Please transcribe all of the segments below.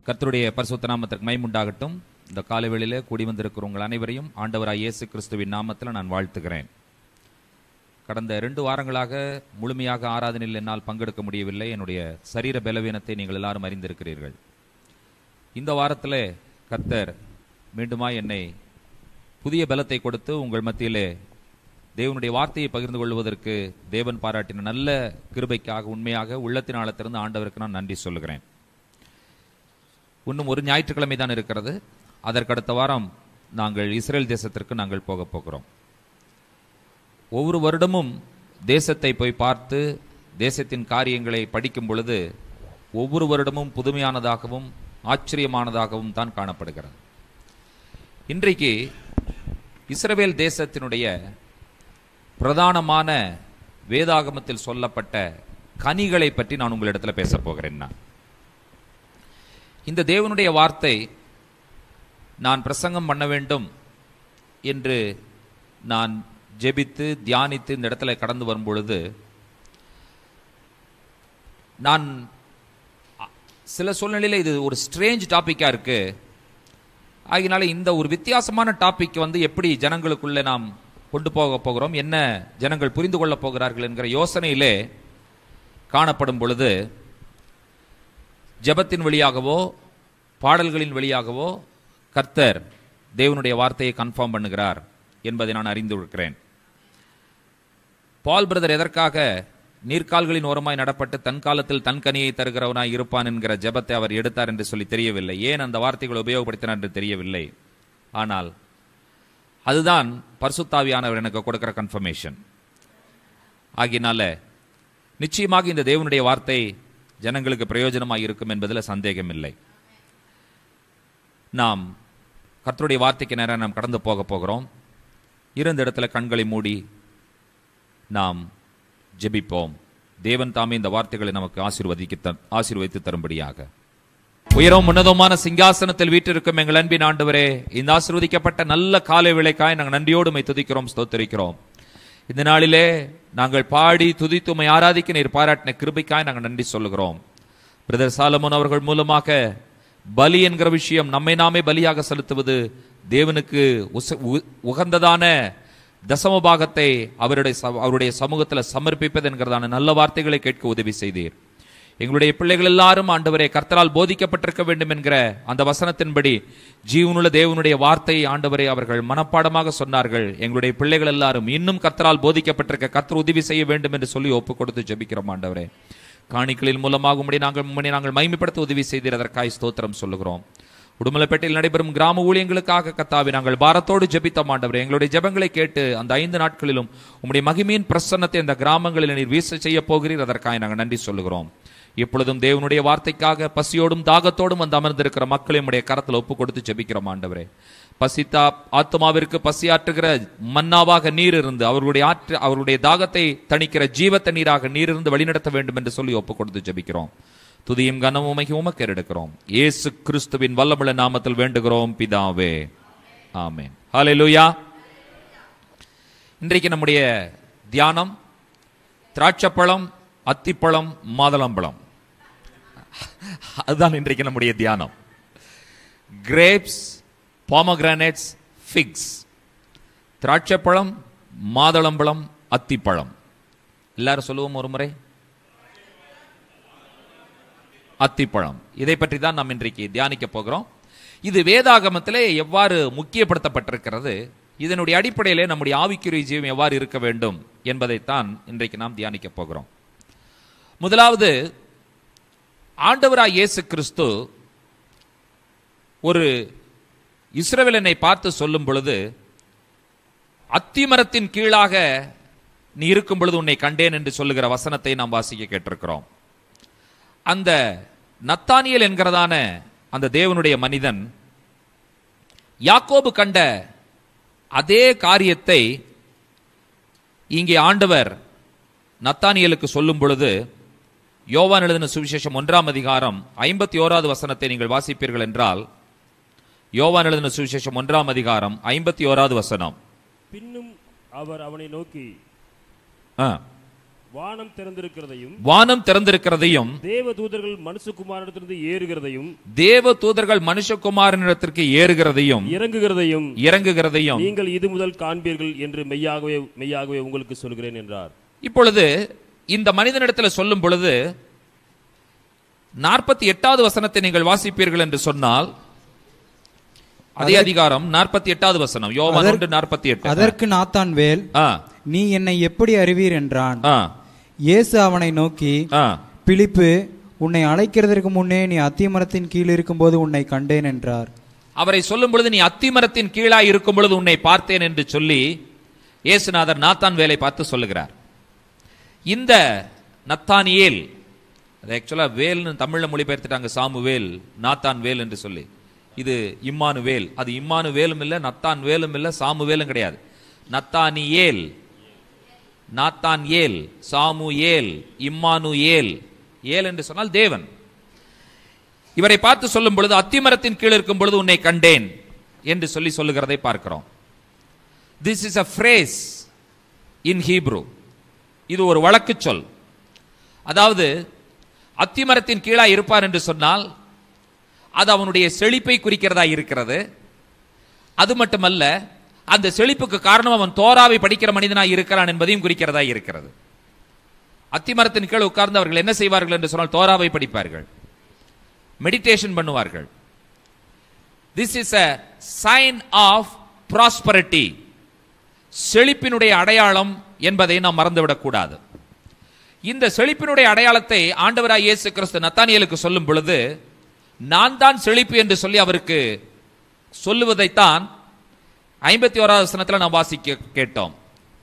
கர்த்தருடைய பரிசுத்த நாமத்திற்கு மைமுண்டாகட்டும் இந்த காலவெளியிலே கூடி வந்திருக்கிற உங்கள் அனைவரையும் ஆண்டவராய் இயேசு கிறிஸ்துவின் நாமத்தில் நான் வாழ்த்துகிறேன் கடந்த ரெண்டு வாரங்களாக முழுமையாக ஆராதனையில் என்னால் பங்கெடுக்க முடியவில்லை என்னுடைய சரீர பலவீனத்தை நீங்கள் எல்லாரும் அறிந்திருக்கிறீர்கள் இந்த வாரத்திலே கர்த்தர் மீண்டுமாய் என்னை புதிய பலத்தை கொடுத்து உங்கள் மத்தியிலே தேவனுடைய வார்த்தையை பகிர்ந்து கொள்வதற்கு தேவன் பாராட்டின நல்ல கிருபைக்காக உண்மையாக உள்ளத்தின் ஆழத்திலிருந்து ஆண்டவருக்கு நான் நன்றி சொல்லுகிறேன் இன்னும் ஒரு ஞாயிற்றுக்கிழமை தான் இருக்கிறது அதற்கடுத்த வாரம் நாங்கள் இஸ்ரேல் தேசத்திற்கு நாங்கள் போக போகிறோம் ஒவ்வொரு வருடமும் தேசத்தை போய் பார்த்து தேசத்தின் காரியங்களை படிக்கும் பொழுது ஒவ்வொரு வருடமும் புதுமையானதாகவும் ஆச்சரியமானதாகவும் தான் காணப்படுகிறது இன்றைக்கு இஸ்ரவேல் தேசத்தினுடைய பிரதானமான வேதாகமத்தில் சொல்லப்பட்ட கனிகளை பற்றி நான் உங்களிடத்தில் பேசப் போகிறேன் நான் இந்த தேவனுடைய வார்த்தை நான் பிரசங்கம் பண்ண வேண்டும் என்று நான் ஜெபித்து தியானித்து இந்த இடத்துல கடந்து வரும் பொழுது நான் அ- சில சூழ்நிலையில் இது ஒரு ஸ்ட்ரேஞ்ச் டாப்பிக்காக இருக்கு ஆகினால இந்த ஒரு வித்தியாசமான டாபிக் வந்து எப்படி ஜனங்களுக்குள்ளே நாம் கொண்டு போக போகிறோம் என்ன ஜனங்கள் புரிந்து கொள்ளப் போகிறார்கள் என்கிற யோசனையிலே காணப்படும் பொழுது ஜெபத்தின் வழியாகவோ பாடல்களின் வழியாகவோ கர்த்தர் தேவனுடைய வார்த்தையை கன்ஃபார்ம் பண்ணுகிறார் என்பதை நான் அறிந்து இருக்கிறேன் பால் பிரதர் எதற்காக நீர்க்கால்களின் ஓரமாய் நடப்பட்டு தன் காலத்தில் தன் கனியை தருகிறவனாய் இருப்பான் என்கிற ஜெபத்தை அவர் எடுத்தார் என்று சொல்லி தெரியவில்லை ஏன் அந்த வார்த்தைகளை உபயோகப்படுத்தினார் என்று தெரியவில்லை ஆனால் அதுதான் பரிசுத்தாவியானவர் எனக்கு கொடுக்கிற கன்ஃபர்மேஷன் ஆகினால நிச்சயமாக இந்த தேவனுடைய வார்த்தை ஜனங்களுக்கு பிரயோஜனமாக இருக்கும் என்பதில் சந்தேகமில்லை நாம் கர்த்தருடைய வார்த்தைக்கு நேரம் நாம் கடந்து போக போகிறோம் இருந்த இடத்துல கண்களை மூடி நாம் ஜெபிப்போம் தேவன் தாமே இந்த வார்த்தைகளை நமக்கு ஆசீர்வதிக்க ஆசீர்வதித்து தரும்படியாக உயரம் உன்னதமான சிங்காசனத்தில் வீற்றிருக்கும் எங்கள் அன்பின் ஆண்டவரே இந்த ஆசீர்வதிக்கப்பட்ட நல்ல காலை விளைக்காய் நாங்கள் நன்றியோடு மை துதிக்கிறோம் ஸ்தோத்தரிக்கிறோம் இந்த நாளிலே நாங்கள் பாடி துதித்து உம்மை ஆராதிக்க நீர் பாராட்டின கிருபைக்காய் நாங்கள் நன்றி சொல்லுகிறோம் பிரதர் சாலமோன் அவர்கள் மூலமாக பலி என்கிற விஷயம் நம்மை நாமே பலியாக செலுத்துவது தேவனுக்கு உச- உ- உகந்ததான தசம பாகத்தை அவருடைய ச- அவருடைய சமூகத்தில் சமர்ப்பிப்பது என்கிறதான நல்ல வார்த்தைகளை கேட்க உதவி செய்தீர் எங்களுடைய பிள்ளைகள் எல்லாரும் ஆண்டவரே கர்த்தரால் போதிக்கப்பட்டிருக்க வேண்டும் என்கிற அந்த வசனத்தின்படி ஜீவனுள்ள தேவனுடைய வார்த்தையை ஆண்டவரே அவர்கள் மனப்பாடமாக சொன்னார்கள் எங்களுடைய பிள்ளைகள் எல்லாரும் இன்னும் கர்த்தரால் போதிக்கப்பட்டிருக்க கர்த்தர் உதவி செய்ய வேண்டும் என்று சொல்லி ஒப்பு கொடுத்து ஜெபிக்கிறோம் ஆண்டவரே காணிக்கைகளின் மூலமாக உம்முடைய நாங்கள் உம்முடைய நாங்கள் மகிமைப்படுத்த உதவி செய்தீர் அதற்காய் ஸ்தோத்திரம் சொல்லுகிறோம் உடுமலைப்பேட்டையில் நடைபெறும் கிராம ஊழியங்களுக்காக கத்தாவி நாங்கள் பாரத்தோடு ஜெபித்தோம் ஆண்டவரே எங்களுடைய ஜெபங்களை கேட்டு அந்த ஐந்து நாட்களிலும் உம்முடைய மகிமையின் பிரசன்னத்தை அந்த கிராமங்களில் நீர் வீச செய்ய போகிறீர் அதற்காக நாங்கள் நன்றி சொல்லுகிறோம் இப்பொழுதும் தேவனுடைய வார்த்தைக்காக பசியோடும் தாகத்தோடும் வந்து அமர்ந்திருக்கிற மக்களை உம்முடைய கரத்தில் ஒப்பு கொடுத்து ஜெபிக்கிறோம் ஆண்டவரே பசித்தா ஆத்மாவிற்கு பசியாற்றுகிற மன்னாவாக நீர் இருந்து அவர்களுடைய ஆற்று அவர்களுடைய தாகத்தை தணிக்கிற ஜீவ தண்ணீராக நீர் இருந்து வழிநடத்த வேண்டும் என்று சொல்லி ஒப்பு கொடுத்து ஜெபிக்கிறோம் துதியும் கனமும் உமைக்கும் உமக்கு எடுக்கிறோம் இயேசு கிறிஸ்துவின் வல்லமுள்ள நாமத்தில் வேண்டுகிறோம் பிதாவே ஆமென் ஹalleluya இன்றைக்கு நம்முடைய தியானம் திராட்சப்பழம் அத்திப்பழம் மாதுளம்பழம் அதுதான் இன்றைக்கு நம்முடைய தியானம் கிரேப்ஸ் பாமோகிரானேட்ஸ் ஃபிக்ஸ் திராட்சைப்பழம் மாதுளம்பழம் அத்திப்பழம் எல்லாரும் சொல்லுவோம் ஒரு முறை அத்திப்பழம் இதை பற்றி தான் நாம் இன்றைக்கு தியானிக்க போகிறோம் இது வேதாகமத்திலே எவ்வாறு முக்கியப்படுத்தப்பட்டிருக்கிறது இதனுடைய அடிப்படையிலே நம்முடைய ஆவிக்குரிய ஜீவம் எவ்வாறு இருக்க வேண்டும் என்பதைத்தான் இன்றைக்கு நாம் தியானிக்க போகிறோம் முதலாவது ஆண்டவராய் இயேசு கிறிஸ்து ஒரு இஸ்ரவேலனை பார்த்து சொல்லும் பொழுது அத்திமரத்தின் கீழாக நீ இருக்கும் பொழுது உன்னை கண்டேன் என்று சொல்லுகிற வசனத்தை நாம் வாசிக்க கேட்டிருக்கிறோம் அந்த நத்தானியல் என்கிறதான அந்த தேவனுடைய மனிதன் யாக்கோபு கண்ட அதே காரியத்தை இங்கே ஆண்டவர் நத்தானியலுக்கு சொல்லும் பொழுது யோவான் எழுதின சுவிசேஷம் ஒன்றாம் அதிகாரம் ஐம்பத்தி ஓராவது வசனத்தை நீங்கள் வாசிப்பீர்கள் என்றால் யோவான் எழுதின சுவிசேஷம் ஒன்றாம் அதிகாரம் ஐம்பத்தி ஓராவது வசனம் பின்னும் அவர் அவனை நோக்கி ஆ, வானம் திறந்திருக்கிறதையும் வானம் திறந்திருக்கிறதையும் தேவ தூதர்கள் மனுஷகுமாரனிடத்திலிருந்து ஏறுகிறதையும் தேவ தூதர்கள் மனுஷகுமாரனிடத்திற்கு ஏறுகிறதையும் இறங்குகிறதையும் இறங்குகிறதையும் நீங்கள் இது முதல் காண்பீர்கள் என்று மெய்யாகவே மெய்யாகவே உங்களுக்கு சொல்கிறேன் என்றார் இப்பொழுது இந்த மனிதனிடத்தில் சொல்லும் பொழுது நாற்பத்தி எட்டாவது வசனத்தை நீங்கள் வாசிப்பீர்கள் என்று சொன்னால் அதே அதிகாரம் நாற்பத்தி எட்டாவது வசனம் யோவான் அதற்- ஒன்று நாற்பத்தி எட்டு அதற்கு நாத்தான் வேல் ஆ, நீ என்னை எப்படி அறிவீர் என்றான் ஆ, இயேசு அவனை நோக்கி ஆ. பிலிப்பு உன்னை அழைக்கிறதற்கு முன்னே நீ அத்திமரத்தின் கீழ் இருக்கும்போது உன்னை கண்டேன் என்றார் அவரை சொல்லும் பொழுது நீ அத்திமரத்தின் கீழாய் இருக்கும் பொழுது உன்னை பார்த்தேன் என்று சொல்லி இயேசுநாதர் நாத்தான் வேலை பார்த்து சொல்லுகிறார் இந்த நத்தானியேல் அது ஆக்சுவலா வேல்னு தமிழ்ல மொழிபெயர்த்துட்டாங்க சாமு வேல் நாத்தான் வேல் என்று சொல்லி இது இம்மானு வேல் அது இம்மானு வேலும் இல்ல நத்தான் வேலும் இல்ல சாமு வேலும் கிடையாது நத்தானியேல் நாத்தான் ஏல் சாமு ஏல் இம்மானு ஏல் ஏல் என்று சொன்னால் தேவன் இவரை பார்த்து சொல்லும் பொழுது அத்திமரத்தின் கீழ் இருக்கும் பொழுது உன்னை கண்டேன் என்று சொல்லி சொல்லுகிறதை பார்க்கிறோம் this is a phrase in Hebrew இது ஒரு வழக்கு சொல் அதாவது அத்திமரத்தின் கீழா இருப்பார் என்று சொன்னால் அது அவனுடைய செழிப்பை குறிக்கிறதா இருக்கிறது அது மட்டுமல்ல அந்த செழிப்புக்கு காரணம் அவன் தோராவை படிக்கிற மனிதனாய் இருக்கிறான் என்பதையும் குறிக்கிறதா இருக்கிறது அத்திமரத்தின் கீழ் உட்கார்ந்து அவர்கள் என்ன செய்வார்கள் என்று சொன்னால் தோராவை படிப்பார்கள் மெடிடேஷன் பண்ணுவார்கள் this is a sign of prosperity செழிப்பினுடைய அடையாளம் என்பதை நாம் மறந்துவிடக் கூடாது இந்த செழிப்பினுடைய அடையாளத்தை ஆண்டவராய் இயேசு கிறிஸ்து நத்தானியலுக்கு சொல்லும் பொழுது நான் தான் செழிப்பு என்று சொல்லி அவருக்கு சொல்லுவதைத்தான் ஐம்பத்தி ஓராவது வசனத்தில் நாம் வாசிக்க கேட்டோம்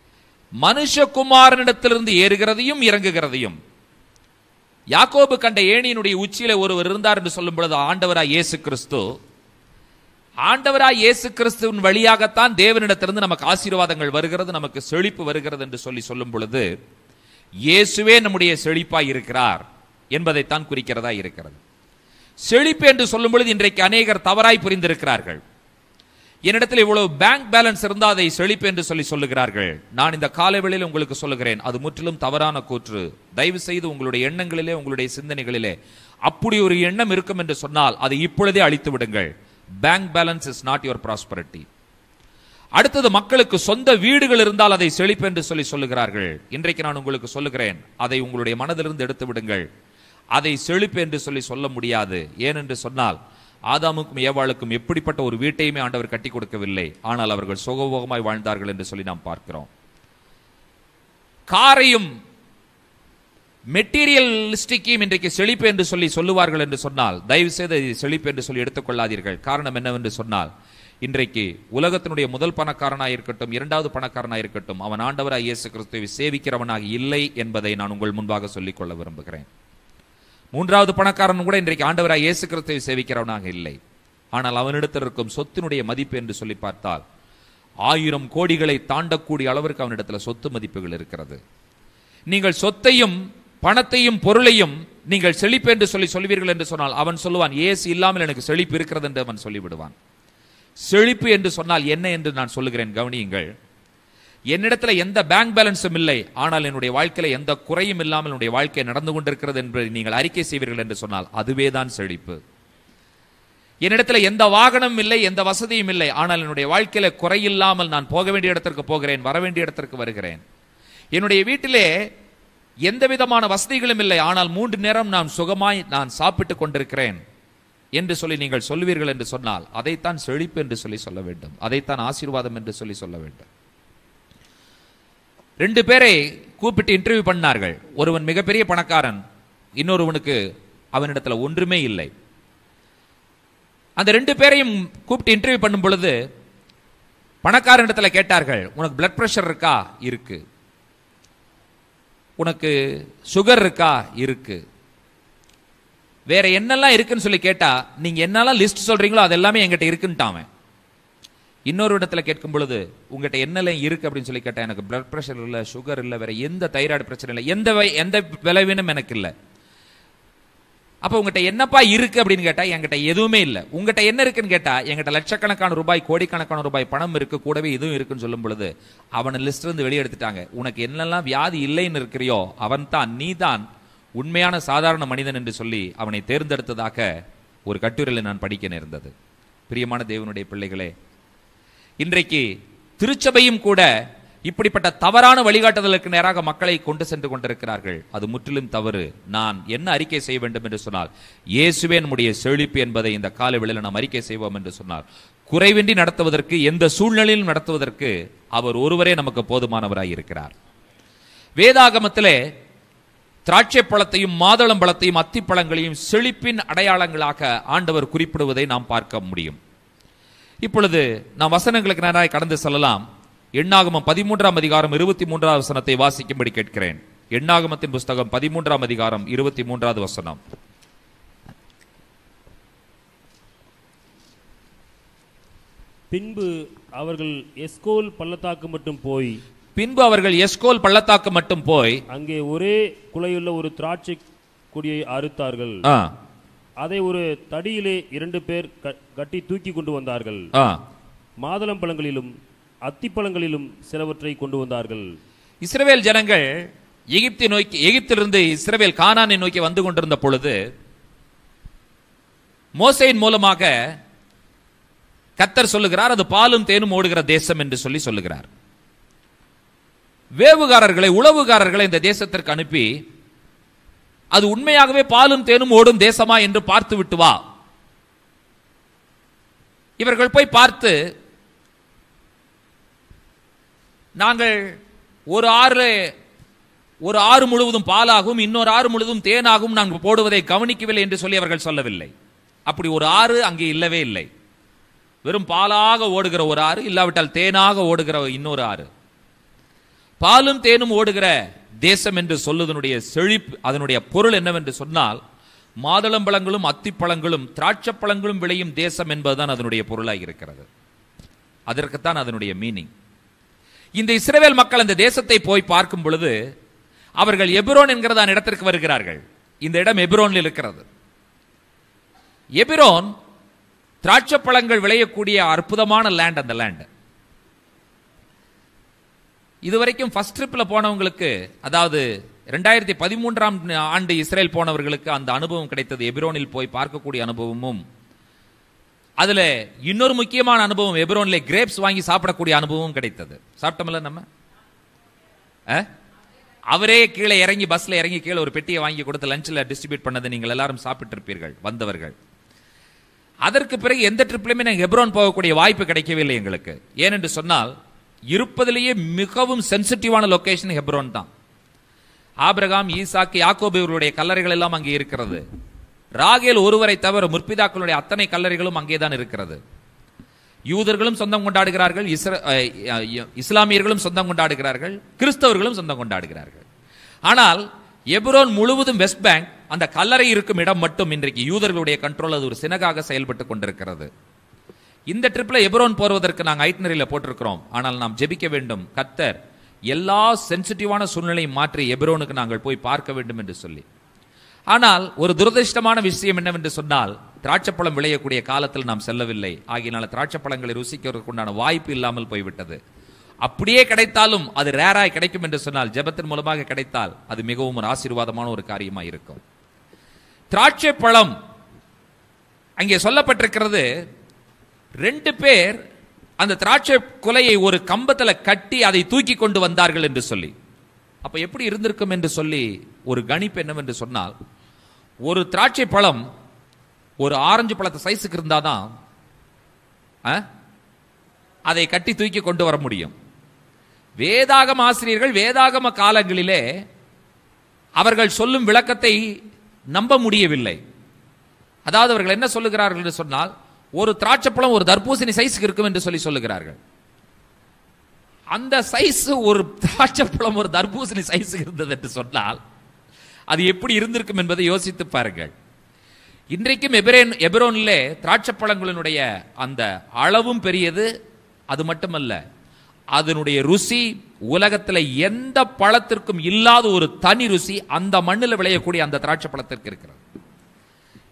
மனுஷகுமாரனிடத்திலிருந்து ஏறுகிறதையும் இறங்குகிறதையும் யாக்கோபு கண்ட ஏணியினுடைய உச்சியில ஒருவர் இருந்தார் என்று சொல்லும் பொழுது ஆண்டவராய் இயேசு கிறிஸ்து ஆண்டவராய் இயேசு கிறிஸ்துவின் வழியாகத்தான் தேவனிடத்திலிருந்து நமக்கு ஆசீர்வாதங்கள் வருகிறது நமக்கு செழிப்பு வருகிறது என்று சொல்லி சொல்லும் பொழுது இயேசுவே நம்முடைய செழிப்பாய் இருக்கிறார் என்பதைத்தான் குறிக்கிறதா இருக்கிறது செழிப்பு என்று சொல்லும் பொழுது இன்றைக்கு அநேகர் தவறாய் புரிந்திருக்கிறார்கள் என்னிடத்தில் இவ்வளவு பேங்க் பேலன்ஸ் இருந்தால் அதை செழிப்பு என்று சொல்லி சொல்லுகிறார்கள் நான் இந்த காலவெளியில் உங்களுக்கு சொல்லுகிறேன் அது முற்றிலும் தவறான கூற்று தயவு செய்து உங்களுடைய எண்ணங்களிலே உங்களுடைய சிந்தனைகளிலே அப்படி ஒரு எண்ணம் இருக்கும் என்று சொன்னால் அதை இப்பொழுதே அழித்து விடுங்கள் bank balance is not your prosperity அடுத்தது மக்களுக்கு சொந்த வீடுகள் இருந்தால் அதை செழிப்பு என்று சொல்லி சொல்லுகிறார்கள் இன்றைக்கு நான் உங்களுக்கு சொல்லுகிறேன் அதை உங்களுடைய மனதிலிருந்து எடுத்து விடுங்கள் அதை செழிப்பு என்று சொல்லி சொல்ல முடியாது ஏனென்று சொன்னால் ஆதாமுக்கும் ஏவாளுக்கும் எப்படிப்பட்ட ஒரு வீட்டையுமே ஆண்டவர் கட்டி கொடுக்கவில்லை ஆனால் அவர்கள் சுகபோகமாய் வாழ்ந்தார்கள் என்று சொல்லி நாம் பார்க்கிறோம் காரையும் மெட்டீரியலிஸ்டிக்கையும் இன்றைக்கு செழிப்பு என்று சொல்லி சொல்லுவார்கள் என்று சொன்னால் தயவு செய்து அதை செழிப்பு என்று சொல்லி எடுத்துக்கொள்ளாதீர்கள் காரணம் என்னவென்று சொன்னால் இன்றைக்கு உலகத்தினுடைய முதல் பணக்காரனாய் இருக்கட்டும் இரண்டாவது பணக்காரனாய் இருக்கட்டும் அவன் ஆண்டவராய் இயேசு கிறிஸ்துவை சேவிக்கிறவனாக இல்லை என்பதை நான் உங்கள் முன்பாக சொல்லிக் கொள்ள விரும்புகிறேன் மூன்றாவது பணக்காரன் கூட இன்றைக்கு ஆண்டவராய் இயேசு கிறிஸ்துவை சேவிக்கிறவனாக இல்லை ஆனால் அவனிடத்தில் இருக்கும் சொத்தினுடைய மதிப்பு என்று சொல்லி பார்த்தால் ஆயிரம் கோடிகளை தாண்டக்கூடிய அளவிற்கு அவனிடத்தில் சொத்து மதிப்புகள் இருக்கிறது நீங்கள் சொத்தையும் பணத்தையும் பொருளையும் நீங்கள் செழிப்பு என்று சொல்லி சொல்வீர்கள் என்று சொன்னால் அவன் சொல்லுவான் ஏசு இல்லாமல் எனக்கு செழிப்பு இருக்கிறது என்று அவன் சொல்லிவிடுவான் செழிப்பு என்று சொன்னால் என்ன என்று நான் சொல்லுகிறேன் கவனியுங்கள் என்னிடத்துல எந்த பேங்க் பேலன்ஸும் இல்லை ஆனால் என்னுடைய வாழ்க்கையில எந்த குறையும் இல்லாமல் என்னுடைய வாழ்க்கை நடந்து கொண்டிருக்கிறது என்பதை நீங்கள் அறிக்கை செய்வீர்கள் என்று சொன்னால் அதுவே தான் செழிப்பு என்னிடத்துல எந்த வாகனம் இல்லை எந்த வசதியும் இல்லை ஆனால் என்னுடைய வாழ்க்கையில குறையில்லாமல் நான் போக வேண்டிய இடத்திற்கு போகிறேன் வர வேண்டிய இடத்திற்கு வருகிறேன் என்னுடைய வீட்டிலே எந்த விதமான வசதிகளும் இல்லை ஆனால் மூன்று நேரம் நான் சுகமாய் நான் சாப்பிட்டுக் கொண்டிருக்கிறேன் என்று சொல்லி நீங்கள் சொல்வீர்கள் என்று சொன்னால் அதைத்தான் செழிப்பு என்று சொல்லி சொல்ல வேண்டும் அதைத்தான் ஆசீர்வாதம் என்று சொல்லி சொல்ல வேண்டும் ரெண்டு பேரை கூப்பிட்டு இன்டர்வியூ பண்ணார்கள் ஒருவன் மிகப்பெரிய பணக்காரன் இன்னொருவனுக்கு அவனிடத்துல ஒன்றுமே இல்லை அந்த ரெண்டு பேரையும் கூப்பிட்டு இன்டர்வியூ பண்ணும் பொழுது பணக்காரனிடத்துல கேட்டார்கள் உனக்கு பிளட் பிரஷர் இருக்கா இருக்கு உனக்கு சுகர் இருக்கா இருக்கு வேற என்னெல்லாம் இருக்குன்னு சொல்லி கேட்டா நீங்க என்னெல்லாம் லிஸ்ட் சொல்றீங்களோ அது எல்லாமே என்கிட்ட இருக்குன்ட்டான் இன்னொரு இடத்துல கேட்கும் பொழுது உங்ககிட்ட என்னெல்லாம் இருக்கு அப்படின்னு சொல்லி கேட்டா எனக்கு பிளட் பிரஷர் இல்ல சுகர் இல்ல வேற எந்த தைராய்டு பிரச்சனை இல்லை எந்த வை- எந்த விளைவினும் எனக்கு இல்லை அப்ப உங்ககிட்ட என்னப்பா இருக்கு அப்படின்னு கேட்டா என்கிட்ட எதுவுமே இல்ல உங்ககிட்ட என்ன இருக்குன்னு கேட்டா என்கிட்ட லட்சக்கணக்கான ரூபாய் கோடிக்கணக்கான ரூபாய் பணம் இருக்கு கூடவே இதுவும் இருக்குன்னு சொல்லும் பொழுது அவனை லிஸ்ட் இருந்து வெளியே எடுத்துட்டாங்க உனக்கு என்னெல்லாம் வியாதி இல்லைன்னு இருக்கிறியோ அவன் தான் நீ தான் உண்மையான சாதாரண மனிதன் என்று சொல்லி அவனை தேர்ந்தெடுத்ததாக ஒரு கட்டுரையில் நான் படிக்க நேர்ந்தது பிரியமான தேவனுடைய பிள்ளைகளே இன்றைக்கு திருச்சபையும் கூட இப்படிப்பட்ட தவறான வழிகாட்டுதலுக்கு நேராக மக்களை கொண்டு சென்று கொண்டிருக்கிறார்கள் அது முற்றிலும் தவறு நான் என்ன அறிக்கை செய்ய வேண்டும் என்று சொன்னால் இயேசுவே நம்முடைய செழிப்பு என்பதை இந்த கால வேளையில் நாம் அறிக்கை செய்வோம் என்று சொன்னார் குறைவின்றி நடத்துவதற்கு எந்த சூழ்நிலையிலும் நடத்துவதற்கு அவர் ஒருவரே நமக்கு போதுமானவராய் இருக்கிறார் வேதாகமத்திலே திராட்சை பழத்தையும் மாதளம் பழத்தையும் அத்திப்பழங்களையும் செழிப்பின் அடையாளங்களாக ஆண்டவர் குறிப்பிடுவதை நாம் பார்க்க முடியும் இப்பொழுது நாம் வசனங்களுக்கு நேராக கடந்து செல்லலாம் எண்ணாகமம் பதிமூன்றாம் அதிகாரம் இருபத்தி மூன்றாவது வசனத்தை வாசிக்கும்படி கேட்கிறேன் எண்ணாகமத்தின் புஸ்தகம் பதிமூன்றாம் அதிகாரம் இருபத்தி மூன்றாவது வசனம் பின்பு அவர்கள் எஸ்கோல் பள்ளத்தாக்கு மட்டும் போய் பின்பு அவர்கள் எஸ்கோல் பள்ளத்தாக்கு மட்டும் போய் அங்கே ஒரே குலையுள்ள ஒரு திராட்சை கொடியை அறுத்தார்கள் ஆ, அதை ஒரு தடியிலே இரண்டு பேர் க- கட்டி தூக்கி கொண்டு வந்தார்கள் ஆ. மாதுளம் பழங்களிலும் அத்திப்பழங்களிலும் சிலவற்றை கொண்டு வந்தார்கள் இஸ்ரவேல் ஜனங்கள் எகிப்தை நோக்கி எகிப்திலிருந்து இஸ்ரவேல் கானானை நோக்கி வந்து கொண்டிருந்த பொழுது மோசையின் மூலமாக கத்தர் சொல்லுகிறார் அது பாலும் தேனும் ஓடுகிற தேசம் என்று சொல்லி சொல்லுகிறார் வேவுகாரர்களை உளவுகாரர்களை இந்த தேசத்திற்கு அனுப்பி அது உண்மையாகவே பாலும் தேனும் ஓடும் தேசமா என்று பார்த்து விட்டு வா இவர்கள் போய் பார்த்து நாங்கள் ஒரு ஆறு ஒரு ஆறு முழுவதும் பாலாகும் இன்னொரு ஆறு முழுவதும் தேனாகும் நாங்கள் போடுவதை கவனிக்கவில்லை என்று சொல்லி அவர்கள் சொல்லவில்லை அப்படி ஒரு ஆறு அங்கே இல்லவே இல்லை வெறும் பாலாக ஓடுகிற ஒரு ஆறு இல்லாவிட்டால் தேனாக ஓடுகிற இன்னொரு ஆறு பாலும் தேனும் ஓடுகிற தேசம் என்று சொல்லுதனுடைய செழிப்பு அதனுடைய பொருள் என்னவென்று சொன்னால் மாதுளம்பழங்களும் அத்திப்பழங்களும் திராட்சப்பழங்களும் விளையும் தேசம் என்பதுதான் அதனுடைய பொருளாக இருக்கிறது அதற்குத்தான் அதனுடைய மீனிங் இந்த இஸ்ரவேல் மக்கள் அந்த தேசத்தை போய் பார்க்கும் பொழுது அவர்கள் எபிரோன் என்கிறதான இடத்திற்கு வருகிறார்கள் இந்த இடம் எபிரோனில் இருக்கிறது எபிரோன் திராட்சை பழங்கள் விளையக்கூடிய அற்புதமான லேண்ட் அந்த லேண்ட் இதுவரைக்கும் ஃபர்ஸ்ட் ட்ரிப்ல போனவங்களுக்கு அதாவது ரெண்டாயிரத்தி பதிமூன்றாம் ஆண்டு இஸ்ரேல் போனவர்களுக்கு அந்த அனுபவம் கிடைத்தது எபிரோனில் போய் பார்க்கக்கூடிய அனுபவமும் அதுல இன்னொரு முக்கியமான அனுபவம் எபிரோன்ல கிரேப்ஸ் வாங்கி சாப்பிடக்கூடிய அனுபவம் கிடைத்தது சாப்பிட்டோம்ல நம்ம ஆ? அவரே கீழே இறங்கி பஸ்ல இறங்கி கீழே ஒரு பெட்டியை வாங்கி கொடுத்து லஞ்சில் டிஸ்ட்ரிபியூட் பண்ணதை நீங்கள் எல்லாரும் சாப்பிட்டு இருப்பீர்கள் வந்தவர்கள் அதற்கு பிறகு எந்த ட்ரிப்லையுமே நாங்கள் எப்ரோன் போகக்கூடிய வாய்ப்பு கிடைக்கவே இல்லை எங்களுக்கு ஏனென்று சொன்னால் இருப்பதிலேயே மிகவும் சென்சிட்டிவான லொகேஷன் ஹெப்ரோன் தான் ஆபிரகாம் ஈசாக்கு யாக்கோபு இவர்களுடைய கல்லறைகள் எல்லாம் அங்கே இருக்கிறது ராகேல் ஒருவரை தவிர முற்பிதாக்களுடைய அத்தனை கல்லறைகளும் அங்கேதான் இருக்கிறது யூதர்களும் சொந்தம் கொண்டாடுகிறார்கள் இஸ்ர- அஹ், அஹ், இஸ்லாமியர்களும் சொந்தம் கொண்டாடுகிறார்கள் கிறிஸ்தவர்களும் சொந்தம் கொண்டாடுகிறார்கள் ஆனால் எப்ரோன் முழுவதும் வெஸ்ட் பேங்க் அந்த கல்லறை இருக்கும் இடம் மட்டும் இன்றைக்கு யூதர்களுடைய கண்ட்ரோல் அது ஒரு சினகாக செயல்பட்டு கொண்டிருக்கிறது இந்த ட்ரிப்ல எப்ரோன் போடுவதற்கு நாங்கள் ஐட்னரியில் போட்டிருக்கிறோம் ஆனால் நாம் ஜெபிக்க வேண்டும் கத்தர் எல்லா சென்சிட்டிவான சூழ்நிலையும் மாற்றி எப்ரோனுக்கு நாங்கள் போய் பார்க்க வேண்டும் என்று சொல்லி ஆனால் ஒரு துரதிர்ஷ்டமான விஷயம் என்னவென்று சொன்னால் திராட்சைப்பழம் விளையக்கூடிய காலத்தில் நாம் செல்லவில்லை ஆகியனால திராட்சைப்பழங்களை ருசிக்கிறதுக்கு உண்டான வாய்ப்பு இல்லாமல் போய்விட்டது அப்படியே கிடைத்தாலும் அது ரேராய் கிடைக்கும் என்று சொன்னால் ஜெபத்தின் மூலமாக கிடைத்தால் அது மிகவும் ஒரு ஆசீர்வாதமான ஒரு காரியமாக இருக்கும் திராட்சை பழம் அங்கே சொல்லப்பட்டிருக்கிறது ரெண்டு பேர் அந்த திராட்சை குலையை ஒரு கம்பத்துல கட்டி அதை தூக்கி கொண்டு வந்தார்கள் என்று சொல்லி அப்ப எப்படி இருந்திருக்கும் என்று சொல்லி ஒரு கணிப்பு என்னவென்று சொன்னால் ஒரு திராட்சை பழம் ஒரு ஆரஞ்சு பழத்தை சைஸுக்கு இருந்தாதான் ஆ, அதை கட்டி தூக்கி கொண்டு வர முடியும் வேதாகம ஆசிரியர்கள் வேதாகம காலங்களிலே அவர்கள் சொல்லும் விளக்கத்தை நம்ப முடியவில்லை அதாவது அவர்கள் என்ன சொல்லுகிறார்கள் என்று சொன்னால் ஒரு திராட்சைப்பழம் ஒரு தர்பூசணி சைஸுக்கு இருக்கும் என்று சொல்லி சொல்லுகிறார்கள் அந்த சைஸ் ஒரு திராட்சைப்பழம் ஒரு தர்பூசணி சைஸுக்கு இருந்தது என்று சொன்னால் அது எப்படி இருந்திருக்கும் என்பதை யோசித்து பாருங்கள் இன்றைக்கும் எபிரேன் எபிரோனிலே திராட்சைப்பழங்களினுடைய அந்த அளவும் பெரியது அது மட்டுமல்ல அதனுடைய ருசி உலகத்தில் எந்த பழத்திற்கும் இல்லாத ஒரு தனி ருசி அந்த மண்ணில் விளையக்கூடிய அந்த திராட்சை பழத்திற்கு இருக்கிறது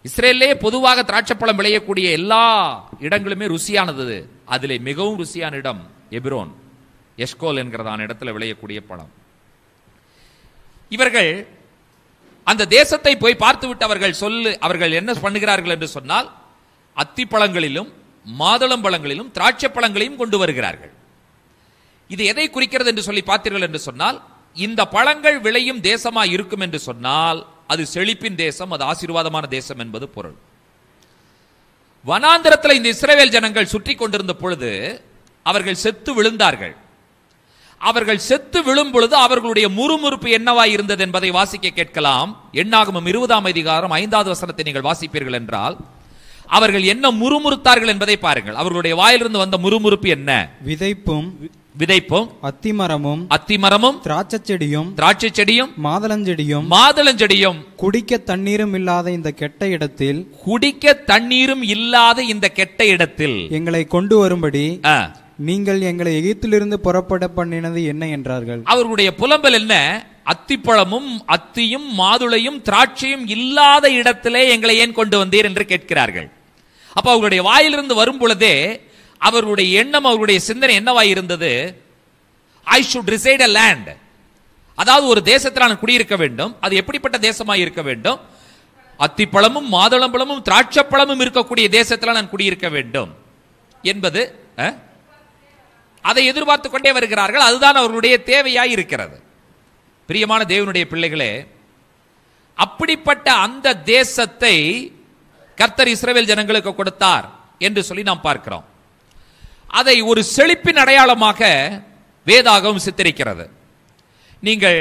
இஸ்ரேலே பொதுவாக திராட்சைப்பழம் விளையக்கூடிய எல்லா இடங்களுமே ருசியானது அதிலே மிகவும் ருசியான இடம் எபிரோன் எஷ்கோல் என்கிறதான இடத்துல விளையக்கூடிய பழம் இவர்கள் அந்த தேசத்தை போய் பார்த்துவிட்டு அவர்கள் சொல்லு அவர்கள் என்ன பண்ணுகிறார்கள் என்று சொன்னால் அத்திப்பழங்களிலும் மாதுளம் பழங்களிலும் திராட்சை பழங்களையும் கொண்டு வருகிறார்கள் இது எதை குறிக்கிறது என்று சொல்லி பார்த்தீர்கள் என்று சொன்னால் இந்த பழங்கள் விளையும் தேசமா இருக்கும் என்று சொன்னால் அது செழிப்பின் தேசம் அது ஆசீர்வாதமான தேசம் என்பது பொருள் வனாந்திரத்தில் இந்த இஸ்ரவேல் ஜனங்கள் சுற்றி கொண்டிருந்த பொழுது அவர்கள் செத்து விழுந்தார்கள் அவர்கள் செத்து விழும் பொழுது அவர்களுடைய முறுமுறுப்பு என்னவாய் இருந்தது என்பதை வாசிக்க கேட்கலாம் எண்ணாகமம் இருபதாம் அதிகாரம் ஐந்தாவது வசனத்தை நீங்கள் வாசிப்பீர்கள் என்றால் அவர்கள் என்ன முறுமுறுத்தார்கள் என்பதை பாருங்கள் அவர்களுடைய வாயிலிருந்து வந்த முறுமுறுப்பு என்ன விதைப்பும் விதைப்பும் அத்திமரமும் அத்திமரமும் திராட்சைச் செடியும் திராட்சை செடியும் மாதளஞ்செடியும் மாதுளஞ்செடியும் குடிக்க தண்ணீரும் இல்லாத இந்த கெட்ட இடத்தில் குடிக்க தண்ணீரும் இல்லாத இந்த கெட்ட இடத்தில் எங்களை கொண்டு வரும்படி ஆ, நீங்கள் எங்களை எகிப்திலிருந்து புறப்பட பண்ணினது என்ன என்றார்கள் அவர்களுடைய புலம்பல் என்ன அத்திப்பழமும் அத்தியும் மாதுளையும் திராட்சையும் இல்லாத இடத்திலே எங்களை ஏன் கொண்டு வந்தீர் என்று கேட்கிறார்கள் அப்ப அவர்களுடைய வாயிலிருந்து வரும் பொழுதே அவர்களுடைய எண்ணம் அவர்களுடைய சிந்தனை என்னவாய் இருந்தது I should reside a land அதாவது ஒரு தேசத்தில் நான் குடியிருக்க வேண்டும் அது எப்படிப்பட்ட தேசமாய் இருக்க வேண்டும் அத்திப்பழமும் மாதுளம்பழமும் திராட்சைப்பழமும் இருக்கக்கூடிய தேசத்தில் நான் குடியிருக்க வேண்டும் என்பது அஹ், அதை எதிர்பார்த்து கொண்டே வருகிறார்கள் அதுதான் அவர்களுடைய தேவையாய் இருக்கிறது பிரியமான தேவனுடைய பிள்ளைகளே அப்படிப்பட்ட அந்த தேசத்தை கர்த்தர் இஸ்ரவேல் ஜனங்களுக்கு கொடுத்தார் என்று சொல்லி நாம் பார்க்கிறோம் அதை ஒரு செழிப்பின் அடையாளமாக வேதாகவும் சித்தரிக்கிறது நீங்கள்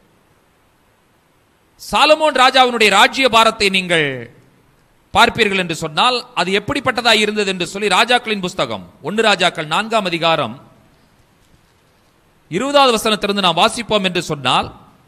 சாலமோன் ராஜாவினுடைய ராஜ்ய பாரத்தை நீங்கள் பார்ப்பீர்கள் என்று சொன்னால் அது எப்படிப்பட்டதா இருந்தது என்று சொல்லி ராஜாக்களின் புஸ்தகம் ஒன்று ராஜாக்கள் நான்காம் அதிகாரம் இருபதாவது வசனத்திலிருந்து நாம் வாசிப்போம் என்று சொன்னால்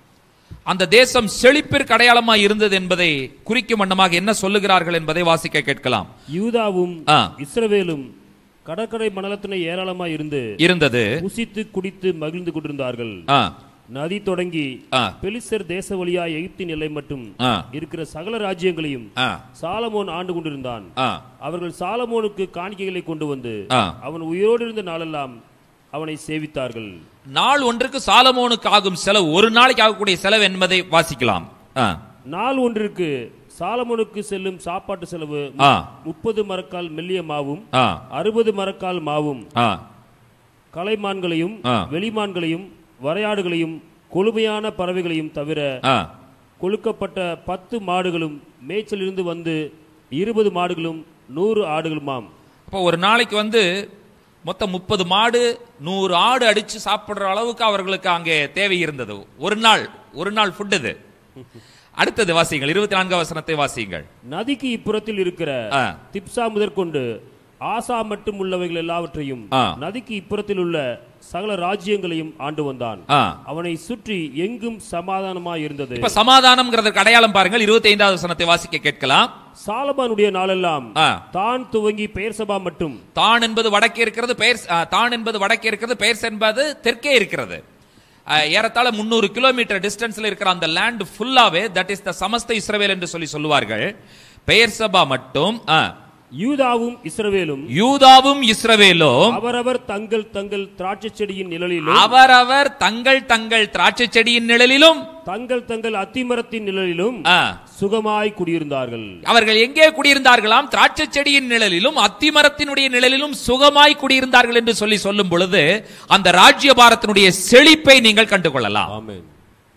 அந்த தேசம் செழிப்பிற்கு அடையாளமாய் இருந்தது என்பதை குறிக்கும் வண்ணமாக என்ன சொல்லுகிறார்கள் என்பதை வாசிக்க கேட்கலாம் யூதாவும் ஆ. இஸ்ரவேலும் கடற்கரை மணலத்தினை ஏராளமாய் இருந்து இருந்தது புசித்து குடித்து மகிழ்ந்து கொண்டிருந்தார்கள் ஆ, நதி தொடங்கி ஆ. பெலிஸ்தர் தேச வழியா எகிப்தின் எல்லை மட்டும் ஆ, இருக்கிற சகல ராஜ்யங்களையும் ஆ, சாலமோன் ஆண்டு கொண்டிருந்தான் ஆ, அவர்கள் சாலமோனுக்கு காணிக்கைகளை கொண்டு வந்து ஆ. அவன் உயிரோடு இருந்த நாளெல்லாம் அவனை சேவித்தார்கள் நாள் ஒன்றுக்கு சாலமோனுக்கு ஆகும் செலவு ஒரு நாளைக்கு ஆகக்கூடிய செலவு என்பதை வாசிக்கலாம் ஆ, நாள் ஒன்றிற்கு சாலமோனுக்கு செல்லும் சாப்பாட்டு செலவு ஆ, முப்பது மரக்கால் மெல்லிய மாவும் ஆ, அறுபது மரக்கால் மாவும் ஆ, கலைமான்களையும் ஆ. வெளிமான்களையும் வரையாடுகளையும் கொழுமையான பறவைகளையும் தவிர ஆ. கொழுக்கப்பட்ட பத்து மாடுகளும் மேய்ச்சலிருந்து வந்து இருபது மாடுகளும் நூறு ஆடுகளுமாம் அப்போ ஒரு நாளைக்கு வந்து மொத்தம் முப்பது மாடு நூறு ஆடு அடிச்சு சாப்பிடுற அளவுக்கு அவர்களுக்கு அங்கே தேவை இருந்தது ஒரு நாள் ஒரு நாள் ஃபுட் இது அடுத்தது வாசியுங்கள் இருபத்தி நான்காம் வசனத்தை வாசியுங்கள் நதிக்கு இப்புறத்தில் இருக்கிற ஆ. திப்சா முதற்கொண்டு ஆசா மட்டும் உள்ளவைகள் எல்லாவற்றையும் ஆ. நதிக்கு இப்புறத்தில் உள்ள சகல ராஜ்யங்களையும் ஆண்டு வந்தான் ஆ. அவனை சுற்றி எங்கும் சமாதானமாய் இருந்தது இப்ப சமாதானம்ங்கிறதுக்கு அடையாளம் பாருங்கள் இருபத்தி ஐந்தாவது வசனத்தை வாசிக்க கேட்கலாம் சாலமானுடைய நாளெல்லாம் ஆ. தான் துவங்கி பெயர் சபா மட்டும் தான் என்பது வடக்கே இருக்கிறது பெயர் ஆ, தான் என்பது வடக்கே இருக்கிறது பெயர்ஸ் என்பது தெற்கே இருக்கிறது ஆ, ஏறத்தாழ முந்நூறு கிலோமீட்டர் டிஸ்டன்ஸ்ல இருக்கிற அந்த லேண்ட் ஃபுல்லாவே தட் இஸ் த சமஸ்த இஸ்ரவேல் என்று சொல்லி சொல்லுவார்கள் பெயர் சபா மட்டும் ஆ, யூதாவும் இஸ்ரவேலும் யூதாவும் இஸ்ரவேலும் அவரவர் தங்கள் தங்கள் திராட்சை செடியின் நிழலிலும் அவரவர் தங்கள் தங்கள் திராட்சை செடியின் நிழலிலும் தங்கள் தங்கள் அத்திமரத்தின் நிழலிலும் ஆ, சுகமாய் குடியிருந்தார்கள் அவர்கள் எங்கே குடியிருந்தார்களாம் திராட்சை செடியின் நிழலிலும் அத்திமரத்தினுடைய நிழலிலும் சுகமாய் குடியிருந்தார்கள் என்று சொல்லி சொல்லும் பொழுது அந்த ராஜ்ய பாரத்தினுடைய செழிப்பை நீங்கள் கண்டுகொள்ளலாம் ஆமென்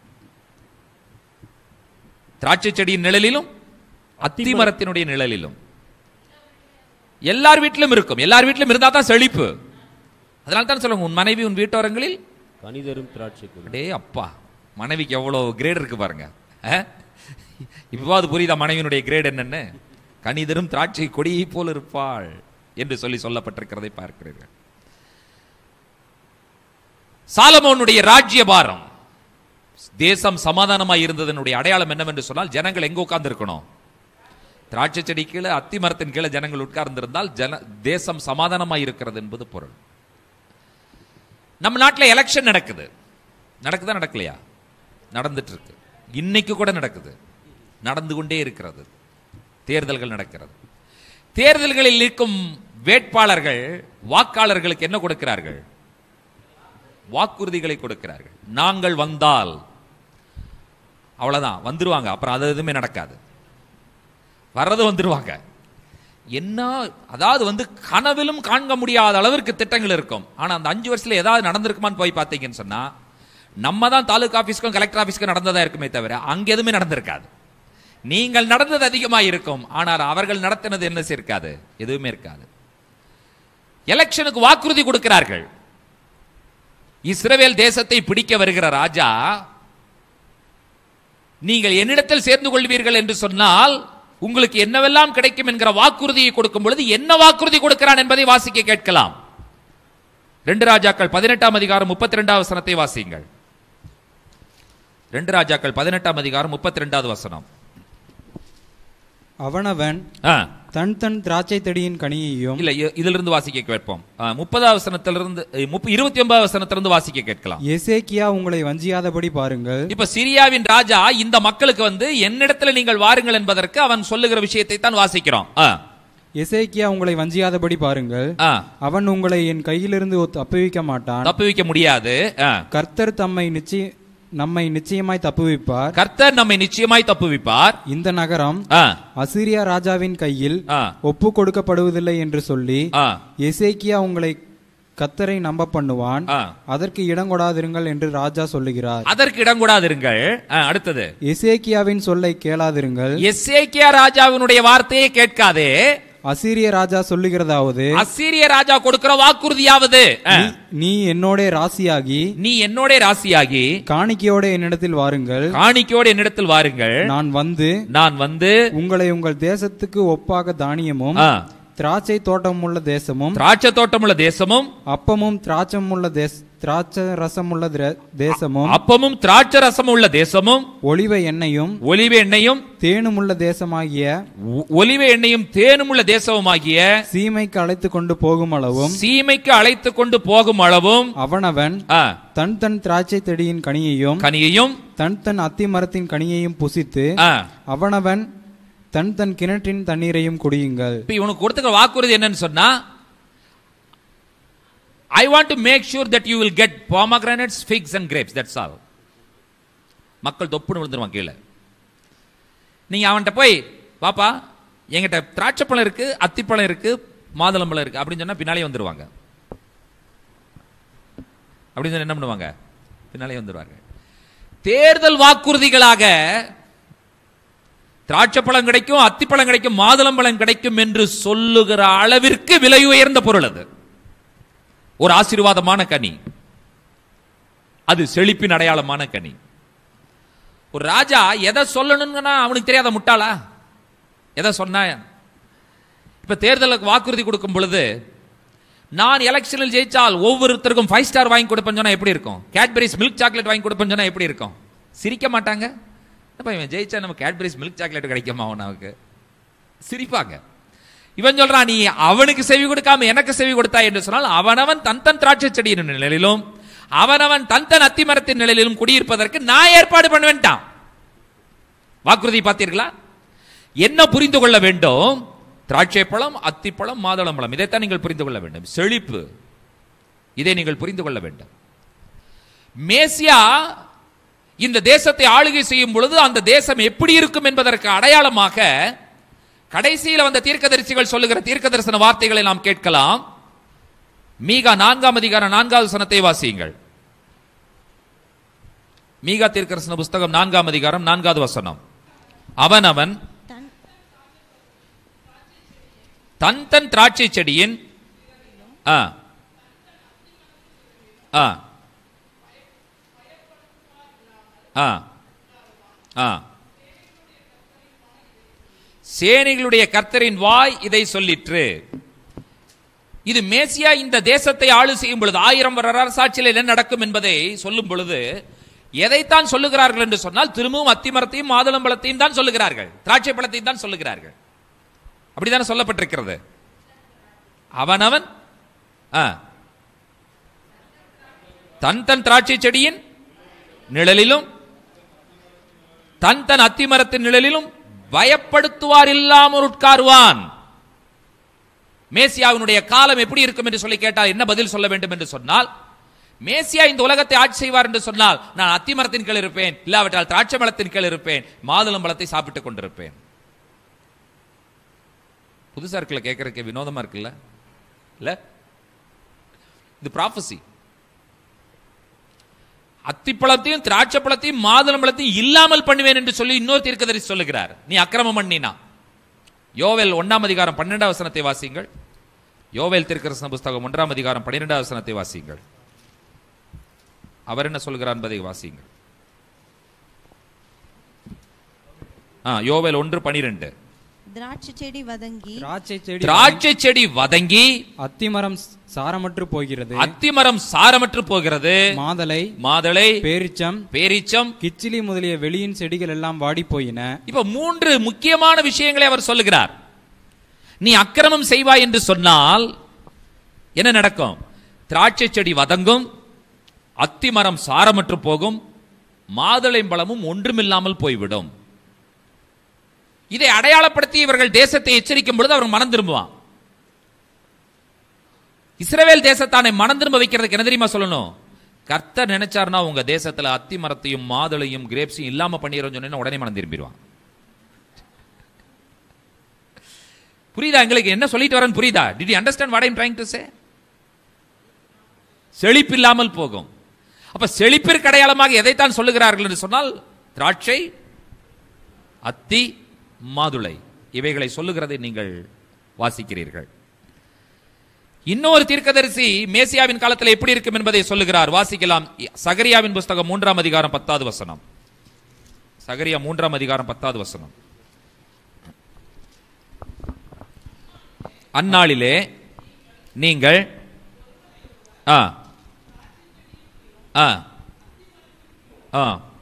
திராட்சை செடியின் நிழலிலும் அத்திமரத்தினுடைய நிழலிலும் எல்லார் வீட்டிலும் இருக்கும் எல்லார் வீட்டிலும் இருந்தா தான் செழிப்பு அதனால தான் சொல்லுங்க உன் மனைவி உன் வீட்டோரங்களில் கனிதரும் திராட்சை கொடி அடே அப்பா மனைவிக்கு எவ்வளவு கிரேட் இருக்கு பாருங்க அஹ்? இப்பவாது புரியுதா மனைவியினுடைய கிரேட் என்னன்னு கனிதரும் திராட்சை கொடியை போல் இருப்பாள் என்று சொல்லி சொல்லப்பட்டிருக்கிறதை பார்க்கிறீர்கள் சாலமோனுடைய ராஜ்ய பாரம் தேசம் சமாதானமாய் இருந்ததனுடைய அடையாளம் என்னவென்று சொன்னால் ஜனங்கள் எங்க உட்கார்ந்து இருக்கணும் திராட்சை செடி கீழே அத்தி மரத்தின் கீழே ஜனங்கள் உட்கார்ந்திருந்தால் ஜன தேசம் சமாதானமாய் இருக்கிறது என்பது பொருள் நம்ம நாட்டில் எலெக்ஷன் நடக்குது நடக்குதா நடக்கலையா நடந்துட்டு இருக்கு இன்னைக்கு கூட நடக்குது நடந்து கொண்டே இருக்கிறது தேர்தல்கள் நடக்கிறது தேர்தல்களில் இருக்கும் வேட்பாளர்கள் வாக்காளர்களுக்கு என்ன கொடுக்கிறார்கள் வாக்குறுதிகளை கொடுக்கிறார்கள் நாங்கள் வந்தால் அவ்வளவுதான் வந்துருவாங்க அப்புறம் அது எதுவுமே நடக்காது வர்றது வந்துருவாங்க என்ன அதாவது வந்து கனவிலும் காண்க முடியாத அளவிற்கு திட்டங்கள் இருக்கும் ஆனா அந்த அஞ்சு வருஷத்துல ஏதாவது நடந்திருக்குமான்னு போய் பார்த்தீங்கன்னு சொன்னா நம்ம தான் தாலுகா ஆபீஸ்க்கும் கலெக்டர் ஆபீஸ்க்கும் நடந்ததா இருக்குமே தவிர அங்க எதுவுமே நடந்திருக்காது நீங்கள் நடந்தது அதிகமா இருக்கும் ஆனால் அவர்கள் நடத்தினது என்ன இருக்காது எதுவுமே இருக்காது எலெக்ஷனுக்கு வாக்குறுதி கொடுக்கிறார்கள் இஸ்ரவேல் தேசத்தை பிடிக்க வருகிற ராஜா நீங்கள் என்னிடத்தில் சேர்ந்து கொள்வீர்கள் என்று சொன்னால் உங்களுக்கு என்னவெல்லாம் கிடைக்கும் என்கிற வாக்குறுதியை கொடுக்கும் பொழுது என்ன வாக்குறுதி கொடுக்கிறான் என்பதை வாசிக்க கேட்கலாம் ரெண்டு ராஜாக்கள் பதினெட்டாம் அதிகாரம் முப்பத்தி ரெண்டாவது வசனத்தை வாசியுங்கள் ரெண்டு ராஜாக்கள் பதினெட்டாம் அதிகாரம் முப்பத்தி ரெண்டாவது வசனம் அவனவன் ஆ, தன் தன் திராட்சை தடியின் கனியையும் இல்ல இ- இதிலிருந்து வாசிக்க கேட்போம் ஆ, முப்பதாவது வசனத்திலிருந்து இ- முப்ப- இருபத்தி ஒன்பதாவது வசனத்திலிருந்து வாசிக்க கேட்கலாம் எசேக்கியா உங்களை வஞ்சியாதபடி பாருங்கள் இப்ப சிரியாவின் ராஜா இந்த மக்களுக்கு வந்து என்னிடத்துல நீங்கள் வாருங்கள் என்பதற்கு அவன் சொல்லுகிற விஷயத்தை தான் வாசிக்கிறோம் ஆ, எசேக்கியா உங்களை வஞ்சியாதபடி பாருங்கள் ஆ. அவன் உங்களை என் கையிலிருந்து தப்புவிக்க மாட்டான் தப்புவிக்க முடியாது ஆ. கர்த்தர் தம்மை நிச்சய நம்மை நிச்சயமாய் தப்புவிப்பார் கர்த்தர் நம்மை நிச்சயமாய் தப்புவிப்பார் இந்த நகரம் ஆ, அசீரியா ராஜாவின் கையில் ஆ, ஒப்பு கொடுக்கப்படுவதில்லை என்று சொல்லி ஆ, எசேக்கியா உங்களை கத்தரை நம்ப பண்ணுவான் ஆ. அதற்கு இடங்கொடாதிருங்கள் என்று ராஜா சொல்லுகிறார் அதற்கு இடம் கூடாதிருங்கள் ஆ, அடுத்தது எசேக்கியாவின் சொல்லை கேளாதிருங்கள் எஸ்ஏக்கியா ராஜாவினுடைய வார்த்தையை கேட்காதே அசீரிய ராஜா சொல்லுகிறதாவது அசீரிய ராஜா கொடுக்கிற வாக்குறுதியாவது ஆ, நீ- நீ என்னோட ராசியாகி நீ என்னோட ராசியாகி காணிக்கையோட என்னிடத்தில் வாருங்கள் காணிக்கையோடு என்னிடத்தில் வாருங்கள் நான் வந்து நான் வந்து உங்களை உங்கள் தேசத்துக்கு ஒப்பாக தானியமும் ஆ, திராட்சை தோட்டமுள்ள தேசமும் திராட்சை தோட்டமுள்ள தேசமும் அப்பமும் திராட்சமுள்ள தேச திராட்சை ரசமுள்ள திர- தேசமும் அப்பமும் திராட்சை ரசம் உள்ள தேசமும் ஒளிவ எண்ணெயும் ஒலிவ எண்ணெயும் தேனுமுள்ள தேசமாகிய ஒ- ஒலிவ எண்ணெயும் தேனும் உள்ள தேசமுமாகிய சீமைக்கு அழைத்து கொண்டு போகும் அளவும் சீமைக்கு அழைத்து கொண்டு போகும் அளவும் அவனவன் ஆ, தன் தன் திராட்சை செடியின் கனியையும் கனியையும் தன் தன் அத்தி மரத்தின் கனியையும் புசித்து ஆ, அவனவன் தன் தன் கிணற்றின் தண்ணீரையும் குடியுங்கள் இப்ப இவனுக்கு கொடுத்துக்கிற வாக்குறுதி என்னன்னு சொன்னா I want to make sure that you will get pomegranates figs and grapes that's all மக்கள் தொப்புன்னு விழுந்துருவான் கீழே நீங்க அவன்கிட்ட போய் பாப்பா என்கிட்ட திராட்சைப்பழம் இருக்கு அத்திப்பழம் இருக்கு மாதுளம்பழம் இருக்கு அப்படின்னு சொன்னா பின்னாலே வந்துருவாங்க அப்படின்னு சொன்னா என்ன பண்ணுவாங்க பின்னாலே வந்துருவாங்க தேர்தல் வாக்குறுதிகளாக திராட்சைப்பழம் கிடைக்கும் அத்திப்பழம் கிடைக்கும் மாதுளம்பழம் கிடைக்கும் என்று சொல்லுகிற அளவிற்கு விலை உயர்ந்த பொருள் அது ஒரு ஆசீர்வாதமான கனி அது செழிப்பின் அடையாளமான கனி ஒரு ராஜா எதை சொல்லணும்னா அவனுக்கு தெரியாத முட்டாளா எதை சொன்னா இப்ப தேர்தலுக்கு வாக்குறுதி கொடுக்கும் பொழுது நான் எலெக்ஷனில் ஜெயிச்சால் ஒவ்வொருத்தருக்கும் ஃபைவ் ஸ்டார் வாங்கி கொடுப்பேன்னு சொன்னா எப்படி இருக்கும் கேட்பரிஸ் மில்க் சாக்லேட் வாங்கி கொடுப்பேன்னு சொன்னா எப்படி இருக்கும் சிரிக்க மாட்டாங்க அப்ப இவன் ஜெயிச்சா நம்ம கேட்பரிஸ் மில்க் சாக்லேட் கிடைக்குமா அவனுக்கு சிரிப்பாங்க இவன் சொல்றான் நீ அவனுக்கு செவி கொடுக்காம எனக்கு செவி கொடுத்தா என்று சொன்னால் அவனவன் தன் தன் திராட்சை செடியின் நிலையிலும் அவனவன் தன் தன் அத்திமரத்தின் நிலையிலும் குடியிருப்பதற்கு நான் ஏற்பாடு பண்ணுவேன்ட்டான் வாக்குறுதி பார்த்தீர்களா என்ன புரிந்து கொள்ள வேண்டும் திராட்சை பழம் அத்திப்பழம் மாதுளம்பழம் இதைத்தான் நீங்கள் புரிந்து கொள்ள வேண்டும் செழிப்பு இதை நீங்கள் புரிந்து கொள்ள வேண்டும் மேசியா இந்த தேசத்தை ஆளுகை செய்யும் பொழுது அந்த தேசம் எப்படி இருக்கும் என்பதற்கு அடையாளமாக கடைசியில் வந்த தீர்க்கதரிசிகள் சொல்லுகிற தீர்க்க தரிசன வார்த்தைகளை நாம் கேட்கலாம் மீகா நான்காம் அதிகாரம் நான்காவது சனத்தை வாசியுங்கள் மீகா தீர்க்கதரிசன புஸ்தகம் நான்காம் அதிகாரம் நான்காவது வசனம் அவன் அவன் தன் தன் திராட்சை செடியின் ஆ ஆ ஆ ஆ சேனைகளுடைய கர்த்தரின் வாய் இதை சொல்லிற்று இது மேசியா இந்த தேசத்தை ஆளு செய்யும் பொழுது ஆயிரம் வருட அரசாட்சியில் என்ன நடக்கும் என்பதை சொல்லும் பொழுது எதைத்தான் சொல்லுகிறார்கள் என்று சொன்னால் திரும்பவும் அத்திமரத்தையும் மாதுளம்பழத்தையும் தான் சொல்லுகிறார்கள் திராட்சை பழத்தையும் தான் சொல்லுகிறார்கள் அப்படித்தானே சொல்லப்பட்டிருக்கிறது அவனவன் ஆ, தன் தன் திராட்சை செடியின் நிழலிலும் தன் தன் அத்திமரத்தின் நிழலிலும் பயப்படுத்துவார் இல்லாமல் உட்காருவான் மேசியாவினுடைய காலம் எப்படி இருக்கும் என்று சொல்லி கேட்டால் என்ன பதில் சொல்ல வேண்டும் என்று சொன்னால் மேசியா இந்த உலகத்தை ஆட்சி செய்வார் என்று சொன்னால் நான் அத்திமரத்தின் கீழ் இருப்பேன் இல்லாவிட்டால் திராட்சை மரத்தின் கீழ் இருப்பேன் மாதுளம் பழத்தை சாப்பிட்டுக் கொண்டிருப்பேன் புதுசா இருக்குல்ல கேட்கறதுக்கு வினோதமா இருக்குல்ல இல்ல இது ப்ராஃபசி அத்திப்பழத்தையும் திராட்சை பழத்தையும் மாதுளம் பழத்தையும் இல்லாமல் பண்ணுவேன் என்று சொல்லி இன்னொரு தீர்க்கதரிசி சொல்லுகிறார் நீ அக்கிரமம் பண்ணினா யோவேல் ஒன்னாம் அதிகாரம் பன்னெண்டாம் வசனத்தை வாசியுங்கள் யோவேல் திருக்கரசன புஸ்தகம் ஒன்றாம் அதிகாரம் பன்னிரெண்டாம் வசனத்தை வாசியுங்கள் அவர் என்ன சொல்கிறார் என்பதை வாசியுங்கள் ஆ யோவேல் ஒன்று பனிரெண்டு திராட்சை செடி வதங்கி திராட்சை செடி திராட்சை செடி வதங்கி அத்திமரம் சாரமற்று போகிறது அத்திமரம் சாரமற்று போகிறது மாதலை மாதளை பேரிச்சம் பேரீச்சம் கிச்சிலி முதலிய வெளியின் செடிகள் எல்லாம் வாடி போயின இப்ப மூன்று முக்கியமான விஷயங்களை அவர் சொல்லுகிறார் நீ அக்கிரமம் செய்வாய் என்று சொன்னால் என்ன நடக்கும் திராட்சை செடி வதங்கும் அத்திமரம் சாரமற்று போகும் மாதுளை பழமும் ஒன்றுமில்லாமல் போய்விடும் இதை அடையாளப்படுத்தி இவர்கள் தேசத்தை எச்சரிக்கும் பொழுது அவர் மனம் திரும்புவான் இஸ்ரவேல் தேசத்தானை மனம் திரும்ப வைக்கிறதுக்கு என்ன தெரியுமா சொல்லணும் கர்த்தர் நினைச்சாருன்னா உங்க தேசத்துல அத்தி மரத்தையும் மாதுளையும் கிரேப்ஸையும் இல்லாம பண்ணிடுறோம்னு சொன்னா உடனே மனம் திரும்பிடுவான் புரியுதா எங்களுக்கு என்ன சொல்லிட்டு வரேன்னு புரியுதா did you understand what I'm trying to say செழிப்பில்லாமல் போகும் அப்ப செழிப்பிற்கு அடையாளமாக எதைத்தான் சொல்லுகிறார்கள் என்று சொன்னால் திராட்சை அத்தி மாதுளை இவைகளை சொல்லுகிறதை நீங்கள் வாசிக்கிறீர்கள் இன்னொரு தீர்க்கதரிசி மேசியாவின் காலத்தில் எப்படி இருக்கும் என்பதை சொல்லுகிறார் வாசிக்கலாம் சகரியாவின் புஸ்தகம் மூன்றாம் அதிகாரம் பத்தாவது வசனம் சகரியா மூன்றாம் அதிகாரம் பத்தாவது வசனம் அந்நாளிலே நீங்கள் ஆ ஆ ஆ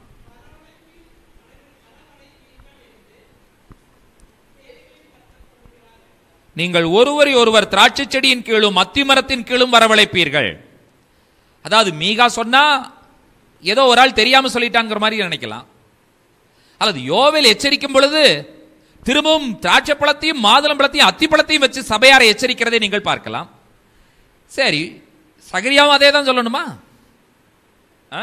நீங்கள் ஒருவரை ஒருவர் திராட்சை செடியின் கீழும் அத்திமரத்தின் கீழும் வரவழைப்பீர்கள் அதாவது மீகா சொன்னா ஏதோ ஒரு ஆள் தெரியாம சொல்லிட்டாங்கிற மாதிரி நினைக்கலாம் அல்லது யோவேல் எச்சரிக்கும் பொழுது திரும்பவும் திராட்சை பழத்தையும் மாதுளம் பழத்தையும் அத்தி பழத்தையும் வச்சு சபையாரை எச்சரிக்கிறதை நீங்கள் பார்க்கலாம் சரி சகரியாவும் அதே தான் சொல்லணுமா ஆ?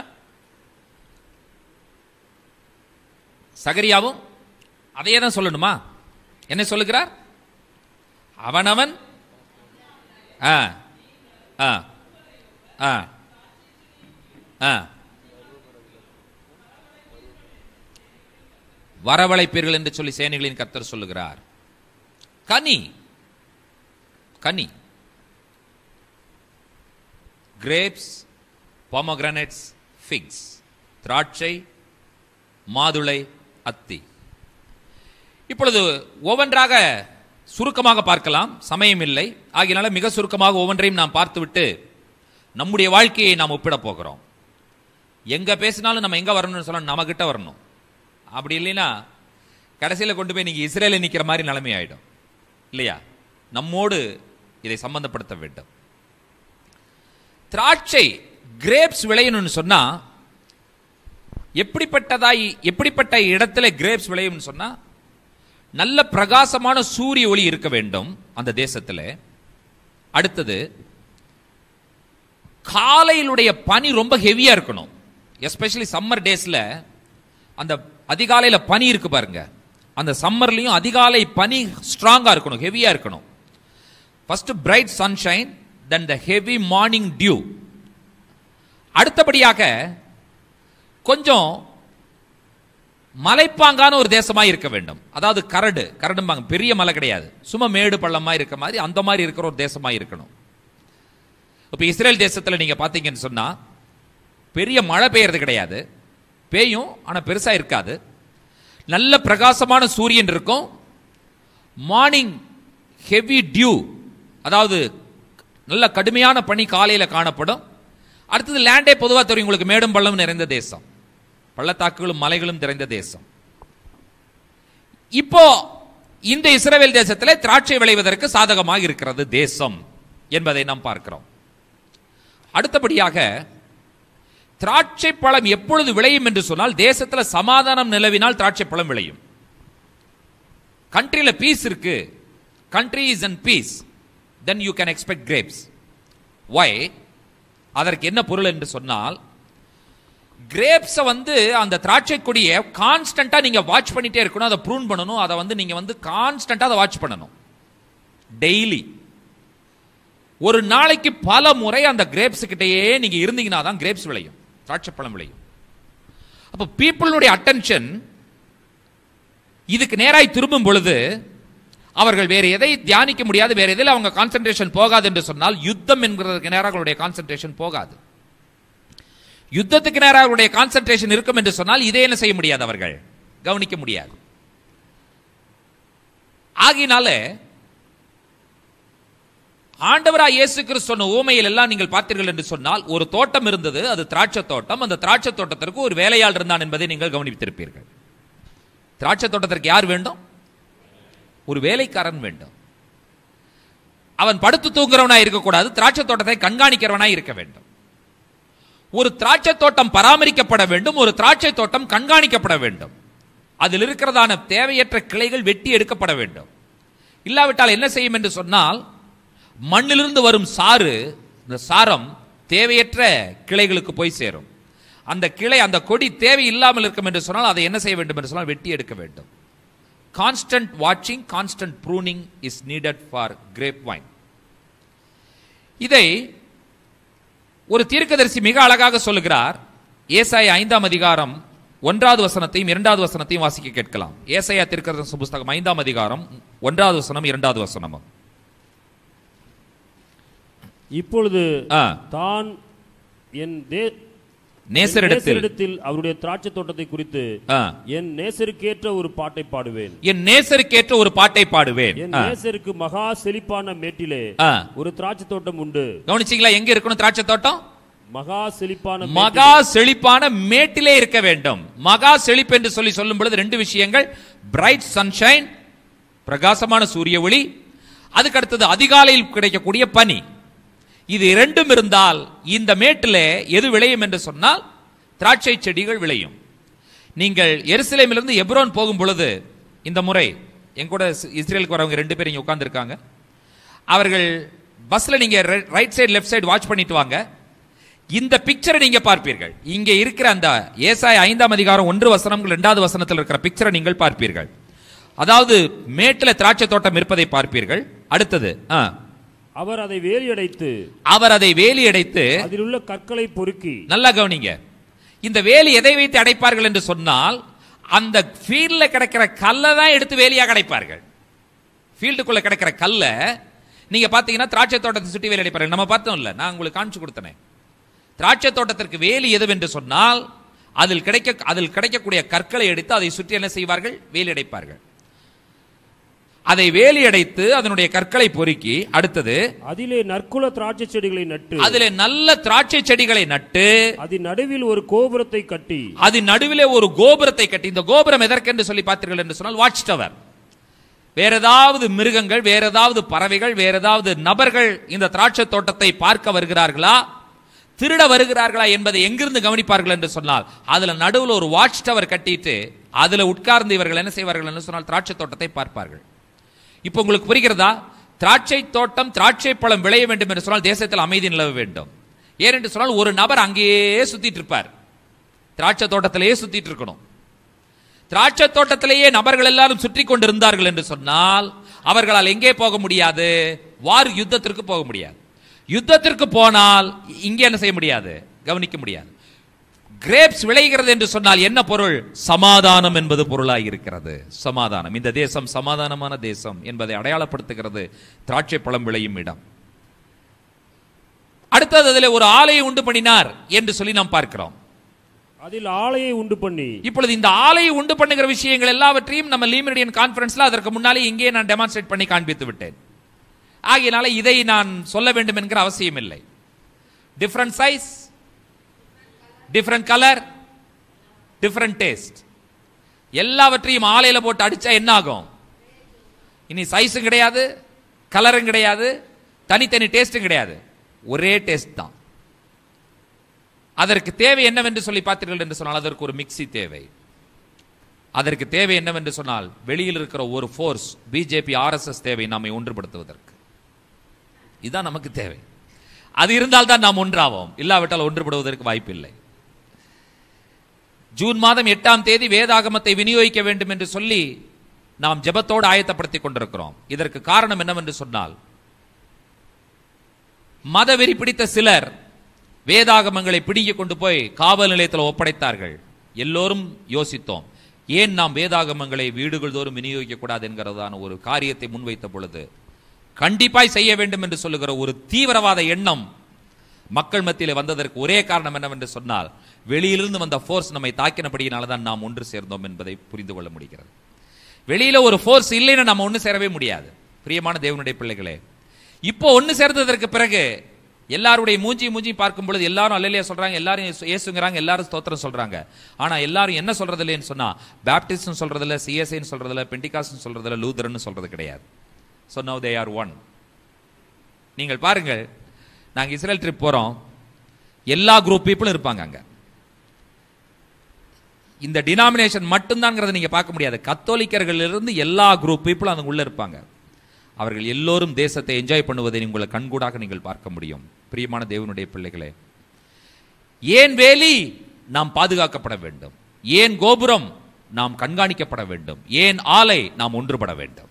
சகரியாவும் அதையே தான் சொல்லணுமா என்ன சொல்லுகிறார் அவனவன் ஆ ஆ ஆ ஆ வரவழைப்பீர்கள் என்று சொல்லி சேனைகளின் கர்த்தர் சொல்லுகிறார் கனி கனி கிரேப்ஸ் பொமோகிரானேட்ஸ் ஃபிக்ஸ் திராட்சை மாதுளை அத்தி இப்பொழுது ஒவ்வொன்றாக சுருக்கமாக பார்க்கலாம் சமயம் இல்லை ஆகியனால மிக சுருக்கமாக ஒவ்வொன்றையும் நாம் பார்த்துவிட்டு நம்முடைய வாழ்க்கையை நாம் ஒப்பிடப் போகிறோம் எங்க பேசினாலும் நம்ம எங்க வரணும்னு சொல்ல நம்ம கிட்ட வரணும் அப்படி இல்லைன்னா கடைசியில் கொண்டு போய் நீங்க இஸ்ரேல நிக்கிற மாதிரி நிலைமை ஆயிடும் இல்லையா நம்மோடு இதை சம்பந்தப்படுத்த வேண்டும் திராட்சை கிரேப்ஸ் விளையணும்னு சொன்னா எப்படிப்பட்டதாய் எப்படிப்பட்ட இடத்துல கிரேப்ஸ் விளையும்னு சொன்னா நல்ல பிரகாசமான சூரிய ஒளி இருக்க வேண்டும் அந்த தேசத்தில் அடுத்தது காலையிலுடைய பனி ரொம்ப ஹெவியா இருக்கணும் எஸ்பெஷலி சம்மர் டேஸ்ல அந்த அதிகாலையில பனி இருக்கு பாருங்க அந்த சம்மர்லயும் அதிகாலை பனி ஸ்ட்ராங்கா இருக்கணும் ஹெவியா இருக்கணும் first bright sunshine then the heavy morning dew அடுத்தபடியாக கொஞ்சம் மலைப்பாங்கான ஒரு தேசமா இருக்க வேண்டும் அதாவது கரடு கரடும்பாங்க பெரிய மலை கிடையாது சும்மா மேடு பள்ளமா இருக்க மாதிரி அந்த மாதிரி இருக்கிற ஒரு தேசமா இருக்கணும் இப்ப இஸ்ரேல் தேசத்துல நீங்க பாத்தீங்கன்னு சொன்னா பெரிய மழை பெய்யறது கிடையாது பெய்யும் ஆனா பெருசா இருக்காது நல்ல பிரகாசமான சூரியன் இருக்கும் மார்னிங் ஹெவி டியூ அதாவது நல்ல கடுமையான பனி காலையில காணப்படும் அடுத்தது லேண்டே பொதுவாக தெரியும் உங்களுக்கு மேடும் பள்ளம் நிறைந்த தேசம் பள்ளத்தாக்குகளும் மலைகளும் நிறைந்த தேசம் இப்போ இந்த இஸ்ரவேல் தேசத்தில் திராட்சை விளைவதற்கு சாதகமாக இருக்கிறது தேசம் என்பதை நாம் பார்க்கிறோம் அடுத்தபடியாக திராட்சை பழம் எப்பொழுது விளையும் என்று சொன்னால் தேசத்தில் சமாதானம் நிலவினால் திராட்சை பழம் விளையும் கண்ட்ரியில பீஸ் இருக்கு country is and peace then you can expect grapes why அதற்கு என்ன பொருள் என்று சொன்னால் கிரேப்ஸை வந்து அந்த திராட்சை கொடியை கான்ஸ்டண்டா நீங்க வாட்ச் பண்ணிட்டே இருக்கணும் அதை ப்ரூன் பண்ணணும் அதை வந்து நீங்க வந்து கான்ஸ்டண்டா அதை வாட்ச் பண்ணணும் டெய்லி ஒரு நாளைக்கு பல முறை அந்த கிரேப்ஸ் கிட்டேயே நீங்க இருந்தீங்கன்னா தான் கிரேப்ஸ் விளையும் திராட்சை பழம் விளையும் அப்ப பீப்புளுடைய அட்டென்ஷன் இதுக்கு நேராய் திரும்பும் பொழுது அவர்கள் வேற எதை தியானிக்க முடியாது வேற எதில் அவங்க கான்சென்ட்ரேஷன் போகாது என்று சொன்னால் யுத்தம் என்கிறதுக்கு நேராக அவங்களுடைய கான்சென்ட்ரேஷன் போகாது யுத்தத்துக்கு நேராக அவருடைய கான்சென்ட்ரேஷன் இருக்கும் என்று சொன்னால் இதை என்ன செய்ய முடியாது அவர்கள் கவனிக்க முடியாது ஆகினால ஆண்டவரா இயேசு கிறிஸ்து சொன்ன ஊமையில் எல்லாம் நீங்கள் பார்த்தீர்கள் என்று சொன்னால் ஒரு தோட்டம் இருந்தது அது திராட்சை தோட்டம் அந்த திராட்சை தோட்டத்திற்கு ஒரு வேலையாள் இருந்தான் என்பதை நீங்கள் கவனித்திருப்பீர்கள் திராட்சை தோட்டத்திற்கு யார் வேண்டும் ஒரு வேலைக்காரன் வேண்டும் அவன் படுத்து தூங்குறவனா இருக்கக்கூடாது திராட்சை தோட்டத்தை கண்காணிக்கிறவனா இருக்க வேண்டும் ஒரு திராட்சை தோட்டம் பராமரிக்கப்பட வேண்டும் ஒரு திராட்சை தோட்டம் கண்காணிக்கப்பட வேண்டும் அதில் இருக்கிறதான தேவையற்ற கிளைகள் வெட்டி எடுக்கப்பட வேண்டும் இல்லாவிட்டால் என்ன செய்யும் என்று சொன்னால் மண்ணிலிருந்து வரும் சாறு இந்த சாரம் தேவையற்ற கிளைகளுக்கு போய் சேரும் அந்த கிளை அந்த கொடி தேவை இல்லாமல் இருக்கும் என்று சொன்னால் அதை என்ன செய்ய வேண்டும் என்று சொன்னால் வெட்டி எடுக்க வேண்டும் கான்ஸ்டன்ட் வாட்சிங் constant pruning is needed for grape vine இதை ஒரு தீர்க்கதரிசி மிக அழகாக சொல்லுகிறார் ஏசாய ஐந்தாம் அதிகாரம் ஒன்றாவது வசனத்தையும் இரண்டாவது வசனத்தையும் வாசிக்க கேட்கலாம் ஏசாயா தீர்க்கதரிசி புஸ்தகம் ஐந்தாம் அதிகாரம் ஒன்றாவது வசனம் இரண்டாவது வசனமும் இப்பொழுது ஆ, தான் என் தே நேசரிடத்தில் நேசரிடத்தில் அவருடைய திராட்சை தோட்டத்தை குறித்து ஆ, என் நேசருக்கேற்ற ஒரு பாட்டை பாடுவேன் என் நேசருக்கேற்ற ஒரு பாட்டை பாடுவேன் என் ஆ, நேசருக்கு மகா செழிப்பான மேட்டிலே ஆ. ஒரு திராட்சை தோட்டம் உண்டு கவனிச்சீங்களா எங்க இருக்கணும் திராட்சை தோட்டம் மகா செழிப்பான மகா செழிப்பான மேட்டிலே இருக்க வேண்டும் மகா செழிப்பு என்று சொல்லி சொல்லும் பொழுது ரெண்டு விஷயங்கள் பிரைட் சன்ஷைன் பிரகாசமான சூரிய ஒளி அதுக்கு அடுத்தது அதிகாலையில் கிடைக்கக்கூடிய பனி இது இரண்டும் இருந்தால் இந்த மேட்டிலே எது விளையும் என்று சொன்னால் திராட்சை செடிகள் விளையும் நீங்கள் எருசலேமிலிருந்து எப்ரோன் போகும் பொழுது இந்த முறை என் கூட இஸ்ரேலுக்கு வரவங்க ரெண்டு பேரும் இங்க உட்கார்ந்திருக்காங்க அவர்கள் பஸ்ல நீங்க right side left side watch பண்ணிட்டு வாங்க இந்த பிக்சரை நீங்க பார்ப்பீர்கள் இங்க இருக்கிற அந்த ஏசாய ஐந்தாம் அதிகாரம் ஒன்று வசனம் இரண்டாவது வசனத்தில் இருக்கிற பிக்சரை நீங்கள் பார்ப்பீர்கள் அதாவது மேட்டில் திராட்சை தோட்டம் இருப்பதை பார்ப்பீர்கள் அடுத்தது ஆ. அவர் அதை வேலியடைத்து அவர் அதை வேலி அடைத்து அதில் உள்ள கற்களை பொறுக்கி நல்லா கவனிங்க இந்த வேலி எதை வைத்து அடைப்பார்கள் என்று சொன்னால் அந்த ஃபீல்ட்ல கிடைக்கிற கல்லை தான் எடுத்து வேலியாக அடைப்பார்கள் ஃபீல்டுக்குள்ள கிடைக்கிற கல்லை நீங்க பாத்தீங்கன்னா திராட்சை தோட்டத்தை சுற்றி வேலி அடைப்பார்கள் நம்ம பார்த்தோம் இல்ல நான் உங்களுக்கு காமிச்சு கொடுத்தனே திராட்சை தோட்டத்திற்கு வேலி எதுவென்று சொன்னால் அதில் கிடைக்க அதில் கிடைக்கக்கூடிய கற்களை எடுத்து அதை சுற்றி என்ன செய்வார்கள் வேலி அடைப்பார்கள் அதை வேலி அடைத்து அதனுடைய கற்களை பொறுக்கி அடுத்தது அதிலே நற்குல திராட்சை செடிகளை நட்டு அதிலே நல்ல திராட்சை செடிகளை நட்டு அதன் நடுவில் ஒரு கோபுரத்தை கட்டி அது நடுவிலே ஒரு கோபுரத்தை கட்டி இந்த கோபுரம் எதற்கென்று சொல்லி பார்த்தீர்கள் என்று சொன்னால் வாட்ச் டவர் வேற ஏதாவது மிருகங்கள் வேற ஏதாவது பறவைகள் வேற ஏதாவது நபர்கள் இந்த திராட்சை தோட்டத்தை பார்க்க வருகிறார்களா திருட வருகிறார்களா என்பதை எங்கிருந்து கவனிப்பார்கள் என்று சொன்னால் அதுல நடுவில் ஒரு வாட்ச் டவர் கட்டிட்டு அதுல உட்கார்ந்து இவர்கள் என்ன செய்வார்கள் என்று சொன்னால் திராட்சை தோட்டத்தை பார்ப்பார்கள் இப்போ உங்களுக்கு புரிகிறதா திராட்சை தோட்டம் திராட்சை பழம் விளைய வேண்டும் என்று சொன்னால் தேசத்தில் அமைதி நிலவ வேண்டும் ஏனென்று சொன்னால் ஒரு நபர் அங்கேயே சுத்திட்டு இருப்பார் திராட்சை தோட்டத்திலேயே சுத்திட்டு இருக்கணும் திராட்சை தோட்டத்திலேயே நபர்கள் எல்லாரும் சுற்றி கொண்டிருந்தார்கள் என்று சொன்னால் அவர்களால் எங்கே போக முடியாது வார் யுத்தத்திற்கு போக முடியாது யுத்தத்திற்கு போனால் இங்கே என்ன செய்ய முடியாது கவனிக்க முடியாது கிரேப்ஸ் விளைகிறது என்று சொன்னால் என்ன பொருள் சமாதானம் என்பது பொருளாய் இருக்கிறது சமாதானம் இந்த தேசம் சமாதானமான தேசம் என்பதை அடையாளப்படுத்துகிறது திராட்சை பழம் விளையும் இடம் அடுத்தது அதில் ஒரு ஆலையை உண்டு பண்ணினார் என்று சொல்லி நாம் பார்க்கிறோம் அதில் ஆலையை உண்டு பண்ணி இப்பொழுது இந்த ஆலையை உண்டு பண்ணுகிற விஷயங்கள் எல்லாவற்றையும் நம்ம லீமிடியன் கான்ஃபரன்ஸ்ல அதற்கு முன்னாலே இங்கே நான் டெமான்ஸ்ட்ரேட் பண்ணி காண்பித்து விட்டேன் ஆகையினால இதை நான் சொல்ல வேண்டும் என்கிற அவசியம் இல்லை different size different colour different taste எல்லாவற்றையும் ஆலையில போட்டு அடிச்சா என்ன ஆகும் இனி சைஸும் கிடையாது கலரும் கிடையாது தனித்தனி டேஸ்டும் கிடையாது ஒரே டேஸ்ட் தான் அதற்கு தேவை என்னவென்று சொல்லி பார்த்தீர்கள் என்று சொன்னால் அதற்கு ஒரு மிக்ஸி தேவை அதற்கு தேவை என்னவென்று சொன்னால் வெளியில் இருக்கிற ஒரு ஃபோர்ஸ் பிஜேபி ஆர்எஸ்எஸ் தேவை நம்மை ஒன்றுபடுத்துவதற்கு இதுதான் நமக்கு தேவை அது இருந்தால் தான் நாம் ஒன்றாவோம் இல்லாவிட்டால் ஒன்றுபடுவதற்கு வாய்ப்பில்லை ஜூன் மாதம் எட்டாம் தேதி வேதாகமத்தை விநியோகிக்க வேண்டும் என்று சொல்லி நாம் ஜெபத்தோடு ஆயத்தப்படுத்திக் கொண்டிருக்கிறோம் இதற்கு காரணம் என்னவென்று சொன்னால் மதவெறி பிடித்த சிலர் வேதாகமங்களை பிடிக்க கொண்டு போய் காவல் நிலையத்தில் ஒப்படைத்தார்கள் எல்லோரும் யோசித்தோம் ஏன் நாம் வேதாகமங்களை வீடுகள் தோறும் விநியோகிக்க கூடாது என்கிறதான ஒரு காரியத்தை முன்வைத்த பொழுது கண்டிப்பாய் செய்ய வேண்டும் என்று சொல்லுகிற ஒரு தீவிரவாத எண்ணம் மக்கள் மத்தியில் வந்ததற்கு ஒரே காரணம் என்னவென்று சொன்னால் வெளியிலிருந்து வந்த ஃபோர்ஸ் நம்மை தாக்கினபடியினால தான் நாம் ஒன்று சேர்ந்தோம் என்பதை புரிந்து கொள்ள முடிகிறது வெளியில ஒரு ஃபோர்ஸ் இல்லைன்னு நம்ம ஒன்று சேரவே முடியாது பிரியமான தேவனுடைய பிள்ளைகளே இப்போ ஒன்று சேர்ந்ததற்கு பிறகு எல்லாருடைய மூஞ்சி மூஞ்சி பார்க்கும் பொழுது எல்லாரும் அல்லையா சொல்றாங்க எல்லாரும் இயேசு- இயேசுங்கிறாங்க எல்லாரும் ஸ்தோத்திரம் சொல்றாங்க ஆனா எல்லாரும் என்ன சொல்றது இல்லைன்னு சொன்னா பேப்டிஸ்ட் சொல்றது இல்ல சிஎஸ்ஐன்னு சொல்றது இல்ல பெண்டிகாஸ்ட் சொல்றது இல்ல லூதரன் சொல்றது கிடையாது so now they are one நீங்கள் பாருங்கள் நாங்க இஸ்ரேல் ட்ரிப் போறோம் எல்லா குரூப் பீப்புளும் இருப்பாங்க அங்க இந்த டினாமினேஷன் மட்டும்தான்ங்கிறத நீங்க பார்க்க முடியாது கத்தோலிக்கர்கள் இருந்து எல்லா குரூப் பீப்புளும் அதுங்க உள்ள இருப்பாங்க அவர்கள் எல்லோரும் தேசத்தை என்ஜாய் பண்ணுவதை உங்களை கண்கூடாக நீங்கள் பார்க்க முடியும் பிரியமான தேவனுடைய பிள்ளைகளே ஏன் வேலி நாம் பாதுகாக்கப்பட வேண்டும் ஏன் கோபுரம் நாம் கண்காணிக்கப்பட வேண்டும் ஏன் ஆலை நாம் ஒன்றுபட வேண்டும்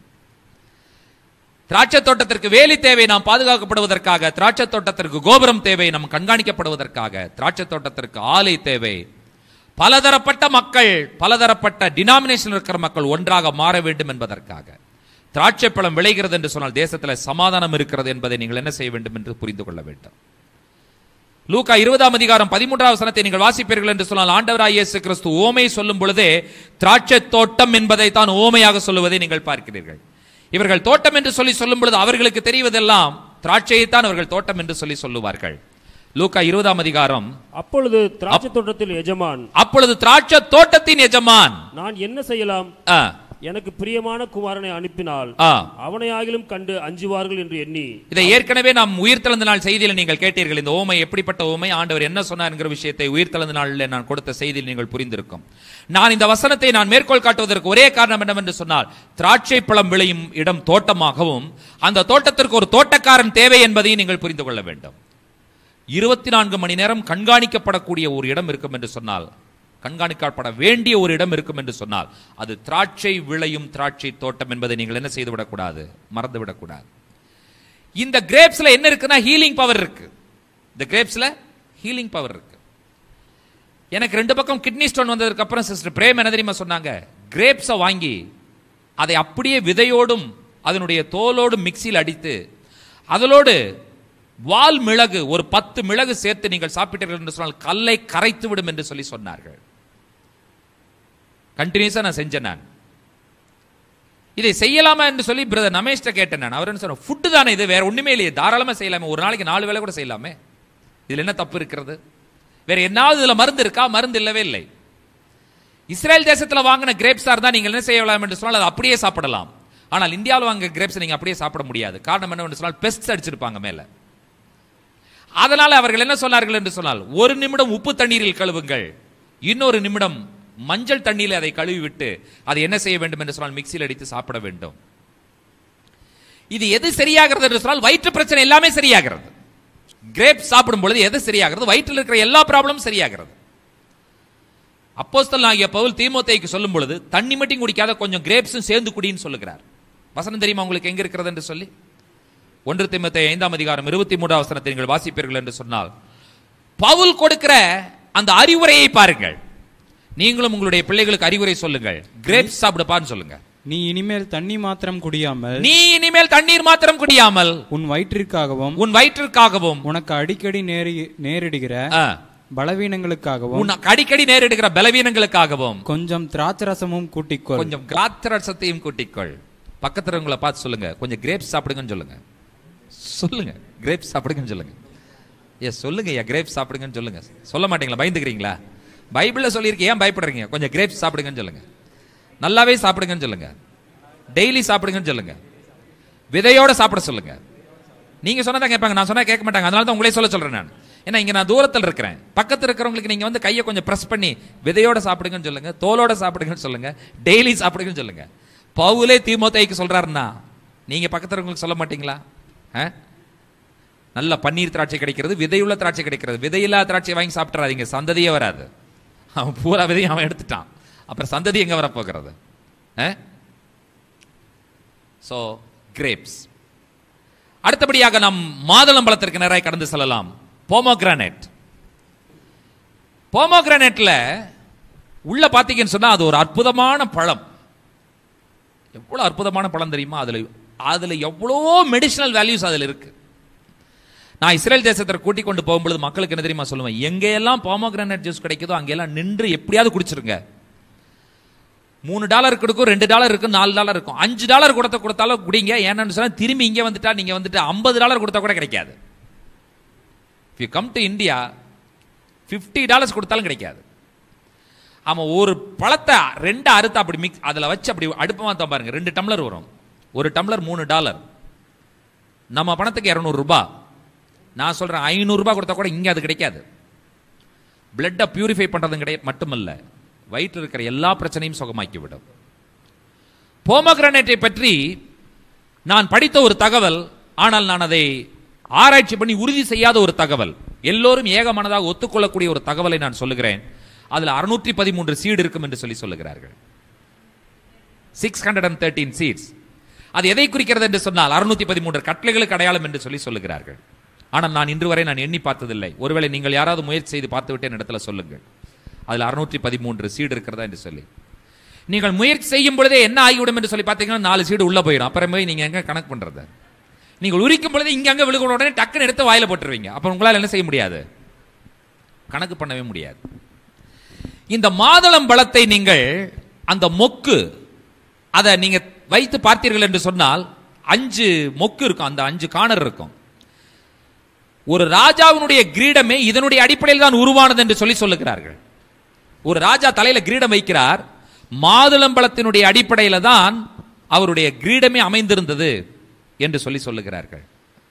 திராட்சை தோட்டத்திற்கு வேலி தேவை நாம் பாதுகாக்கப்படுவதற்காக திராட்சை தோட்டத்திற்கு கோபுரம் தேவை நாம் கண்காணிக்கப்படுவதற்காக திராட்சை தோட்டத்திற்கு ஆலை தேவை பலதரப்பட்ட மக்கள் பலதரப்பட்ட டினாமினேஷன் இருக்கிற மக்கள் ஒன்றாக மாற வேண்டும் என்பதற்காக திராட்சை பழம் விளைகிறது என்று சொன்னால் தேசத்தில் சமாதானம் இருக்கிறது என்பதை நீங்கள் என்ன செய்ய வேண்டும் என்று புரிந்து கொள்ள வேண்டும் லூக்கா இருபதாம் அதிகாரம் பதிமூன்றாவது வசனத்தை நீங்கள் வாசிப்பீர்கள் என்று சொன்னால் ஆண்டவராய் இயேசு கிறிஸ்து ஓமை சொல்லும் பொழுதே திராட்சை தோட்டம் என்பதை தான் ஓமையாக சொல்லுவதை நீங்கள் பார்க்கிறீர்கள் இவர்கள் தோட்டம் என்று சொல்லி சொல்லும் பொழுது அவர்களுக்கு தெரிவதெல்லாம் திராட்சையைத்தான் அவர்கள் தோட்டம் என்று சொல்லி சொல்லுவார்கள் லூக்கா இருபதாம் அதிகாரம் அப்பொழுது திராட்சை தோட்டத்தில் எஜமான் அப்பொழுது திராட்சை தோட்டத்தின் எஜமான் நான் என்ன செய்யலாம் ஆ, எனக்கு பிரியமான குமாரனை அனுப்பினால் ஆ. அவனை ஆகிலும் கண்டு அஞ்சுவார்கள் என்று எண்ணி இதை ஏற்கனவே நாம் உயிர்த்தெழுந்த நாள் செய்தியில் நீங்கள் கேட்டீர்கள் இந்த ஓமை எப்படிப்பட்ட ஓமை ஆண்டவர் என்ன சொன்னார் என்கிற விஷயத்தை உயிர்த்தெழுந்த நாளில் நான் கொடுத்த செய்தியில் நீங்கள் புரிந்திருக்கும் நான் இந்த வசனத்தை நான் மேற்கோள் காட்டுவதற்கு ஒரே காரணம் என்னவென்று சொன்னால் திராட்சை பழம் விளையும் இடம் தோட்டமாகவும் அந்த தோட்டத்திற்கு ஒரு தோட்டக்காரன் தேவை என்பதையும் நீங்கள் புரிந்து கொள்ள வேண்டும் இருபத்தி நான்கு மணி நேரம் கண்காணிக்கப்படக்கூடிய ஒரு இடம் இருக்கும் என்று சொன்னால் கண்காணிக்கப்பட வேண்டிய ஒரு இடம் இருக்கும் என்று சொன்னால் அது திராட்சை விளையும் திராட்சை தோட்டம் என்பதை நீங்கள் என்ன செய்து விடக்கூடாது மறந்து விடக்கூடாது இந்த கிரேப்ஸ்ல என்ன இருக்குன்னா ஹீலிங் பவர் இருக்கு இந்த கிரேப்ஸ்ல ஹீலிங் பவர் இருக்கு எனக்கு ரெண்டு பக்கம் கிட்னி ஸ்டோன் வந்ததுக்கு அப்புறம் சிஸ்டர் பிரேம் என்ன தெரியுமா சொன்னாங்க கிரேப்ஸை வாங்கி அதை அப்படியே விதையோடும் அதனுடைய தோலோடும் மிக்சியில் அடித்து அதனோடு வால் மிளகு ஒரு பத்து மிளகு சேர்த்து நீங்கள் சாப்பிட்டீர்கள் என்று சொன்னால் கல்லை கரைத்து விடும் என்று சொல்லி சொன்னார்கள் கண்டினியூஸா நான் செஞ்சேன் நான் இதை செய்யலாமா என்று சொல்லி பிரதர் நமேஷ்ட கேட்டேன் நான் அவர் என்ன சொன்னார் ஃபுட்டு தானே இது வேற ஒண்ணுமே இல்லையே தாராளமா செய்யலாமே ஒரு நாளைக்கு நாலு வேளை கூட செய்யலாமே இதுல என்ன தப்பு இருக்கிறது வேற என்னாவது இதுல மருந்து இருக்கா மருந்து இல்லவே இல்லை இஸ்ரேல் தேசத்துல வாங்கின கிரேப்ஸா இருந்தா நீங்கள் என்ன செய்யலாம் என்று சொன்னால் அதை அப்படியே சாப்பிடலாம் ஆனால் இந்தியாவில் வாங்க கிரேப்ஸ் நீங்க அப்படியே சாப்பிட முடியாது காரணம் என்னவென்று சொன்னால் பெஸ்ட் அடிச்சிருப்பாங்க மேல அதனால அவர்கள் என்ன சொன்னார்கள் என்று சொன்னால் ஒரு நிமிடம் உப்பு தண்ணீரில் கழுவுங்கள் இன்னொரு நிமிடம் மஞ்சள் தண்ணீரில் அதை கழுவி விட்டு அதை என்ன செய்ய வேண்டும் என்று சொன்னால் மிக்சியில் அடித்து சாப்பிட வேண்டும் இது எது சரியாகிறது என்று சொன்னால் வயிற்று பிரச்சனை எல்லாமே சரியாகிறது கிரேப் சாப்பிடும் பொழுது எது சரியாகிறது வயிற்றில் இருக்கிற எல்லா ப்ராப்ளமும் சரியாகிறது அப்போஸ்தலன் ஆகிய பவுல் தீமோத்தேயுக்கு சொல்லும் பொழுது தண்ணி மட்டும் குடிக்காத கொஞ்சம் கிரேப்ஸும் சேர்ந்து குடின்னு சொல்லுகிறார் வசனம் தெரியுமா உங்களுக்கு எங்க இருக்கிறது என்று சொல்லி ஒன்று தீமோத்தேயு ஐந்தாம் அதிகாரம் இருபத்தி மூன்றாம் வசனத்தை நீங்கள் வாசிப்பீர்கள் என்று சொன்னால் பவுல் கொடுக்கிற அந்த அறிவுரையை பாருங்கள் நீங்களும் உங்களுடைய பிள்ளைகளுக்கு அறிவுரை சொல்லுங்கள் கிரேப்ஸ் சாப்பிடுப்பான்னு சொல்லுங்க நீ இனிமேல் தண்ணி மாத்திரம் குடியாமல் நீ இனிமேல் தண்ணீர் மாத்திரம் குடியாமல் உன் வயிற்றிற்காகவும் உன் வயிற்றிற்காகவும் உனக்கு அடிக்கடி நேரி நேரிடுகிற ஆ, பலவீனங்களுக்காகவும் உனக்கு அடிக்கடி நேரிடுகிற பலவீனங்களுக்காகவும் கொஞ்சம் திராட்சரசமும் கூட்டிக்கொள் கொஞ்சம் கிராத்திரசத்தையும் கூட்டிக்கொள் பக்கத்துல உங்களை பார்த்து சொல்லுங்க கொஞ்சம் கிரேப்ஸ் சாப்பிடுங்கன்னு சொல்லுங்க சொல்லுங்க கிரேப்ஸ் சாப்பிடுங்கன்னு சொல்லுங்க ஏ சொல்லுங்க ஐயா கிரேப்ஸ் சாப்பிடுங்கன்னு சொல்லுங்க சொல்ல மாட்டீங்களா பயந்துக்கிறீங்களா பைபிள்ல சொல்லியிருக்கு ஏன் பயப்படுறீங்க கொஞ்சம் கிரேப்ஸ் சாப்பிடுங்கன்னு சொல்லுங்க நல்லாவே சாப்பிடுங்கன்னு சொல்லுங்க டெய்லி சாப்பிடுங்கன்னு சொல்லுங்க விதையோட சாப்பிட சொல்லுங்க நீங்க சொன்னதான் கேட்பாங்க நான் சொன்னா கேட்க மாட்டாங்க அதனால தான் உங்களே சொல்ல சொல்றேன் நான் ஏன்னா இங்க நான் தூரத்தில் இருக்கிறேன் பக்கத்துல இருக்கிறவங்களுக்கு நீங்க வந்து கையை கொஞ்சம் பிரஸ் பண்ணி விதையோட சாப்பிடுங்கன்னு சொல்லுங்க தோலோட சாப்பிடுங்கன்னு சொல்லுங்க டெய்லி சாப்பிடுங்கன்னு சொல்லுங்க பவுலே தீமோத்தேய்க்கு சொல்றாருன்னா நீங்க பக்கத்துல இருக்கவங்களுக்கு சொல்ல மாட்டீங்களா ஆ? நல்ல பன்னீர் திராட்சை கிடைக்கிறது விதையுள்ள திராட்சை கிடைக்கிறது விதையில்லாத திராட்சை வாங்கி சாப்பிட்றாதீங்க சந்ததியே வராது அவன் பூரா விதையும் அவன் எடுத்துட்டான் அப்புறம் சந்ததி எங்க வரப்போகிறது ஸோ கிரேப்ஸ் அடுத்தபடியாக நாம் மாதுளம்பழத்திற்கு நேராக கடந்து செல்லலாம் போமோகிரானேட் போமோகிரானேட்ல உள்ள பாத்தீங்கன்னு சொன்னா அது ஒரு அற்புதமான பழம் எவ்வளவு அற்புதமான பழம் தெரியுமா அதுல அதுல எவ்வளவோ மெடிசினல் வேல்யூஸ் அதுல இருக்கு நான் இஸ்ரேல் தேசத்தை கூட்டிக் கொண்டு போகும்பொழுது மக்களுக்கு என்ன தெரியுமா சொல்லுவேன் எங்கெல்லாம் போமோகிரானேட் ஜூஸ் கிடைக்குதோ அங்கெல்லாம் நின்று எப்படியாவது குடிச்சிருங்க மூணு டாலர் கொடுக்கும் ரெண்டு டாலர் இருக்கும் நாலு டாலர் இருக்கும் அஞ்சு டாலர் கொடுத்த கொடுத்தாலும் குடிங்க ஏன்னு சொன்னா திரும்பி இங்க வந்துட்டா நீங்க வந்துட்டு ஐம்பது டாலர் கொடுத்தா கூட கிடைக்காது you come to India fifty dollars கொடுத்தாலும் கிடைக்காது அவன் ஒரு பழத்தை ரெண்டு அறுத்து அப்படி மிக்ஸ் அதில் வச்சு அப்படி அடுப்பு மாற்ற பாருங்க ரெண்டு டம்ளர் வரும் ஒரு டம்ளர் மூணு டாலர் நம்ம பணத்துக்கு இரநூறு ரூபாய் நான் சொல்றேன் ஐநூறு ரூபாய் கொடுத்தா கூட இங்க அது கிடைக்காது பிளட்டை பியூரிஃபை பண்றது கிடையாது மட்டுமல்ல வயிற்றில் இருக்கிற எல்லா பிரச்சனையும் சுகமாக்கி விடும் போமோகிரானேட்டை பற்றி நான் படித்த ஒரு தகவல் ஆனால் நான் அதை ஆராய்ச்சி பண்ணி உறுதி செய்யாத ஒரு தகவல் எல்லோரும் ஏகமனதாக ஒத்துக்கொள்ளக்கூடிய ஒரு தகவலை நான் சொல்லுகிறேன் அதுல அறுநூற்றி பதிமூன்று சீடு இருக்கும் என்று சொல்லி சொல்லுகிறார்கள் six hundred and thirteen seats அது எதை குறிக்கிறது என்று சொன்னால் அறுநூத்தி பதிமூன்று கட்டளைகளுக்கு அடையாளம் என்று சொல்லி சொல்லுகிறார்கள் ஆனால் நான் இன்று வரை நான் எண்ணி பார்த்ததில்லை ஒருவேளை நீங்கள் யாராவது முயற்சி செய்து பார்த்து விட்டு இடத்துல சொல்லுங்கள் அதில் அறுநூற்றி பதிமூன்று சீடு இருக்கிறதா என்று சொல்லி நீங்கள் முயற்சி செய்யும் பொழுதே என்ன ஆகிவிடும் என்று சொல்லி பார்த்தீங்கன்னா நாலு சீடு உள்ள போயிடும் அப்புறம் போய் நீங்க எங்க கணக்கு பண்றது நீங்கள் உரிக்கும் பொழுது இங்க அங்க விழுக உடனே டக்குன்னு எடுத்து வாயில போட்டுருவீங்க அப்ப உங்களால் என்ன செய்ய முடியாது கணக்கு பண்ணவே முடியாது இந்த மாதுளம் பழத்தை நீங்கள் அந்த மொக்கு அதை நீங்க வைத்து பார்த்தீர்கள் என்று சொன்னால் அஞ்சு மொக்கு இருக்கும் அந்த அஞ்சு காணர் இருக்கும் ஒரு ராஜாவினுடைய கிரீடமே இதனுடைய அடிப்படையில் தான் உருவானது என்று சொல்லி சொல்லுகிறார்கள் ஒரு ராஜா தலையில கிரீடம் வைக்கிறார் மாதுளம்பழத்தினுடைய அடிப்படையில தான் அவருடைய கிரீடமே அமைந்திருந்தது என்று சொல்லி சொல்லுகிறார்கள்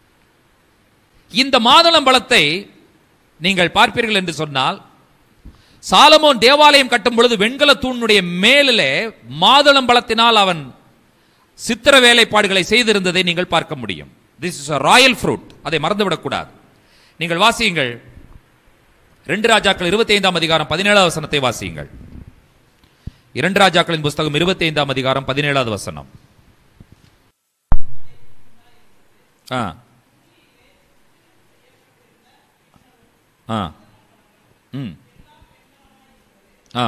இந்த மாதுளம்பழத்தை நீங்கள் பார்ப்பீர்கள் என்று சொன்னால் சாலமோன் தேவாலயம் கட்டும் பொழுது வெண்கல தூணுடைய மேலிலே மாதுளம்பழத்தினால் அவன் சித்திர வேலைப்பாடுகளை செய்திருந்ததை நீங்கள் பார்க்க முடியும் திஸ் இஸ் ராயல் ஃப்ரூட் அதை மறந்துவிடக்கூடாது நீங்கள் வாசியுங்கள் ரெண்டு ராஜாக்கள் இருபத்தி ஐந்தாம் அதிகாரம் பதினேழாவது வசனத்தை வாசியுங்கள் இரண்டு ராஜாக்களின் புஸ்தகம் இருபத்தி ஐந்தாம் அதிகாரம் பதினேழாவது வசனம் ஆ ஆ ம் ஆ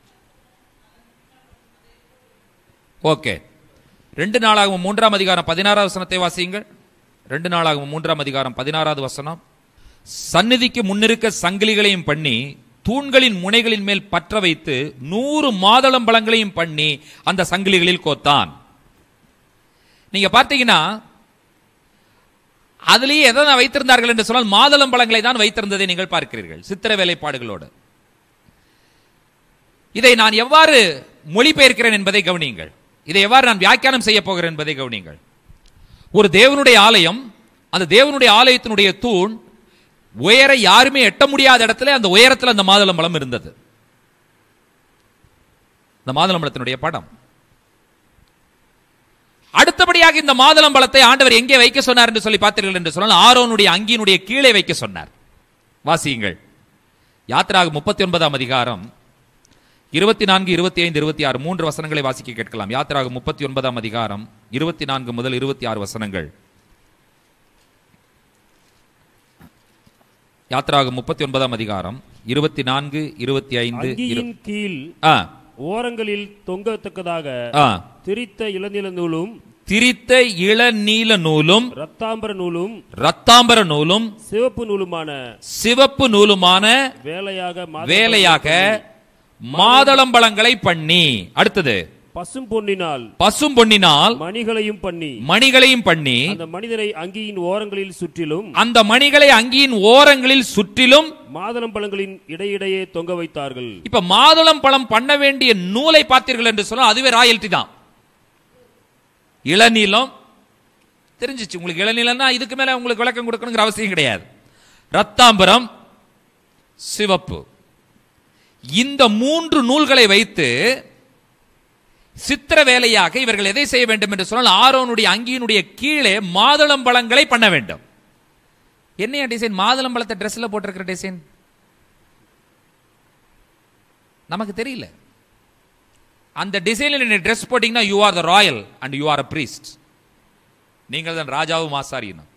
ஓகே ரெண்டு நாளாகவும் மூன்றாம் அதிகாரம் பதினாறாவது வசனத்தை வாசியுங்கள் ரெண்டு நாளாகவும் மூன்றாம் அதிகாரம் பதினாறாவது வசனம் சந்நிதிக்கு முன்னிருக்க சங்கிலிகளையும் பண்ணி தூண்களின் முனைகளின் மேல் பற்ற வைத்து நூறு மாதளம் பழங்களையும் பண்ணி அந்த சங்கிலிகளில் கோத்தான் நீங்க பார்த்தீங்கன்னா அதிலேயே எதை வைத்திருந்தார்கள் என்று சொன்னால் மாதளம் பழங்களை தான் வைத்திருந்ததை நீங்கள் பார்க்கிறீர்கள் சித்திர வேலைப்பாடுகளோடு இதை நான் எவ்வாறு மொழிபெயர்க்கிறேன் என்பதை கவனியுங்கள் இதை எவ்வாறு நான் வியாக்கியானம் செய்ய போகிறேன் என்பதை கவனியுங்கள் ஒரு தேவனுடைய ஆலயம் அந்த தேவனுடைய ஆலயத்தினுடைய தூண் உயர யாருமே எட்ட முடியாத இடத்துல அந்த உயரத்தில் அந்த மாதுளம்பழம் இருந்தது இந்த மாதுளம்பழத்தினுடைய படம் அடுத்தபடியாக இந்த மாதுளம்பழத்தை ஆண்டவர் எங்கே வைக்க சொன்னார் என்று சொல்லி பார்த்தீர்கள் என்று சொன்னால் ஆரோனுடைய அங்கியினுடைய கீழே வைக்க சொன்னார் வாசியுங்கள் யாத்திராக முப்பத்தி ஒன்பதாம் அதிகாரம் இருபத்தி நான்கு இருபத்தி ஐந்து இருபத்தி ஆறு மூன்று வசனங்களை வாசிக்க கேட்கலாம் யாத்திராக முப்பத்தி ஒன்பதாம் அதிகாரம் இருபத்தி நான்கு முதல் இருபத்தி ஆறு வசனங்கள் யாத்திராக முப்பத்தி ஒன்பதாம் அதிகாரம் இருபத்தி நான்கு இருபத்தி ஐந்து இரு- அங்கியின் கீழ் ஆ, ஓரங்களில் தொங்கத்தக்கதாக ஆ. திரித்த இளநில நூலும் திரித்த இளநீல நூலும் ரத்தாம்பர நூலும் ரத்தாம்பர நூலும் சிவப்பு நூலுமான சிவப்பு நூலுமான வேலையாக மாதளம் வேலையாக மாதளம்பழங்களை பண்ணி அடுத்தது பசும் பொன்னினால் பசும் பொன்னினால் மணிகளையும் பண்ணி மணிகளையும் பண்ணி அந்த மனிதனை அங்கியின் ஓரங்களில் சுற்றிலும் அந்த மணிகளை அங்கியின் ஓரங்களில் சுற்றிலும் மாதுளம் பழங்களின் இடையிடையே தொங்க வைத்தார்கள் இப்ப மாதுளம் பழம் பண்ண வேண்டிய நூலை பார்த்தீர்கள் என்று சொன்னால் அதுவே ராயல்டி தான் இளநீலம் தெரிஞ்சிச்சு உங்களுக்கு இளநீலம்னா இதுக்கு மேல உங்களுக்கு விளக்கம் கொடுக்கணுங்கிற அவசியம் கிடையாது ரத்தாம்பரம் சிவப்பு இந்த மூன்று நூல்களை வைத்து சித்திர வேலையாக இவர்கள் எதை செய்ய வேண்டும் என்று சொன்னால் ஆரோனுடைய அங்கியினுடைய கீழே மாதுளம்பழங்களை பண்ண வேண்டும் என்னையா டிசைன் மாதுளம்பழத்தை ட்ரெஸ்ல போட்டிருக்கிற டிசைன் நமக்கு தெரியல அந்த டிசைன்ல நீங்க ட்ரெஸ் போட்டீங்கன்னா you are the royal and you are a priest நீங்கள் தான் ராஜாவும் ஆசாரியனும்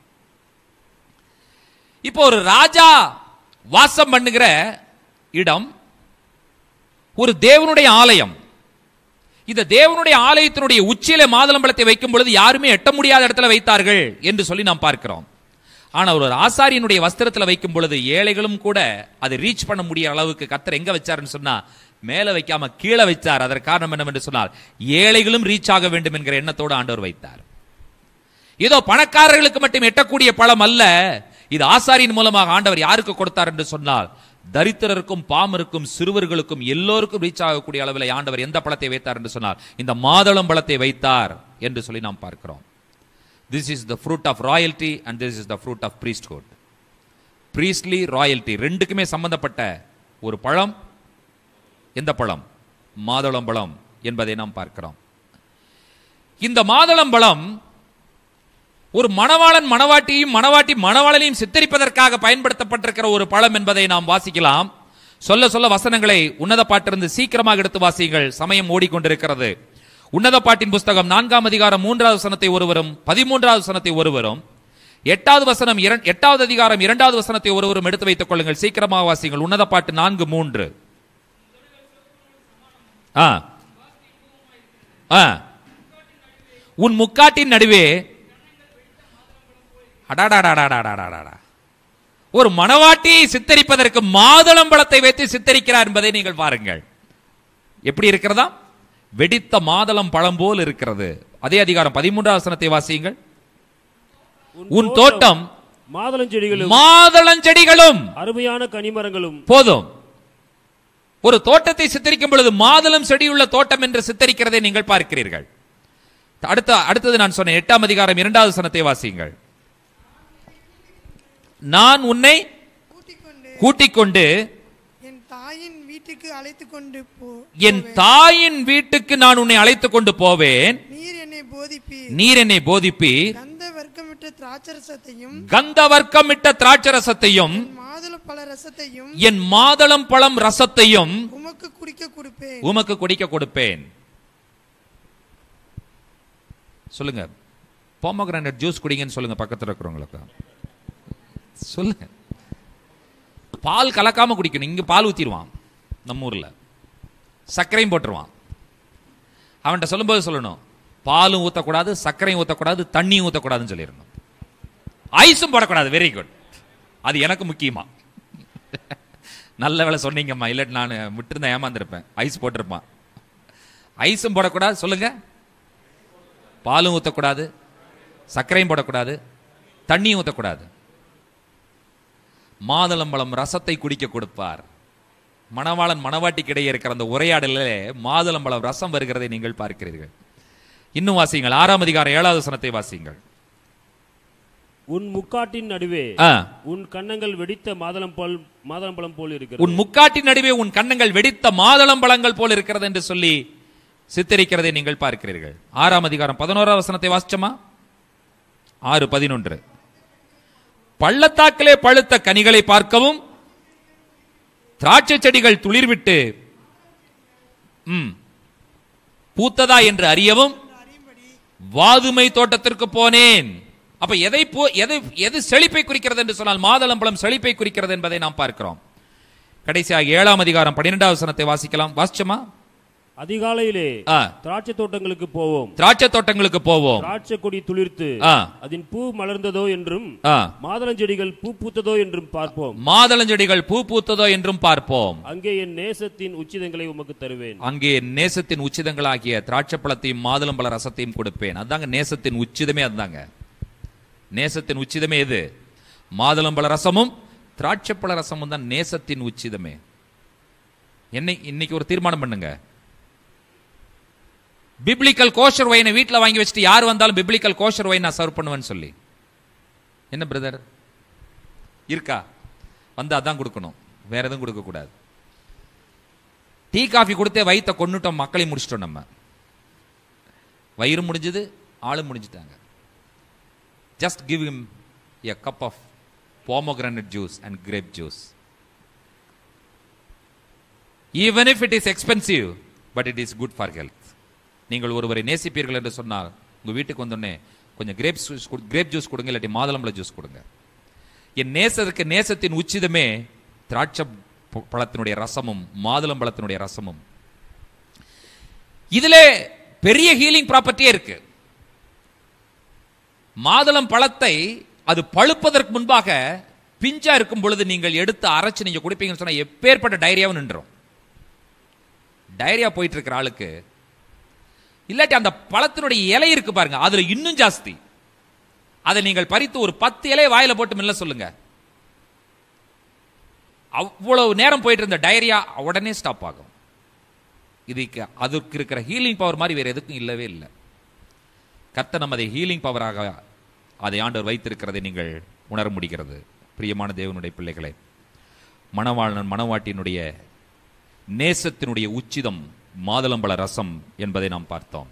இப்போ ஒரு ராஜா வாசம் பண்ணுகிற இடம் ஒரு தேவனுடைய ஆலயம் இந்த தேவனுடைய ஆலயத்தினுடைய உச்சியில மாதுளம்பழத்தை வைக்கும் பொழுது யாருமே எட்ட முடியாத இடத்துல வைத்தார்கள் என்று சொல்லி நாம் பார்க்கிறோம் ஆனா ஒரு ஆசாரியனுடைய வஸ்திரத்துல வைக்கும் பொழுது ஏழைகளும் கூட அதை ரீச் பண்ண முடிய அளவுக்கு கத்தர் எங்க வச்சாருன்னு சொன்னா மேல வைக்காம கீழே வச்சார் அதற்கு காரணம் என்னவென்று சொன்னால் ஏழைகளும் ரீச் ஆக வேண்டும் என்கிற எண்ணத்தோடு ஆண்டவர் வைத்தார் ஏதோ பணக்காரர்களுக்கு மட்டும் எட்டக்கூடிய பழம் அல்ல இது ஆசாரியின் மூலமாக ஆண்டவர் யாருக்கு கொடுத்தார் என்று சொன்னால் தரித்திரருக்கும் பாமருக்கும் சிறுவர்களுக்கும் எல்லோருக்கும் ரீச் ஆகக்கூடிய அளவில் ஆண்டவர் எந்த பழத்தை வைத்தார் என்று சொன்னார் இந்த மாதளம் பழத்தை வைத்தார் என்று சொல்லி நாம் பார்க்கிறோம் this is the fruit of royalty and this is the fruit of priesthood priestly royalty ரெண்டுக்குமே சம்பந்தப்பட்ட ஒரு பழம் எந்த பழம் மாதளம் பழம் என்பதை நாம் பார்க்கிறோம் இந்த மாதளம் பழம் ஒரு மணவாளன் மணவாட்டியும் மணவாட்டி மணவாளனையும் சித்தரிப்பதற்காக பயன்படுத்தப்பட்டிருக்கிற ஒரு பழம் என்பதை நாம் வாசிக்கலாம் சொல்ல சொல்ல வசனங்களை உன்னத பாட்டிலிருந்து சீக்கிரமாக எடுத்து வாசியுங்கள் சமயம் ஓடிக்கொண்டிருக்கிறது உன்னத பாட்டின் புஸ்தகம் நான்காம் அதிகாரம் மூன்றாவது வசனத்தை ஒருவரும் பதிமூன்றாவது வசனத்தை ஒருவரும் எட்டாவது வசனம் இரண்- எட்டாவது அதிகாரம் இரண்டாவது வசனத்தை ஒருவரும் எடுத்து வைத்துக் கொள்ளுங்கள் சீக்கிரமாக வாசியுங்கள் உன்னத பாட்டு நான்கு மூன்று ஆ ஆ உன் முக்காட்டின் நடுவே அடாடாடாடாடாடாடாடா ஒரு மணவாட்டியை சித்தரிப்பதற்கு மாதுளம்பழத்தை வைத்து சித்தரிக்கிறார் என்பதை நீங்கள் பாருங்கள் எப்படி இருக்கிறதா வெடித்த மாதளம் பழம் போல் இருக்கிறது அதே அதிகாரம் பதிமூன்றாவது வசனத்தை வாசியுங்கள் உன் தோட்டம் மாதுளஞ்செடிகளும் மாதளஞ்செடிகளும் அருமையான கனிமரங்களும் போதும் ஒரு தோட்டத்தை சித்தரிக்கும் பொழுது மாதுளம் செடியுள்ள தோட்டம் என்று சித்தரிக்கிறதை நீங்கள் பார்க்கிறீர்கள் அடுத்த அடுத்தது நான் சொன்னேன் எட்டாம் அதிகாரம் இரண்டாவது சனத்தை வாசியுங்கள் நான் உன்னை கூட்டிக் கொண்டு கூட்டிக் கொண்டு என் தாயின் வீட்டுக்கு அழைத்து கொண்டு போ என் தாயின் வீட்டுக்கு நான் உன்னை அழைத்துக் கொண்டு போவேன் நீர் என்னை போதிப்பீர் நீர் என்னை போதிப்பீர் கந்த வர்க்கமிட்ட திராட்சரசத்தையும் கந்த வர்க்கமிட்ட திராட்சரசத்தையும் மாதுள பழ ரசத்தையும் என் மாதளம் பழம் ரசத்தையும் உமக்கு குடிக்க கொடுப்பேன் உமக்கு குடிக்க கொடுப்பேன் சொல்லுங்க போமோகிரானட் ஜூஸ் குடிங்கன்னு சொல்லுங்க பக்கத்துல இருக்கிறவங்களுக்கு சொல்லுங்க பால் கலக்காம குடிக்கணும் இங்க பால் ஊத்திடுவான் நம்ம ஊர்ல சர்க்கரையும் போட்டுருவான் அவன்கிட்ட சொல்லும்போது சொல்லணும் பாலும் ஊத்தக்கூடாது சர்க்கரையும் ஊத்தக்கூடாது தண்ணியும் ஊத்தக்கூடாதுன்னு சொல்லிடணும் ஐஸும் போடக்கூடாது வெரி குட் அது எனக்கு முக்கியமா நல்ல வேலை சொன்னீங்கம்மா இல்லாட்டி நான் விட்டுருந்தேன் ஏமாந்துருப்பேன் ஐஸ் போட்டிருப்பான் ஐஸும் போடக்கூடாது சொல்லுங்க பாலும் ஊற்றக்கூடாது சர்க்கரையும் போடக்கூடாது தண்ணியும் ஊற்றக்கூடாது மாதுளம்பழம் ரசத்தை குடிக்க கொடுப்பார் மணவாளன் மணவாட்டிக்கு இடையே இருக்கிற அந்த உரையாடலிலே மாதுளம்பழம் ரசம் வருகிறதை நீங்கள் பார்க்கிறீர்கள் இன்னும் வாசியுங்கள் ஆறாம் அதிகாரம் ஏழாவது சனத்தை வாசியுங்கள் உன் முக்காட்டின் நடுவே ஆ. உன் கன்னங்கள் வெடித்த மாதுளம் போல் மாதுளம்பழம் போல் இருக்கிறது உன் முக்காட்டின் நடுவே உன் கன்னங்கள் வெடித்த மாதுளம்பழங்கள் போல் இருக்கிறது என்று சொல்லி சித்தரிக்கிறதை நீங்கள் பார்க்கிறீர்கள் ஆறாம் அதிகாரம் பதினோராம் வசனத்தை வாசிச்சோமா ஆறு பதினொன்று பள்ளத்தாக்கிலே பழுத்த கனிகளை பார்க்கவும் திராட்சை செடிகள் துளிர்விட்டு ம், பூத்ததா என்று அறியவும் வாதுமை தோட்டத்திற்கு போனேன் அப்ப எதை போ எதை எது செழிப்பை குறிக்கிறது என்று சொன்னால் மாதளம்பழம் செழிப்பை குறிக்கிறது என்பதை நாம் பார்க்கிறோம் கடைசியாக ஏழாம் அதிகாரம் பன்னிரெண்டாவது வசனத்தை வாசிக்கலாம் வாசிச்சோமா அதிகாலையிலே ஆ. திராட்சை தோட்டங்களுக்கு போவோம் திராட்சை தோட்டங்களுக்கு போவோம் திராட்சை கொடி துளிர்த்து ஆ. அதன் பூ மலர்ந்ததோ என்றும் ஆ. மாதுளஞ்செடிகள் பூ பூத்ததோ என்றும் பார்ப்போம் மாதளஞ்செடிகள் பூ பூத்ததோ என்றும் பார்ப்போம் அங்கே என் நேசத்தின் உச்சிதங்களை உமக்கு தருவேன் அங்கே நேசத்தின் உச்சிதங்களாகிய திராட்சை பழத்தையும் மாதுளம்பழ ரசத்தையும் கொடுப்பேன் அதாங்க நேசத்தின் உச்சிதமே அதுதாங்க நேசத்தின் உச்சிதமே எது மாதுளம்பழ ரசமும் திராட்சைப்பழ ரசமும் தான் நேசத்தின் உச்சிதமே என்னை இன்னைக்கு ஒரு தீர்மானம் பண்ணுங்க பிப்ளிக்கல் கோஷர் ஒயினை வீட்டில் வாங்கி வச்சுட்டு யார் வந்தாலும் பிப்ளிக்கல் கோஷர் ஒயின் நான் சர்வ் பண்ணுவேன்னு சொல்லி என்ன பிரதர் இருக்கா வந்து அதான் கொடுக்கணும் வேற எதுவும் கொடுக்க கூடாது டீ காஃபி கொடுத்தே வயித்தை கொன்னுட்டோம் மக்களை முடிச்சிட்டோம் நம்ம வயிறு முடிஞ்சது ஆளு முடிஞ்சிட்டாங்க just give him a cup of pomegranate juice and grape juice even if it is expensive but it is good for health நீங்கள் ஒருவரை நேசிப்பீர்கள் என்று சொன்னால் உங்க வீட்டுக்கு வந்தோடனே கொஞ்சம் கிரேப் ஜூஸ் கிரேப் ஜூஸ் கொடுங்க இல்லாட்டி மாதுளம்பழ ஜூஸ் கொடுங்க என் நேசருக்கு நேசத்தின் உச்சிதமே திராட்சை ப- பழத்தினுடைய ரசமும் மாதுளம்பழத்தினுடைய ரசமும் இதுல பெரிய ஹீலிங் ப்ராப்பர்ட்டியே இருக்கு மாதுளம் பழத்தை அது பழுப்பதற்கு முன்பாக பிஞ்சா இருக்கும் பொழுது நீங்கள் எடுத்து அரைச்சு நீங்க குடிப்பீங்கன்னு சொன்னா எப்பேற்பட்ட டைரியாவும் நின்றோம் டைரியா போயிட்டு இருக்கிற ஆளுக்கு இல்லாட்டி அந்த பழத்தினுடைய இலை இருக்கு பாருங்க அதுல இன்னும் ஜாஸ்தி அதை நீங்கள் பறித்து ஒரு பத்து இலையை வாயில போட்டு மெல்ல சொல்லுங்க அவ்வளவு நேரம் போயிட்டு இருந்த டைரியா உடனே ஸ்டாப் ஆகும் இதுக்கு அதற்கு இருக்கிற ஹீலிங் பவர் மாதிரி வேற எதுக்கும் இல்லவே இல்லை கர்த்தர் நமதை ஹீலிங் பவராக அதை ஆண்டவர் வைத்திருக்கிறதை நீங்கள் உணர முடிகிறது பிரியமான தேவனுடைய பிள்ளைகளே மணவாளன் மணவாட்டியினுடைய நேசத்தினுடைய உச்சிதம் மாதுளம்பழ ரசம் என்பதை நாம் பார்த்தோம்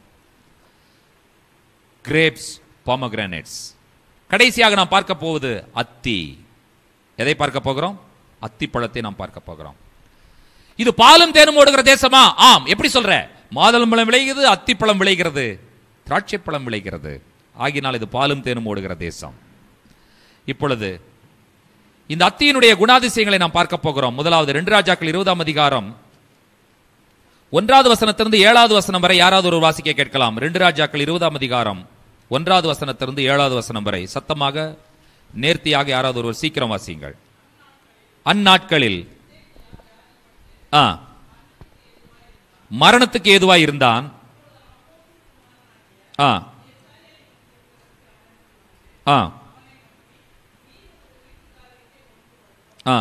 கிரேப்ஸ் பாமகிரானேட்ஸ் கடைசியாக நாம் பார்க்க போவது அத்தி எதை பார்க்க போகிறோம் அத்தி பழத்தை நாம் பார்க்க போகிறோம் இது பாலும் தேனும் ஓடுகிற தேசமா ஆம் எப்படி சொல்ற மாதுளம்பழம் விளைகிறது அத்திப்பழம் விளைகிறது திராட்சை பழம் விளைகிறது ஆகினால் இது பாலும் தேனும் ஓடுகிற தேசம் இப்பொழுது இந்த அத்தியினுடைய குணாதிசயங்களை நாம் பார்க்க போகிறோம் முதலாவது ரெண்டு ராஜாக்கள் இருபதாம் அதிகாரம் ஒன்றாவது வசனத்திலிருந்து ஏழாவது வசனம் வரை யாராவது ஒரு வாசிக்க கேட்கலாம் ரெண்டு ராஜாக்கள் இருபதாம் அதிகாரம் ஒன்றாவது வசனத்திலிருந்து ஏழாவது வசனம் வரை சத்தமாக நேர்த்தியாக யாராவது ஒருவர் சீக்கிரம் வாசியுங்கள் அந்நாட்களில் ஆ மரணத்துக்கு ஏதுவாய் இருந்தான் ஆ ஆ ஆ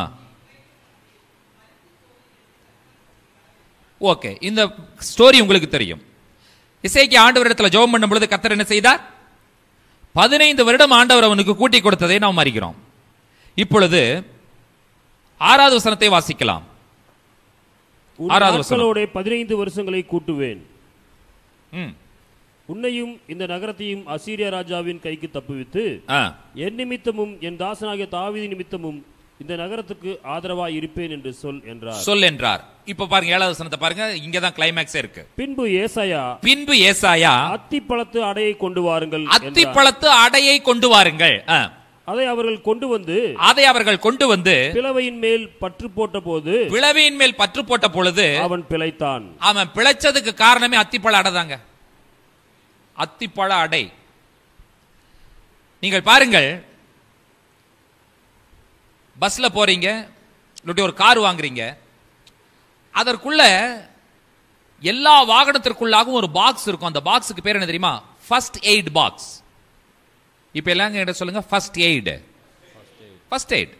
ஓகே இந்த ஸ்டோரி உங்களுக்கு தெரியும் இசைக்கு ஆண்டவரிடத்துல ஜெபம் பண்ணும் பொழுது கத்தர் என்ன செய்தார் பதினைந்து வருடம் ஆண்டவர் அவனுக்கு கூட்டி கொடுத்ததை நாம் அறிகிறோம் இப்பொழுது ஆறாவது வசனத்தை வாசிக்கலாம் உன் ஆறாவது வசனம். நாட்களோட பதினைந்து வருஷங்களை கூட்டுவேன் ம் உன்னையும் இந்த நகரத்தையும் அசீரியா ராஜாவின் கைக்கு தப்புவித்து ஆ என் நிமித்தமும் என் தாசனாகிய தாவீது நிமித்தமும் இந்த நகரத்துக்கு ஆதரவாய் இருப்பேன் என்று சொல் என்றார் சொல் என்றார் இப்ப பாருங்க ஏழாவது வசனத்தை பாருங்க இங்க தான் கிளைமேக்ஸ் இருக்கு பின்பு ஏசாயா பின்பு ஏசாயா அத்திப்பழத்து அடையை கொண்டு வாருங்கள் என்றார். அத்திப்பழத்து அடையை கொண்டு வாருங்கள் ஆ. அதை அவர்கள் கொண்டு வந்து அதை அவர்கள் கொண்டு வந்து பிளவையின் மேல் பற்று போட்ட போது பிளவியின் மேல் பற்று போட்ட பொழுது அவன் பிழைத்தான் அவன் பிழைச்சதுக்கு காரணமே அத்திப்பழ அடை தாங்க அத்திப்பழ அடை நீங்கள் பாருங்கள் பஸ்ல போறீங்க இல்லாட்டி ஒரு கார் வாங்குறீங்க அதற்குள்ள எல்லா வாகனத்திற்குள்ளாகவும் ஒரு பாக்ஸ் இருக்கும் அந்த பாக்ஸுக்கு பேர் என்ன தெரியுமா ஃபர்ஸ்ட் எய்ட் பாக்ஸ் இப்ப எல்லாம் கிட்ட சொல்லுங்க ஃபர்ஸ்ட் எய்டு ஃபர்ஸ்ட் எய்ட்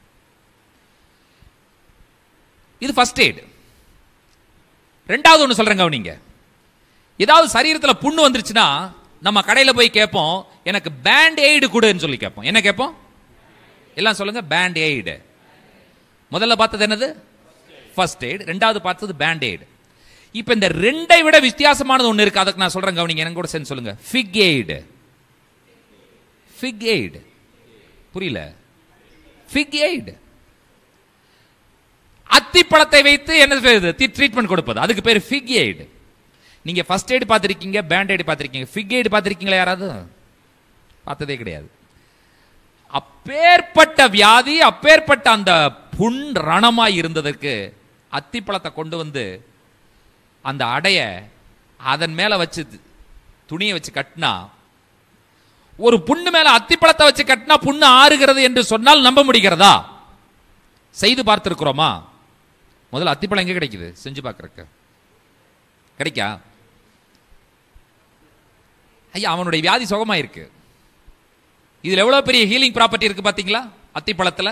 இது ஃபர்ஸ்ட் எய்ட் ரெண்டாவது ஒன்று சொல்றேங்க கவனிங்க ஏதாவது சரீரத்துல புண்ணு வந்துருச்சுன்னா நம்ம கடையில போய் கேட்போம் எனக்கு பேண்ட் எய்டு கொடுன்னு சொல்லி கேட்போம் என்ன கேட்போம் எல்லாம் சொல்லுங்க பேண்ட் எய்டு முதல்ல பார்த்தது என்னது ஃபர்ஸ்ட் எய்டு ரெண்டாவது பார்த்தது பேண்ட் எய்டு இப்போ இந்த ரெண்டை விட வித்தியாசமானது ஒன்று இருக்கு அதுக்கு நான் சொல்றேன் கவனிங்க எனக்கு கூட சேர்ந்து சொல்லுங்க ஃபிக் எய்டு ஃபிக் எய்டு புரியல ஃபிக் எய்டு அத்திப்பழத்தை வைத்து என்ன செய்யுது ட்ரீட்மெண்ட் கொடுப்பது அதுக்கு பேர் ஃபிக் எய்டு நீங்க ஃபர்ஸ்ட் எய்டு பார்த்திருக்கீங்க பேண்ட் எய்டு பார்த்திருக்கீங்க ஃபிக் எய்டு பார்த்திருக்கீங்களா யாராவது பார்த்ததே கிடையாது அப்பேற்பட்ட வியாதி அப்பேற்பட்ட அந்த புண் ரணமாய் இருந்ததற்கு அத்திப்பழத்தை கொண்டு வந்து அந்த அடைய அதன் மேல வச்சு துணியை வச்சு கட்டினா ஒரு புண்ணு மேல அத்திப்பழத்தை வச்சு கட்டினா புண்ணு ஆறுகிறது என்று சொன்னால் நம்ப முடிகிறதா செய்து பார்த்திருக்கிறோமா முதல்ல அத்திப்பழம் எங்க கிடைக்குது செஞ்சு பார்க்கறக்கு கிடைக்கா ஐயா அவனுடைய வியாதி சுகமா இருக்கு இதுல எவ்வளவு பெரிய ஹீலிங் ப்ராப்பர்ட்டி இருக்கு பாத்தீங்களா அத்திப்பழத்துல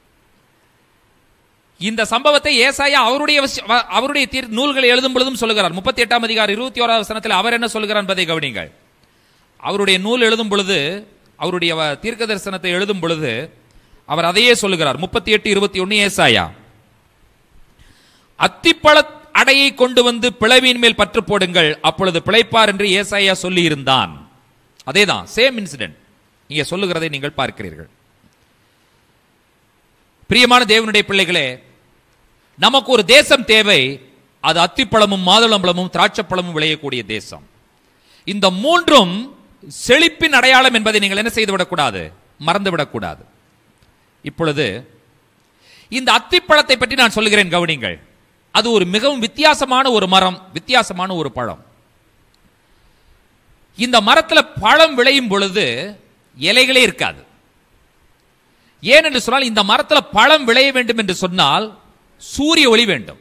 இந்த சம்பவத்தை ஏசாயா அவருடைய வசி- வ- அவருடைய தீர் நூல்களை எழுதும் பொழுதும் சொல்லுகிறார் முப்பத்தி எட்டாம் அதிகாரம் இருபத்தி ஓராவது வசனத்தில் அவர் என்ன சொல்லுகிறார் என்பதை கவனிங்கள் அவருடைய நூல் எழுதும் பொழுது அவருடைய வ- தீர்க்க தரிசனத்தை எழுதும் பொழுது அவர் அதையே சொல்லுகிறார் முப்பத்தி எட்டு இருபத்தி ஒன்னு ஏசாயா அத்திப்பழ அடையை கொண்டு வந்து பிளவின் மேல் பற்று போடுங்கள் அப்பொழுது பிழைப்பார் என்று ஏசாயா சொல்லி இருந்தான் அதேதான் சேம் இன்சிடென்ட் இங்க சொல்லுகிறதை நீங்கள் பார்க்கிறீர்கள் பிரியமான தேவனுடைய பிள்ளைகளே நமக்கு ஒரு தேசம் தேவை அது அத்திப்பழமும் மாதுளம்பழமும் திராட்சைப்பழமும் விளையக்கூடிய தேசம் இந்த மூன்றும் செழிப்பின் அடையாளம் என்பதை நீங்கள் என்ன செய்து விடக்கூடாது மறந்து விடக்கூடாது இப்பொழுது இந்த அத்திப்பழத்தை பற்றி நான் சொல்லுகிறேன் கவனிங்கள் அது ஒரு மிகவும் வித்தியாசமான ஒரு மரம் வித்தியாசமான ஒரு பழம் இந்த மரத்துல பழம் விளையும் பொழுது இலைகளே இருக்காது ஏன் என்று சொன்னால் இந்த மரத்துல பழம் விளைய வேண்டும் என்று சொன்னால் சூரிய ஒளி வேண்டும்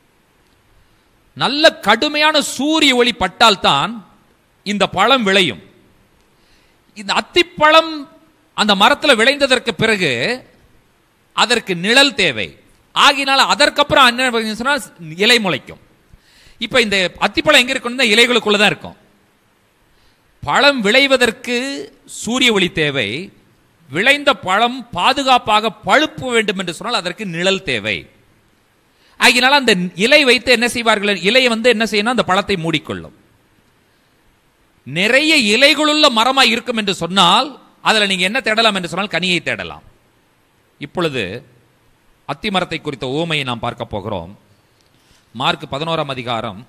நல்ல கடுமையான சூரிய ஒளி பட்டால்தான் இந்த பழம் விளையும் இந்த அத்திப்பழம் அந்த மரத்துல விளைந்ததற்கு பிறகு அதற்கு நிழல் தேவை ஆகினால அதற்கப்புறம் என்ன பண்ணுச்சுன்னு சொன்னா இலை முளைக்கும் இப்ப இந்த அத்திப்பழம் எங்க இருக்கணும் இலைகளுக்குள்ள தான் இருக்கும் பழம் விளைவதற்கு சூரிய ஒளி தேவை விளைந்த பழம் பாதுகாப்பாக பழுப்பு வேண்டும் என்று சொன்னால் அதற்கு நிழல் தேவை ஆகினால அந்த இலை வைத்து என்ன செய்வார்கள் இலையை வந்து என்ன செய்யணும் அந்த பழத்தை மூடிக்கொள்ளும் நிறைய இலைகளுள்ள மரமா இருக்கும் என்று சொன்னால் அதுல நீங்க என்ன தேடலாம் என்று சொன்னால் கனியை தேடலாம் இப்பொழுது அத்தி மரத்தை குறித்த ஓமையை நாம் பார்க்க போகிறோம் மார்க் பதினோராம் அதிகாரம்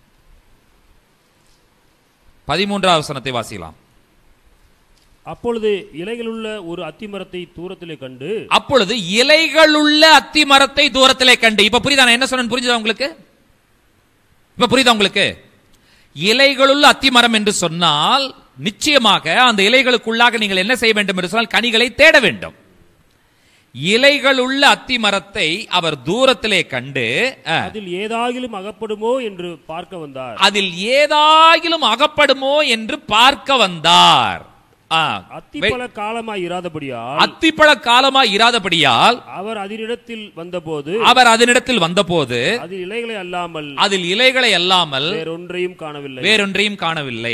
பதிமூன்றாவது வசனத்தை வாசிக்கலாம் அப்பொழுது இலைகளுள்ள ஒரு அத்திமரத்தை தூரத்திலே கண்டு அப்பொழுது இலைகளுள்ள அத்தி மரத்தை தூரத்திலே கண்டு இப்ப புரியுதா நான் என்ன சொன்னேன் புரிஞ்சுதா உங்களுக்கு இப்ப புரியுதா உங்களுக்கு இலைகளுள்ள அத்தி மரம் என்று சொன்னால் நிச்சயமாக அந்த இலைகளுக்குள்ளாக நீங்கள் என்ன செய்ய வேண்டும் என்று சொன்னால் கனிகளை தேட வேண்டும் இலைகளுள்ள அத்தி மரத்தை அவர் தூரத்திலே கண்டு அஹ், அதில் ஏதாகிலும் அகப்படுமோ என்று பார்க்க வந்தார் அதில் ஏதாகிலும் அகப்படுமோ என்று பார்க்க வந்தார் ஆ, அத்திப்பழ காலமாய் இராதபடியால் அத்திப்பழ காலமாய் இராதபடியால் அவர் அதனிடத்தில் வந்தபோது அவர் அதனிடத்தில் வந்தபோது அதில் இலைகளை அல்லாமல் அதில் இலைகளை அல்லாமல் வேறொன்றையும் காணவில்லை வேறொன்றையும் காணவில்லை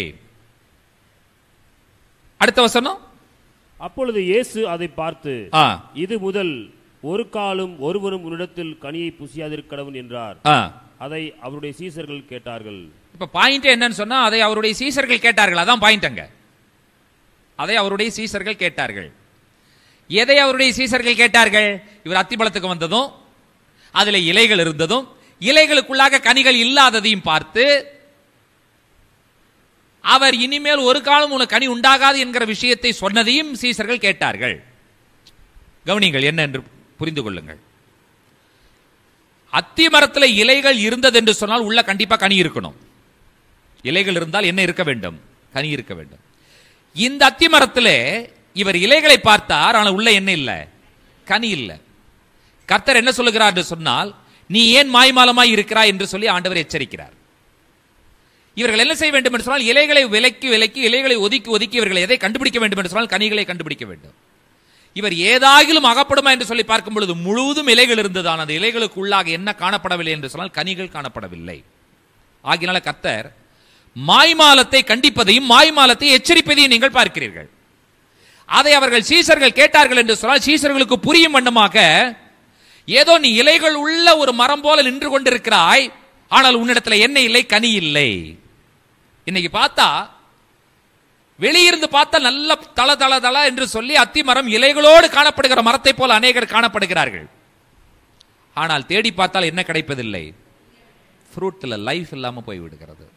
அடுத்த வசனம் அப்பொழுது இயேசு அதை பார்த்து ஆ, இது முதல் ஒரு காலும் ஒருவரும் உன்னிடத்தில் கனியை புசியாதிருக்கடவன் என்றார் ஆ. அதை அவருடைய சீசர்கள் கேட்டார்கள் இப்ப பாயிண்ட் என்னன்னு சொன்னா அதை அவருடைய சீசர்கள் கேட்டார்கள் அதான் பாயிண்ட் அங்க அதை அவருடைய சீசர்கள் கேட்டார்கள் எதை அவருடைய சீசர்கள் கேட்டார்கள் இவர் அத்திப்பழத்துக்கு வந்ததும் அதுல இலைகள் இருந்ததும் இலைகளுக்குள்ளாக கனிகள் இல்லாததையும் பார்த்து அவர் இனிமேல் ஒரு காலம் உனக்கு கனி உண்டாகாது என்கிற விஷயத்தை சொன்னதையும் சீசர்கள் கேட்டார்கள் கவனிங்கள் என்ன என்று புரிந்து கொள்ளுங்கள் அத்தி மரத்துல இலைகள் இருந்தது என்று சொன்னால் உள்ள கண்டிப்பா கனி இருக்கணும் இலைகள் இருந்தால் என்ன இருக்க வேண்டும் கனி இருக்க வேண்டும் இந்த அத்தி மரத்திலே இவர் இலைகளை பார்த்தார் ஆனால் உள்ள என்ன இல்ல கனி இல்ல கர்த்தர் என்ன சொல்லுகிறார் என்று சொன்னால் நீ ஏன் மாய்மாலமாய் இருக்கிறாய் என்று சொல்லி ஆண்டவர் எச்சரிக்கிறார் இவர்கள் என்ன செய்ய வேண்டும் என்று சொன்னால் இலைகளை விலக்கி விலக்கி இலைகளை ஒதுக்கி ஒதுக்கி இவர்கள் எதை கண்டுபிடிக்க வேண்டும் என்று சொன்னால் கனிகளை கண்டுபிடிக்க வேண்டும் இவர் ஏதாகிலும் அகப்படுமா என்று சொல்லி பார்க்கும் பொழுது முழுவதும் இலைகள் இருந்ததால் அந்த இலைகளுக்கு உள்ளாக என்ன காணப்படவில்லை என்று சொன்னால் கனிகள் காணப்படவில்லை ஆகினால கர்த்தர் மாய்மாலத்தை கண்டிப்பதையும் மாய்மாலத்தை எச்சரிப்பதையும் நீங்கள் பார்க்கிறீர்கள் அதை அவர்கள் சீசர்கள் கேட்டார்கள் என்று சொன்னால் சீசர்களுக்கு புரியும் வண்ணமாக ஏதோ நீ இலைகள் உள்ள ஒரு மரம் போல நின்று கொண்டிருக்கிறாய் ஆனால் உன்னிடத்துல என்ன இல்லை கனி இல்லை இன்னைக்கு பார்த்தா வெளியிருந்து பார்த்தா நல்ல தள தள தள என்று சொல்லி அத்தி மரம் இலைகளோடு காணப்படுகிற மரத்தை போல அநேகர் காணப்படுகிறார்கள் ஆனால் தேடி பார்த்தால் என்ன கிடைப்பதில்லை ஃப்ரூட்ல லைஃப் இல்லாம போய் விடுகிறது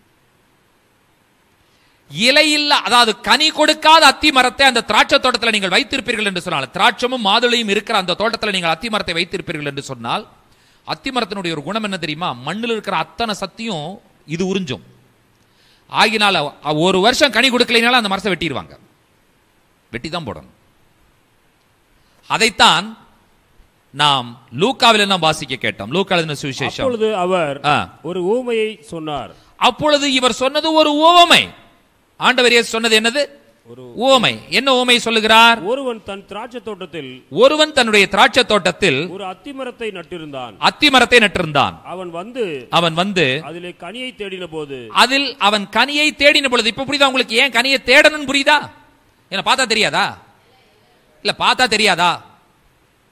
இலை இல்ல அதாவது கனி கொடுக்காத அத்தி மரத்தை அந்த திராட்சை தோட்டத்தில் நீங்கள் வைத்திருப்பீர்கள் என்று சொன்னால் திராட்சமும் மாதுளையும் இருக்கிற அந்த தோட்டத்தில் நீங்கள் அத்தி மரத்தை வைத்திருப்பீர்கள் என்று சொன்னால் அத்தி மரத்தினுடைய ஒரு குணம் என்ன தெரியுமா மண்ணில் இருக்கிற அத்தனை சத்தியும் இது உறிஞ்சும் ஆகினால அ- ஒரு வருஷம் கனி கொடுக்கலைனாலும் அந்த மரத்தை வெட்டிடுவாங்க வெட்டி தான் போடணும் அதைத்தான் நாம் லூக்காவில் நாம் வாசிக்க கேட்டோம் லூக்காவில் சுவிசேஷம் அப்பொழுது அவர் ஆ. ஒரு ஊமையை சொன்னார் அப்பொழுது இவர் சொன்னது ஒரு உவமை ஆண்டவர் இயேசு சொன்னது என்னது உவமை என்ன உவமை சொல்லுகிறார் ஒருவன் தன் திராட்சை தோட்டத்தில் ஒருவன் தன்னுடைய திராட்சை தோட்டத்தில் ஒரு அத்திமரத்தை நட்டிருந்தான் அத்தி மரத்தை நட்டிருந்தான் அவன் வந்து அவன் வந்து அதிலே கனியை தேடின போது அதில் அவன் கனியை தேடின பொழுது இப்ப புரியுதா உங்களுக்கு ஏன் கனியை தேடணும்னு புரியுதா என்ன பார்த்தா தெரியாதா இல்ல பார்த்தா தெரியாதா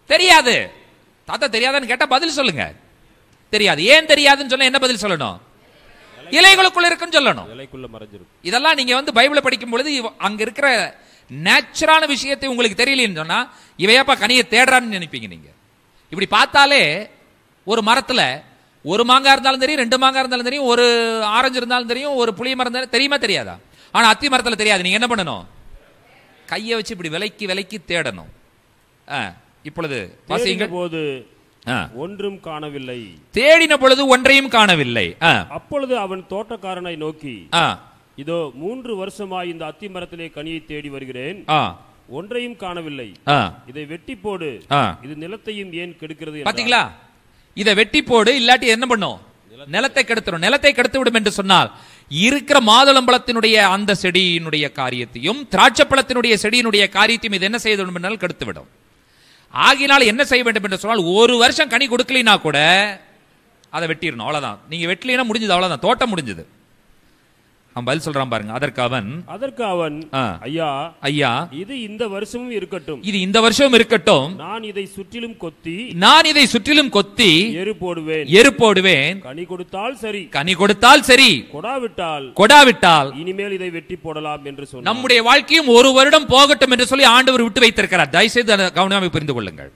தெரியாது தாத்தா தெரியாதான்னு கேட்டா பதில் சொல்லுங்க தெரியாது ஏன் தெரியாதுன்னு சொன்னா என்ன பதில் சொல்லணும் இலைகளுக்குள்ள இருக்குன்னு சொல்லணும் இலைக்குள்ள மறைஞ்சிருக்கும் இதெல்லாம் நீங்க வந்து பைபிளை படிக்கும் பொழுது இவ- அங்க இருக்கிற நேச்சுரான விஷயத்தை உங்களுக்கு தெரியலன்னு சொன்னா இவையாப்பா கனியை தேடுறான்னு நினைப்பீங்க நீங்க இப்படி பார்த்தாலே ஒரு மரத்துல ஒரு மாங்காய் இருந்தாலும் தெரியும் ரெண்டு மாங்காய் இருந்தாலும் தெரியும் ஒரு ஆரஞ்சு இருந்தாலும் தெரியும் ஒரு புளிய மரம் இருந்தாலும் தெரியுமா தெரியாதா ஆனா அத்தி மரத்துல தெரியாது நீங்க என்ன பண்ணணும் கையை வச்சு இப்படி விலைக்கு விலைக்கு தேடணும் ஆ, இப்பொழுது தேடின வாசியுங்கள் போது ஆ. ஒன்றும் காணவில்லை தேடின பொழுது ஒன்றையும் காணவில்லை ஆ, அப்பொழுது அவன் தோட்டக்காரனை நோக்கி ஆ, இதோ மூன்று வருஷமாய் இந்த அத்தி மரத்திலே கனியை தேடி வருகிறேன் ஆ, ஒன்றையும் காணவில்லை ஆ. இதை வெட்டி போடு ஆ. இது நிலத்தையும் ஏன் கெடுக்கிறது என்றார். பாத்தீங்களா இத வெட்டி போடு இல்லாட்டி என்ன பண்ணும் நிலத்தை கெடுத்துரும் நிலத்தை கெடுத்து விடும் என்று சொன்னால் இருக்கிற மாதுளம்பழத்தினுடைய அந்த செடியினுடைய காரியத்தையும் திராட்சைப்பழத்தினுடைய செடியினுடைய காரியத்தையும் இது என்ன செய்ய வேண்டும் என்றால் கெடுத்து விடும் ஆகினால் என்ன செய்ய வேண்டும் என்று சொன்னால் ஒரு வருஷம் கனி கொடுக்கலினா கூட அதை வெட்டிடணும் அவ்வளவுதான் நீங்க வெட்டலினா முடிஞ்சது அவ்வளவுதான் தோட்டம் முடிஞ்சது அவன் பதில் சொல்றான் பாருங்க அதற்கு அவன் அதற்கு அவன் ஆ. ஐயா ஐயா இது இந்த வருஷமும் இருக்கட்டும் இது இந்த வருஷம் இருக்கட்டும் நான் இதை சுற்றிலும் கொத்தி நான் இதை சுற்றிலும் கொத்தி எரு போடுவேன் எரு போடுவேன் கனி கொடுத்தால் சரி கனி கொடுத்தால் சரி கொடாவிட்டால் கொடாவிட்டால் இனிமேல் இதை வெட்டி போடலாம் என்று சொன்னான் நம்முடைய வாழ்க்கையும் ஒரு வருடம் போகட்டும் என்று சொல்லி ஆண்டவர் விட்டு வைத்திருக்கிறார் தயவுசெய்து அதை கவனமாக புரிந்து கொள்ளுங்கள்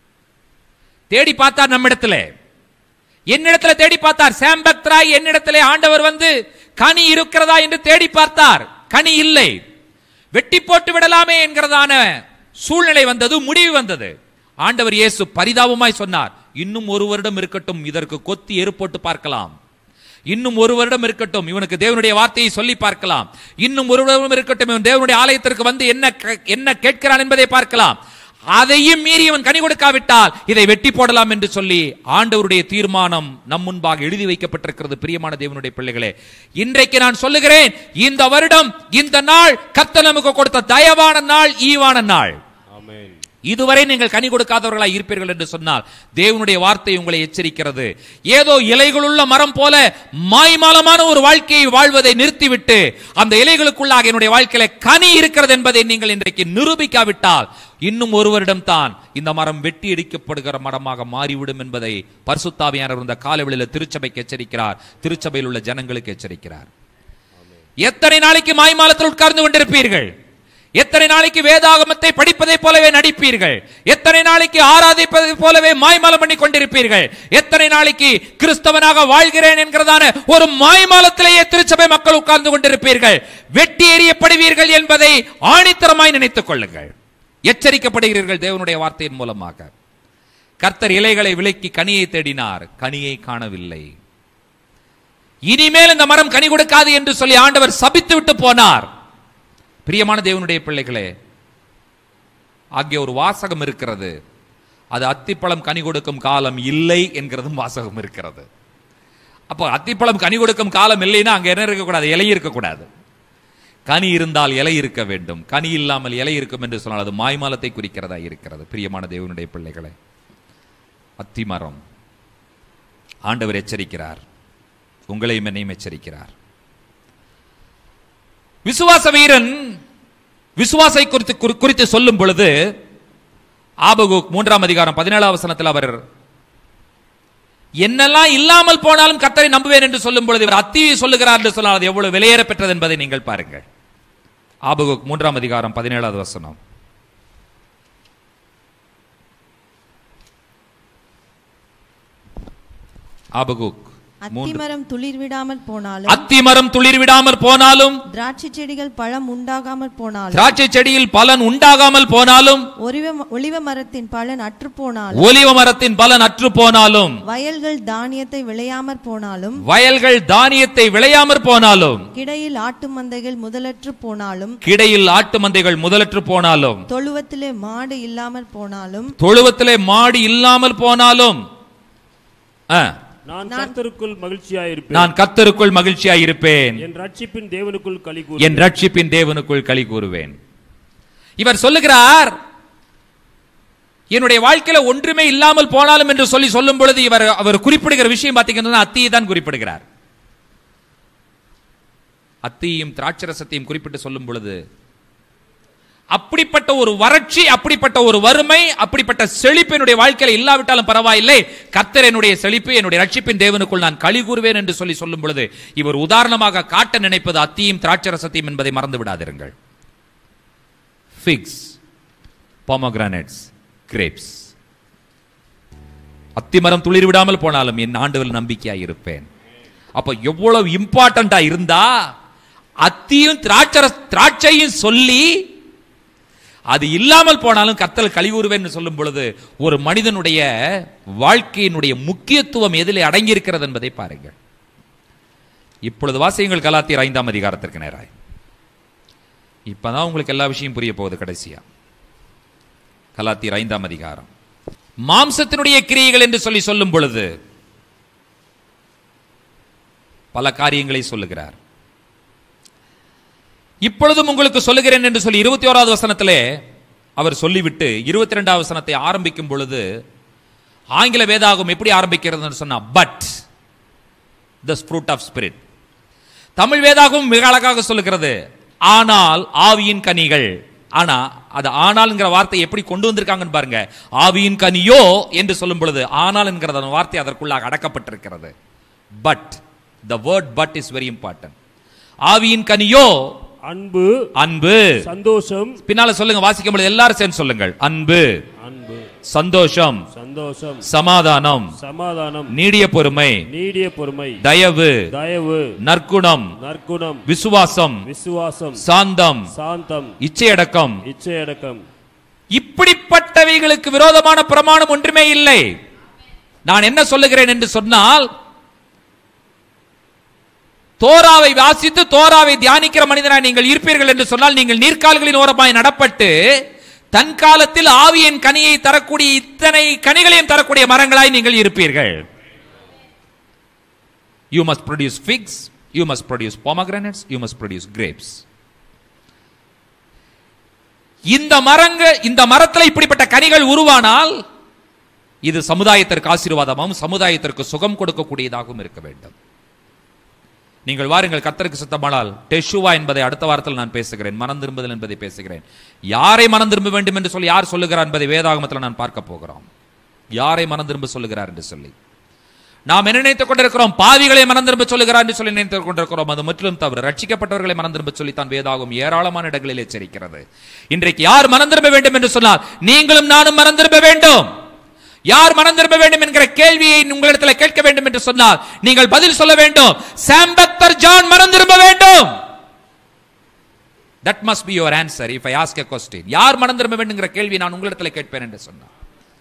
தேடி பார்த்தார் நம்மிடத்துல என்னிடத்துல தேடி பார்த்தார் சாம் பக்தராய் என்னிடத்திலே ஆண்டவர் வந்து கனி இருக்கிறதா என்று தேடி பார்த்தார் கனி இல்லை வெட்டி போட்டு விடலாமே என்கிறதான சூழ்நிலை வந்தது முடிவு வந்தது ஆண்டவர் இயேசு பரிதாபமாய் சொன்னார் இன்னும் ஒரு வருடம் இருக்கட்டும் இதற்கு கொத்தி எரு போட்டு பார்க்கலாம் இன்னும் ஒரு வருடம் இருக்கட்டும் இவனுக்கு தேவனுடைய வார்த்தையை சொல்லி பார்க்கலாம் இன்னும் ஒரு வருடம் இருக்கட்டும் இவன் தேவனுடைய ஆலயத்திற்கு வந்து என்ன க- என்ன கேட்கிறான் என்பதை பார்க்கலாம் அதையும் மீறி இவன் கனி கொடுக்காவிட்டால் இதை வெட்டி போடலாம் என்று சொல்லி ஆண்டவருடைய தீர்மானம் நம் முன்பாக எழுதி வைக்கப்பட்டிருக்கிறது பிரியமான தேவனுடைய பிள்ளைகளே இன்றைக்கு நான் சொல்லுகிறேன் இந்த வருடம் இந்த நாள் கர்த்தர் நமக்கு கொடுத்த தயவான நாள் ஈவான நாள் ஆமென் இதுவரை நீங்கள் கனி கொடுக்காதவர்களாய் இருப்பீர்கள் என்று சொன்னால் தேவனுடைய வார்த்தை உங்களை எச்சரிக்கிறது ஏதோ இலைகளுள்ள மரம் போல மாய்மாலமான ஒரு வாழ்க்கையை வாழ்வதை நிறுத்திவிட்டு அந்த இலைகளுக்குள்ளாக என்னுடைய வாழ்க்கையில கனி இருக்கிறது என்பதை நீங்கள் இன்றைக்கு நிரூபிக்காவிட்டால் இன்னும் ஒரு வருடம் தான் இந்த மரம் வெட்டி இடிக்கப்படுகிற மரமாக மாறிவிடும் என்பதை பரிசுத்தாவியானவர் இந்த காலவெளியில திருச்சபைக்கு எச்சரிக்கிறார் திருச்சபையில் உள்ள ஜனங்களுக்கு எச்சரிக்கிறார் எத்தனை நாளைக்கு மாய்மாலத்தில் உட்கார்ந்து கொண்டிருப்பீர்கள் எத்தனை நாளைக்கு வேதாகமத்தை படிப்பதைப் போலவே நடிப்பீர்கள் எத்தனை நாளைக்கு ஆராதிப்பதைப் போலவே மாய்மாலம் பண்ணி கொண்டிருப்பீர்கள் எத்தனை நாளைக்கு கிறிஸ்தவனாக வாழ்கிறேன் என்கிறதான ஒரு மாய்மாலத்திலேயே திருச்சபை மக்கள் உட்கார்ந்து கொண்டிருப்பீர்கள் வெட்டி எறியப்படுவீர்கள் என்பதை ஆணித்தரமாய் நினைத்துக் கொள்ளுங்கள் எச்சரிக்கப்படுகிறீர்கள் தேவனுடைய வார்த்தையின் மூலமாக கர்த்தர் இலைகளை விலக்கி கனியை தேடினார் கனியை காணவில்லை இனிமேல் இந்த மரம் கனி கொடுக்காது என்று சொல்லி ஆண்டவர் சபித்து விட்டு போனார் பிரியமான தேவனுடைய பிள்ளைகளே ஆகிய ஒரு வாசகம் இருக்கிறது அது அத்திப்பழம் கனி கொடுக்கும் காலம் இல்லை என்கிறதும் வாசகம் இருக்கிறது அப்போ அத்திப்பழம் கனி கொடுக்கும் காலம் இல்லைன்னா அங்க என்ன இருக்கக்கூடாது இலை இருக்கக்கூடாது கனி இருந்தால் இலை இருக்க வேண்டும் கனி இல்லாமல் இலை இருக்கும் என்று சொன்னால் அது மாய்மாலத்தை குறிக்கிறதா இருக்கிறது பிரியமான தேவனுடைய பிள்ளைகளே அத்திமரம் ஆண்டவர் எச்சரிக்கிறார் உங்களையும் என்னையும் எச்சரிக்கிறார் விசுவாச வீரன் விசுவாசை குறித்து குறி- குறித்து சொல்லும் பொழுது ஆபகுக் மூன்றாம் அதிகாரம் பதினேழாம் வசனத்தில் அவர் என்னெல்லாம் இல்லாமல் போனாலும் கர்த்தரை நம்புவேன் என்று சொல்லும் பொழுது இவர் அத்தியை சொல்லுகிறார் என்று சொன்னால் அது எவ்வளவு விலையேற பெற்றது என்பதை நீங்கள் பாருங்கள் ஆபகுக் மூன்றாம் அதிகாரம் பதினேழாவது வசனம் ஆபகுக் மூன்று அத்திமரம் துளிர் விடாமல் போனாலும் அத்திமரம் துளிர் விடாமல் போனாலும் திராட்சை செடிகள் பழம் உண்டாகாமல் போனாலும் திராட்சை செடியில் பலன் உண்டாகாமல் போனாலும் ஒலிவ ஒலிவ மரத்தின் பலன் அற்று போனாலும் ஒலிவ மரத்தின் பலன் அற்று போனாலும் வயல்கள் தானியத்தை விளையாமற் போனாலும் வயல்கள் தானியத்தை விளையாமற் போனாலும் கிடையில் ஆட்டு மந்தைகள் முதலற்று போனாலும் கிடையில் ஆட்டு மந்தைகள் முதலற்று போனாலும் தொழுவத்திலே மாடு இல்லாமற் போனாலும் தொழுவத்திலே மாடு இல்லாமல் போனாலும் ஆ, நான் கர்த்தருக்குள் மகிழ்ச்சியாயிருப்பேன் நான் கத்தருக்குள் மகிழ்ச்சியாய் இருப்பேன் என் ரட்சிப்பின் தேவனுக்குள் களி என் ரட்சிப்பின் தேவனுக்குள் களி கூறுவேன் இவர் சொல்லுகிறார் என்னுடைய வாழ்க்கையில ஒன்றுமே இல்லாமல் போனாலும் என்று சொல்லி சொல்லும் பொழுது இவர் அவர் குறிப்பிடுகிற விஷயம் பார்த்தீங்கன்னா அத்தியை தான் குறிப்பிடுகிறார் அத்தியையும் திராட்சரசத்தையும் குறிப்பிட்டு சொல்லும் பொழுது அப்படிப்பட்ட ஒரு வறட்சி அப்படிப்பட்ட ஒரு வறுமை அப்படிப்பட்ட செழிப்பு என்னுடைய வாழ்க்கையில இல்லாவிட்டாலும் பரவாயில்லை கர்த்தர் என்னுடைய செழிப்பு என்னுடைய ரட்சிப்பின் தேவனுக்குள் நான் களி கூறுவேன் என்று சொல்லி சொல்லும் பொழுது இவர் உதாரணமாக காட்ட நினைப்பது அத்தியும் திராட்சரசத்தையும் என்பதை மறந்து விடாதிருங்கள் ஃபிக்ஸ் பொமோகிரானேட்ஸ் கிரேப்ஸ் அத்திமரம் துளிர் விடாமல் போனாலும் என் ஆண்டவர் நம்பிக்கையாய் இருப்பேன் அப்ப எவ்வளவு இம்பார்ட்டண்டா இருந்தா அத்தியும் திராட்சர திராட்சையும் சொல்லி அது இல்லாமல் போனாலும் கத்தல் கழிவுறுவேன் சொல்லும் பொழுது ஒரு மனிதனுடைய வாழ்க்கையினுடைய முக்கியத்துவம் எதிலே அடங்கியிருக்கிறது என்பதை பாருங்கள் இப்பொழுது வாசியங்கள் கலாத்தியர் ஐந்தாம் அதிகாரத்திற்கு நேராய் இப்பதான் உங்களுக்கு எல்லா விஷயம் புரிய போகுது கடைசியா கலாத்தியர் ஐந்தாம் அதிகாரம் மாம்சத்தினுடைய கிரியைகள் என்று சொல்லி சொல்லும் பொழுது பல காரியங்களை சொல்லுகிறார் இப்பொழுதும் உங்களுக்கு சொல்லுகிறேன் என்று சொல்லி இருபத்தி ஓராவது வசனத்திலே அவர் சொல்லிவிட்டு இருபத்தி ரெண்டாவது வசனத்தை ஆரம்பிக்கும் பொழுது ஆங்கில வேதாகம் எப்படி ஆரம்பிக்கிறதுன்னு சொன்னா but the fruit of spirit Tamil வேதாகவும் மிக அழகாக சொல்லுகிறது ஆனால் ஆவியின் கனிகள் ஆனா அது ஆனால்ங்கிற வார்த்தை எப்படி கொண்டு வந்திருக்காங்கன்னு பாருங்க ஆவியின் கனியோ என்று சொல்லும் பொழுது ஆனால் என்கிற அந்த வார்த்தை அதற்குள்ளாக அடக்கப்பட்டிருக்கிறது but the word but is very important ஆவியின் கனியோ அன்பு அன்பு சந்தோஷம் பின்னால சொல்லுங்க வாசிக்கும் பொழுது எல்லாரும் சேர்ந்து சொல்லுங்கள் அன்பு அன்பு சந்தோஷம் சந்தோஷம் சமாதானம் சமாதானம் நீடிய பொறுமை நீடிய பொறுமை தயவு தயவு நற்குணம் நற்குணம் விசுவாசம் விசுவாசம் சாந்தம் சாந்தம் இச்சையடக்கம் இச்சையடக்கம் இப்படிப்பட்டவைகளுக்கு விரோதமான பிரமாணம் ஒன்றுமே இல்லை நான் என்ன சொல்லுகிறேன் என்று சொன்னால் தோராவை வாசித்து தோராவை தியானிக்கிற மனிதனாய் நீங்கள் இருப்பீர்கள் என்று சொன்னால் நீங்கள் நீர்க்கால்களின் ஓரமாய் நடப்பட்டு தன் காலத்தில் ஆவியின் கனியை தரக்கூடிய இத்தனை கனிகளையும் தரக்கூடிய மரங்களாய் நீங்கள் இருப்பீர்கள் you must produce figs you must produce pomegranates you must produce grapes இந்த மரங்கள் இந்த மரத்துல இப்படிப்பட்ட கனிகள் உருவானால் இது சமுதாயத்திற்கு ஆசீர்வாதமாகவும் சமுதாயத்திற்கு சுகம் கொடுக்கக்கூடியதாகவும் இருக்க வேண்டும் நீங்கள் வாருங்கள் கத்தருக்கு சுத்தமானால் டெஷுவா என்பதை அடுத்த வாரத்தில் நான் பேசுகிறேன் மனம் திரும்புதல் என்பதை பேசுகிறேன் யாரை மனம் திரும்ப வேண்டும் என்று சொல்லி யார் சொல்லுகிறார் என்பதை வேதாகமத்தில் நான் பார்க்க போகிறோம் யாரை மனம் திரும்ப சொல்லுகிறார் என்று சொல்லி நாம் என்ன நினைத்துக் கொண்டிருக்கிறோம் பாவிகளை மனம் திரும்ப சொல்லுகிறார் என்று சொல்லி நினைத்துக் கொண்டிருக்கிறோம் அது முற்றிலும் தவறு ரட்சிக்கப்பட்டவர்களை மனம் திரும்ப சொல்லி தான் வேதாகும் ஏராளமான இடங்களில் எச்சரிக்கிறது இன்றைக்கு யார் மனம் திரும்ப வேண்டும் என்று சொன்னால் நீங்களும் நானும் மனம் திரும்ப வேண்டும் யார் மனம் திரும்ப வேண்டும் என்கிற கேள்வியை உங்களிடத்தில் கேட்க வேண்டும் என்று சொன்னால் நீங்கள் பதில் சொல்ல வேண்டும் சாம்பக்தர் ஜான் மனம் திரும்ப வேண்டும் that must be your answer if I ask a question யார் மனம் திரும்ப வேண்டுங்கிற கேள்வி நான் உங்களிடத்தில் கேட்பேன் என்று சொன்னார்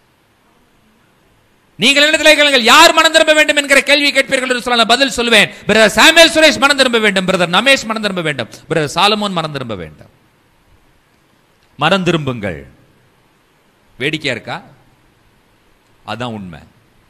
நீங்கள் இடத்துல கேளுங்கள் யார் மனம் திரும்ப வேண்டும் என்கிற கேள்வி கேட்பீர்கள் என்று சொன்னால் நான் பதில் சொல்லுவேன் பிரதர் சாமுவேல் சுரேஷ் மனம் திரும்ப வேண்டும் பிரதர் நமேஷ் மனம் திரும்ப வேண்டும் பிரதர் சாலமோன் மனம் திரும்ப வேண்டும் மனம் திரும்புங்கள் வேடிக்கையா இருக்கா அதான் உண்மை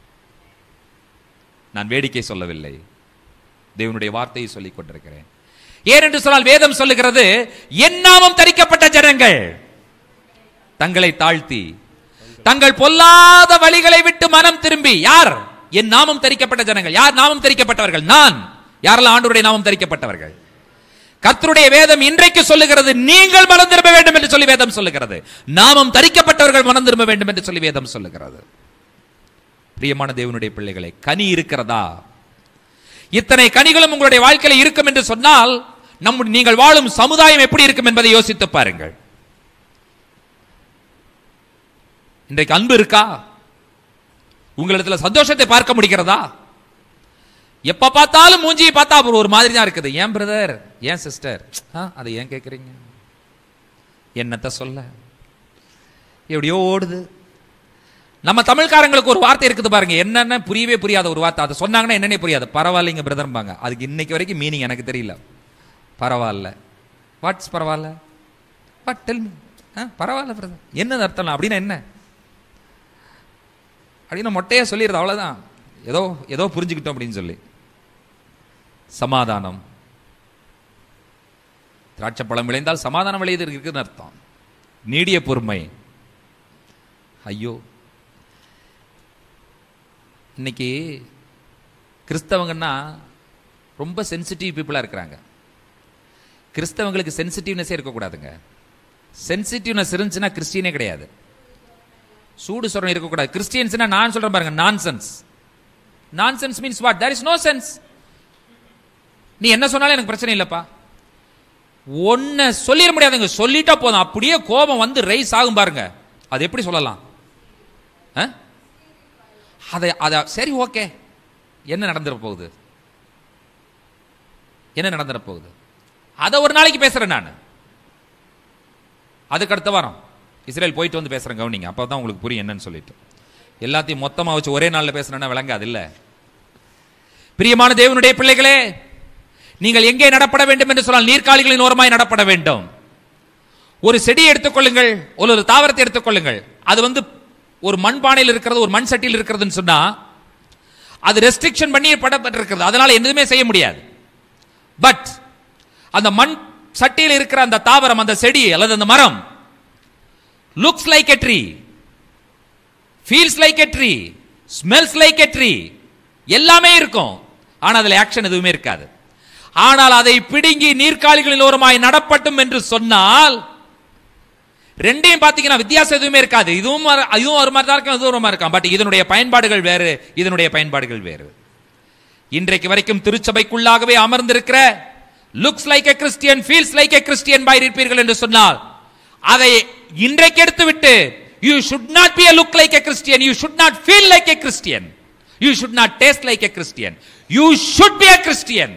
நான் வேடிக்கை சொல்லவில்லை தேவனுடைய வார்த்தையை சொல்லிக் கொண்டிருக்கிறேன் ஏனென்று சொன்னால் வேதம் சொல்லுகிறது என் நாமம் தரிக்கப்பட்ட ஜனங்கள் தங்களை தாழ்த்தி தங்கள் பொல்லாத வழிகளை விட்டு மனம் திரும்பி யார் என் நாமம் தரிக்கப்பட்ட ஜனங்கள் யார் நாமம் தரிக்கப்பட்டவர்கள் நான் யாரெல்லாம் ஆண்டவருடைய நாமம் தரிக்கப்பட்டவர்கள் கர்த்தருடைய வேதம் இன்றைக்கு சொல்லுகிறது நீங்கள் மனம் திரும்ப வேண்டும் என்று சொல்லி வேதம் சொல்லுகிறது நாமம் தரிக்கப்பட்டவர்கள் மனம் திரும்ப வேண்டும் என்று சொல்லி வேதம் சொல்லுகிறது பிரியமான தேவனுடைய பிள்ளைகளை கனி இருக்கிறதா இத்தனை கனிகளும் உங்களுடைய வாழ்க்கையில இருக்கும் என்று சொன்னால் நம் நீங்கள் வாழும் சமுதாயம் எப்படி இருக்கும் என்பதை யோசித்து பாருங்கள் இன்றைக்கு அன்பு இருக்கா உங்களிடத்துல சந்தோஷத்தை பார்க்க முடிகிறதா எப்ப பார்த்தாலும் மூஞ்சியை பார்த்தா அப்புறம் ஒரு மாதிரி தான் இருக்குது ஏன் பிரதர் ஏன் சிஸ்டர் அதை ஏன் கேட்குறீங்க என்னத்த சொல்ல எப்படியோ ஓடுது நம்ம தமிழ்காரங்களுக்கு ஒரு வார்த்தை இருக்குது பாருங்க என்னென்ன புரியவே புரியாத ஒரு வார்த்தை அதை சொன்னாங்கன்னா என்னன்னே புரியாது பரவாயில்லைங்க பிரதர்பாங்க அதுக்கு இன்னைக்கு வரைக்கும் மீனிங் எனக்கு தெரியல பரவாயில்ல வாட்ஸ் பரவாயில்ல வாட் டெல் மீ பரவாயில்ல பிரதர் என்ன அர்த்தம் அப்படின்னா என்ன அப்படின்னு மொட்டையா சொல்லிடுறது அவ்வளவுதான் ஏதோ ஏதோ புரிஞ்சுக்கிட்டோம் அப்படின்னு சொல்லி சமாதானம் திராட்சை பழம் விளைந்தால் சமாதானம் விளையுது இருக்குன்னு அர்த்தம் நீடிய பொறுமை ஐயோ இன்னைக்கு கிறிஸ்தவங்கன்னா ரொம்ப சென்சிட்டிவ் பீப்புளாக இருக்கிறாங்க கிறிஸ்தவங்களுக்கு சென்சிட்டிவ்னஸே இருக்கக்கூடாதுங்க சென்சிட்டிவ்னஸ் இருந்துச்சுன்னா கிறிஸ்டியனே கிடையாது சூடு சொரணம் இருக்கக்கூடாது கிறிஸ்டியன்ஸ்னா நான் சொல்றேன் பாருங்க nonsense nonsense means what there is no sense நீ என்ன சொன்னாலும் எனக்கு பிரச்சனை இல்லப்பா ஒன்ன சொல்லிட முடியாதுங்க சொல்லிட்டா போதும் அப்படியே கோபம் வந்து ரைஸ் ஆகும் பாருங்க அது எப்படி சொல்லலாம் ஆ? அதை அத சரி ஓகே என்ன நடந்துட போகுது என்ன நடந்துட போகுது அதை ஒரு நாளைக்கு பேசுறேன் நான் அதுக்கு அடுத்த வாரம் இஸ்ரேல் போயிட்டு வந்து பேசுறேன் கவனிங்க அப்பதான் உங்களுக்கு புரியும் என்னன்னு சொல்லிட்டு எல்லாத்தையும் மொத்தமா வச்சு ஒரே நாள்ல பேசுறேன்னா விளங்காது இல்ல பிரியமான தேவனுடைய பிள்ளைகளே நீங்கள் எங்கே நடப்பட வேண்டும் என்று சொன்னால் நீர்க்காலிகளின் ஓரமாய் நடப்பட வேண்டும் ஒரு செடியை எடுத்துக்கொள்ளுங்கள் ஒரு ஒரு தாவரத்தை எடுத்துக்கொள்ளுங்கள் அது வந்து ஒரு மண்பானையில் இருக்கிறது ஒரு மண் சட்டியில் இருக்கிறதுன்னு சொன்னா அது ரெஸ்ட்ரிக்ஷன் பண்ணி படப்பட்டிருக்கிறது அதனால எதுவுமே செய்ய முடியாது பட் அந்த மண் சட்டியில் இருக்கிற அந்த தாவரம் அந்த செடி அல்லது அந்த மரம் looks like a tree feels like a tree smells like a tree எல்லாமே இருக்கும் ஆனா அதுல ஆக்ஷன் எதுவுமே இருக்காது ஆனால் அதை பிடுங்கி நீர்க்காலிகளின் ஓரமாய் நடப்பட்டும் என்று சொன்னால் ரெண்டையும் பாத்தீங்கன்னா வித்தியாசம் எதுவுமே இருக்காது இதுவும் ஒரு- இதுவும் ஒரு மாதிரி தான் இருக்கும் இதுவும் ஒரு மாதிரி இருக்கும் பட் இதனுடைய பயன்பாடுகள் வேறு இதனுடைய பயன்பாடுகள் வேறு இன்றைக்கு வரைக்கும் திருச்சபைக்குள்ளாகவே அமர்ந்திருக்கிற looks like a Christian feels like a Christian boy இருப்பீர்கள் என்று சொன்னால் அதை இன்றைக்கு எடுத்து விட்டு you should not be a look like a Christian you should not feel like a Christian you should not taste like a Christian you should be a Christian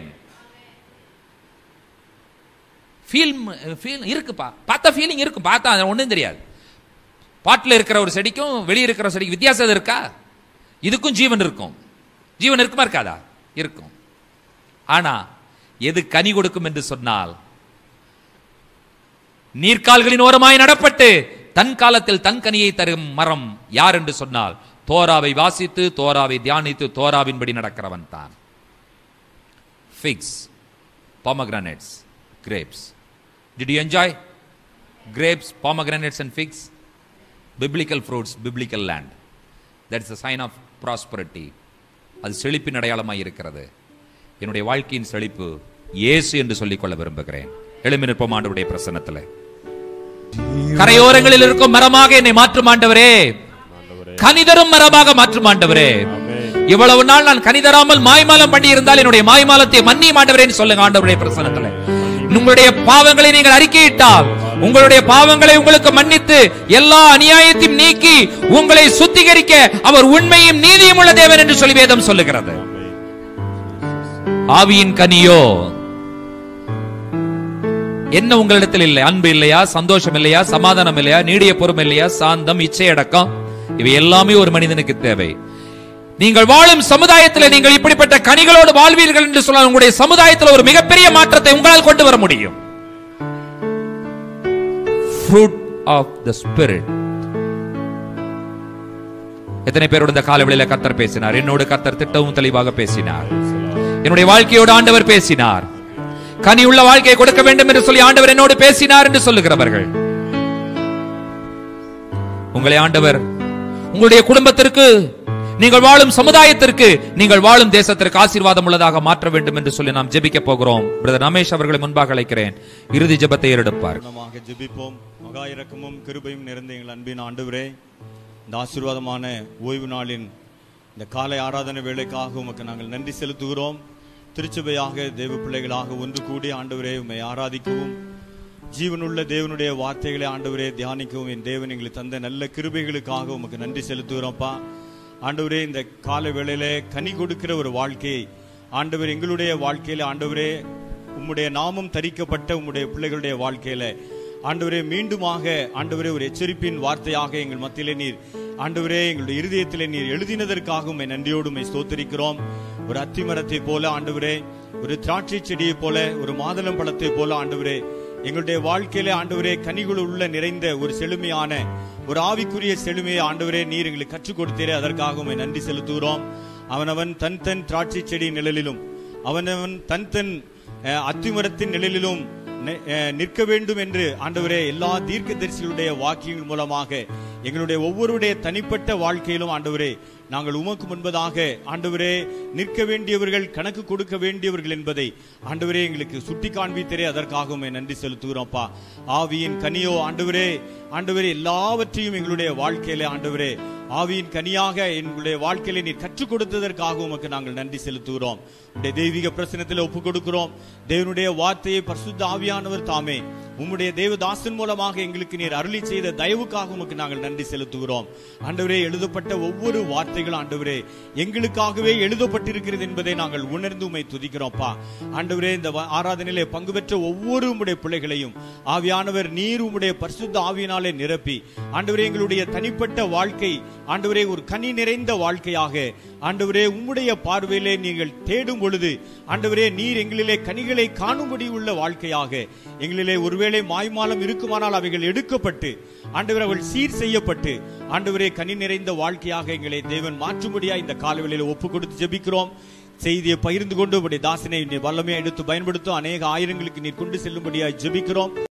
feel feel இருக்குப்பா பார்த்தா feeling இருக்கும் பார்த்தா அது ஒன்றும் தெரியாது பாட்டில் இருக்கிற ஒரு செடிக்கும் வெளியே இருக்கிற ஒரு செடிக்கும் வித்தியாசம் எதுவும் இருக்கா இதுக்கும் ஜீவன் இருக்கும் ஜீவன் இருக்குமா இருக்காதா இருக்கும் ஆனா எது கனி கொடுக்கும் என்று சொன்னால் நீர்க்கால்களின் ஓரமாய் நடப்பட்டு தன் காலத்தில் தன் கனியை தரும் மரம் யார் என்று சொன்னால் தோராவை வாசித்து தோராவை தியானித்து தோராவின்படி நடக்கிறவன் தான் figs pomegranates grapes did you enjoy grapes pomegranates and figs biblical fruits biblical land that's a sign of prosperity அது செழிப்பின் அடையாளமாய் இருக்கிறது என்னுடைய வாழ்க்கையின் செழிப்பு இயேசு என்று சொல்லிக்கொள்ள விரும்புகிறேன் எழுமி நிற்போம் ஆண்டவருடைய பிரசன்னத்தில் கரையோரங்களில் இருக்கும் மரமாக என்னை மாற்றும் ஆண்டவரே கனிதரும் மரமாக மாற்றும் ஆண்டவரே இவ்வளவு நாள் நான் கனிதராமல் மாய்மாலம் பண்ணி இருந்தால் என்னுடைய மாய்மாலத்தை மன்னி மாண்டவரேன்னு சொல்லுங்க ஆண்டவருடைய பிரசனத்துல உங்களுடைய பாவங்களை நீங்கள் அறிக்கையிட்டால் உங்களுடைய பாவங்களை உங்களுக்கு மன்னித்து எல்லா அநியாயத்தையும் நீக்கி உங்களை சுத்திகரிக்க அவர் உண்மையும் நீதியும் உள்ள தேவன் என்று சொல்லி வேதம் சொல்லுகிறது ஆவியின் கனியோ என்ன உங்களிடத்தில் இல்லை அன்பு இல்லையா சந்தோஷம் இல்லையா சமாதானம் இல்லையா நீடிய பொறுமை இல்லையா சாந்தம் இச்சை அடக்கம் இவை எல்லாமே ஒரு மனிதனுக்கு தேவை நீங்கள் வாழும் சமுதாயத்தில் நீங்கள் இப்படிப்பட்ட கனிகளோடு வாழ்வீர்கள் என்று சொன்னால் உங்களுடைய சமுதாயத்தில் ஒரு மிகப்பெரிய மாற்றத்தை உங்களால் கொண்டு வர முடியும் fruit of the spirit எத்தனை பேரோட இந்த காலவெளியில கத்தர் பேசினார் என்னோடு கத்தர் திட்டமும் தெளிவாக பேசினார் என்னுடைய வாழ்க்கையோடு ஆண்டவர் பேசினார் கனி உள்ள வாழ்க்கையை கொடுக்க வேண்டும் என்று சொல்லி ஆண்டவர் என்னோடு பேசினார் என்று சொல்லுகிறவர்கள் உங்களை ஆண்டவர் உங்களுடைய குடும்பத்திற்கு நீங்கள் வாழும் சமுதாயத்திற்கு நீங்கள் வாழும் தேசத்திற்கு ஆசீர்வாதம் உள்ளதாக மாற்ற வேண்டும் என்று சொல்லி நாம் ஜெபிக்க போகிறோம் பிரதர் ரமேஷ் அவர்களை முன்பாக அழைக்கிறேன் இறுதி ஜெபத்தை ஏறெடுப்பார் பூர்ணமாக ஜெபிப்போம் மகா இரக்கமும் கிருபையும் நிறைந்த எங்கள் அன்பின் ஆண்டவரே இந்த ஆசீர்வாதமான ஓய்வு நாளின் இந்த காலை ஆராதனை வேலைக்காக உமக்கு நாங்கள் நன்றி செலுத்துகிறோம் திருச்சபையாக தேவ பிள்ளைகளாக ஒன்று கூடி ஆண்டவரே உம்மை ஆராதிக்கவும் ஜீவனுள்ள தேவனுடைய வார்த்தைகளை ஆண்டவரே தியானிக்கவும் என் தேவன் எங்களுக்கு தந்த நல்ல கிருபைகளுக்காக உமக்கு நன்றி செலுத்துகிறோம்ப்பா ஆண்டவரே இந்த கால வேளையில கனி கொடுக்கிற ஒரு வாழ்க்கையை ஆண்டவர் எங்களுடைய வாழ்க்கையில ஆண்டவரே உம்முடைய நாமம் தரிக்கப்பட்ட உம்முடைய பிள்ளைகளுடைய வாழ்க்கையில ஆண்டவரே மீண்டுமாக ஆண்டவரே ஒரு எச்சரிப்பின் வார்த்தையாக எங்கள் மத்தியிலே நீர் ஆண்டவரே எங்களுடைய இருதயத்திலே நீர் எழுதினதற்காக உம்மை நன்றியோடு உம்மை ஸ்தோத்தரிக்கிறோம் ஒரு அத்திமரத்தை போல ஆண்டவரே ஒரு திராட்சை செடியை போல ஒரு மாதுளம் பழத்தை போல ஆண்டவரே எங்களுடைய வாழ்க்கையில ஆண்டவரே கனிகள் உள்ள நிறைந்த ஒரு செழுமையான ஒரு ஆவிக்குரிய செழுமையை ஆண்டவரே நீர் எங்களுக்கு கற்றுக் கொடுத்தீரே அதற்காக உம்மை நன்றி செலுத்துகிறோம் அவனவன் தன் தன் திராட்சை செடி நிழலிலும் அவனவன் தன் தன் அஹ், அத்திமரத்தின் நிழலிலும் நி- அஹ், நிற்க வேண்டும் என்று ஆண்டவரே எல்லா தீர்க்கதரிசிகளுடைய வாக்கியங்கள் மூலமாக எங்களுடைய ஒவ்வொருடைய தனிப்பட்ட வாழ்க்கையிலும் ஆண்டவரே நாங்கள் உமக்கு முன்பதாக ஆண்டவரே நிற்க வேண்டியவர்கள் கணக்கு கொடுக்க வேண்டியவர்கள் என்பதை ஆண்டவரே எங்களுக்கு சுட்டி காண்பித்தரே அதற்காக உம்மை நன்றி செலுத்துகிறோம்ப்பா ஆவியின் கனியோ ஆண்டவரே ஆண்டவரே எல்லாவற்றையும் எங்களுடைய வாழ்க்கையில ஆண்டவரே ஆவியின் கனியாக எங்களுடைய வாழ்க்கையில நீர் கற்றுக் கொடுத்ததற்காக உமக்கு நாங்கள் நன்றி செலுத்துகிறோம் உடைய தெய்வீக பிரசனத்தில் ஒப்பு கொடுக்கிறோம் தேவனுடைய வார்த்தையை பரிசுத்த ஆவியானவர் தாமே உம்முடைய தேவதாசன் மூலமாக எங்களுக்கு நீர் அருளி செய்த தயவுக்காக உமக்கு நாங்கள் நன்றி செலுத்துகிறோம் ஆண்டவரே எழுதப்பட்ட ஒவ்வொரு வார்த்தைகளும் ஆண்டவரே எங்களுக்காகவே எழுதப்பட்டிருக்கிறது என்பதை நாங்கள் உணர்ந்து உம்மை துதிக்கிறோம்ப்பா ஆண்டவரே இந்த வ- ஆராதனையிலே பங்கு பெற்ற ஒவ்வொரு உம்முடைய பிள்ளைகளையும் ஆவியானவர் நீர் உம்முடைய பரிசுத்த ஆவியினாலே நிரப்பி ஆண்டவரே எங்களுடைய தனிப்பட்ட வாழ்க்கை ஆண்டவரே ஒரு கனி நிறைந்த வாழ்க்கையாக ஆண்டவரே உம்முடைய பார்வையிலே நீங்கள் தேடும் பொழுது ஆண்டவரே நீர் எங்களிலே கனிகளை காணும்படி உள்ள வாழ்க்கையாக எங்களிலே ஒருவேளை மாய்மாலம் இருக்குமானால் அவைகள் எடுக்கப்பட்டு ஆண்டவர் அவர்கள் சீர் செய்யப்பட்டு ஆண்டவரே கனி நிறைந்த வாழ்க்கையாக எங்களை தேவன் மாற்றும்படியா இந்த காலவெளியில ஒப்பு கொடுத்து ஜெபிக்கிறோம் செய்தியை பகிர்ந்து கொண்டு உடைய தாசனை நீர் வல்லமையா எடுத்து பயன்படுத்தும் அநேக ஆயிரங்களுக்கு நீர் கொண்டு செல்லும்படியா ஜெபிக்கிறோம்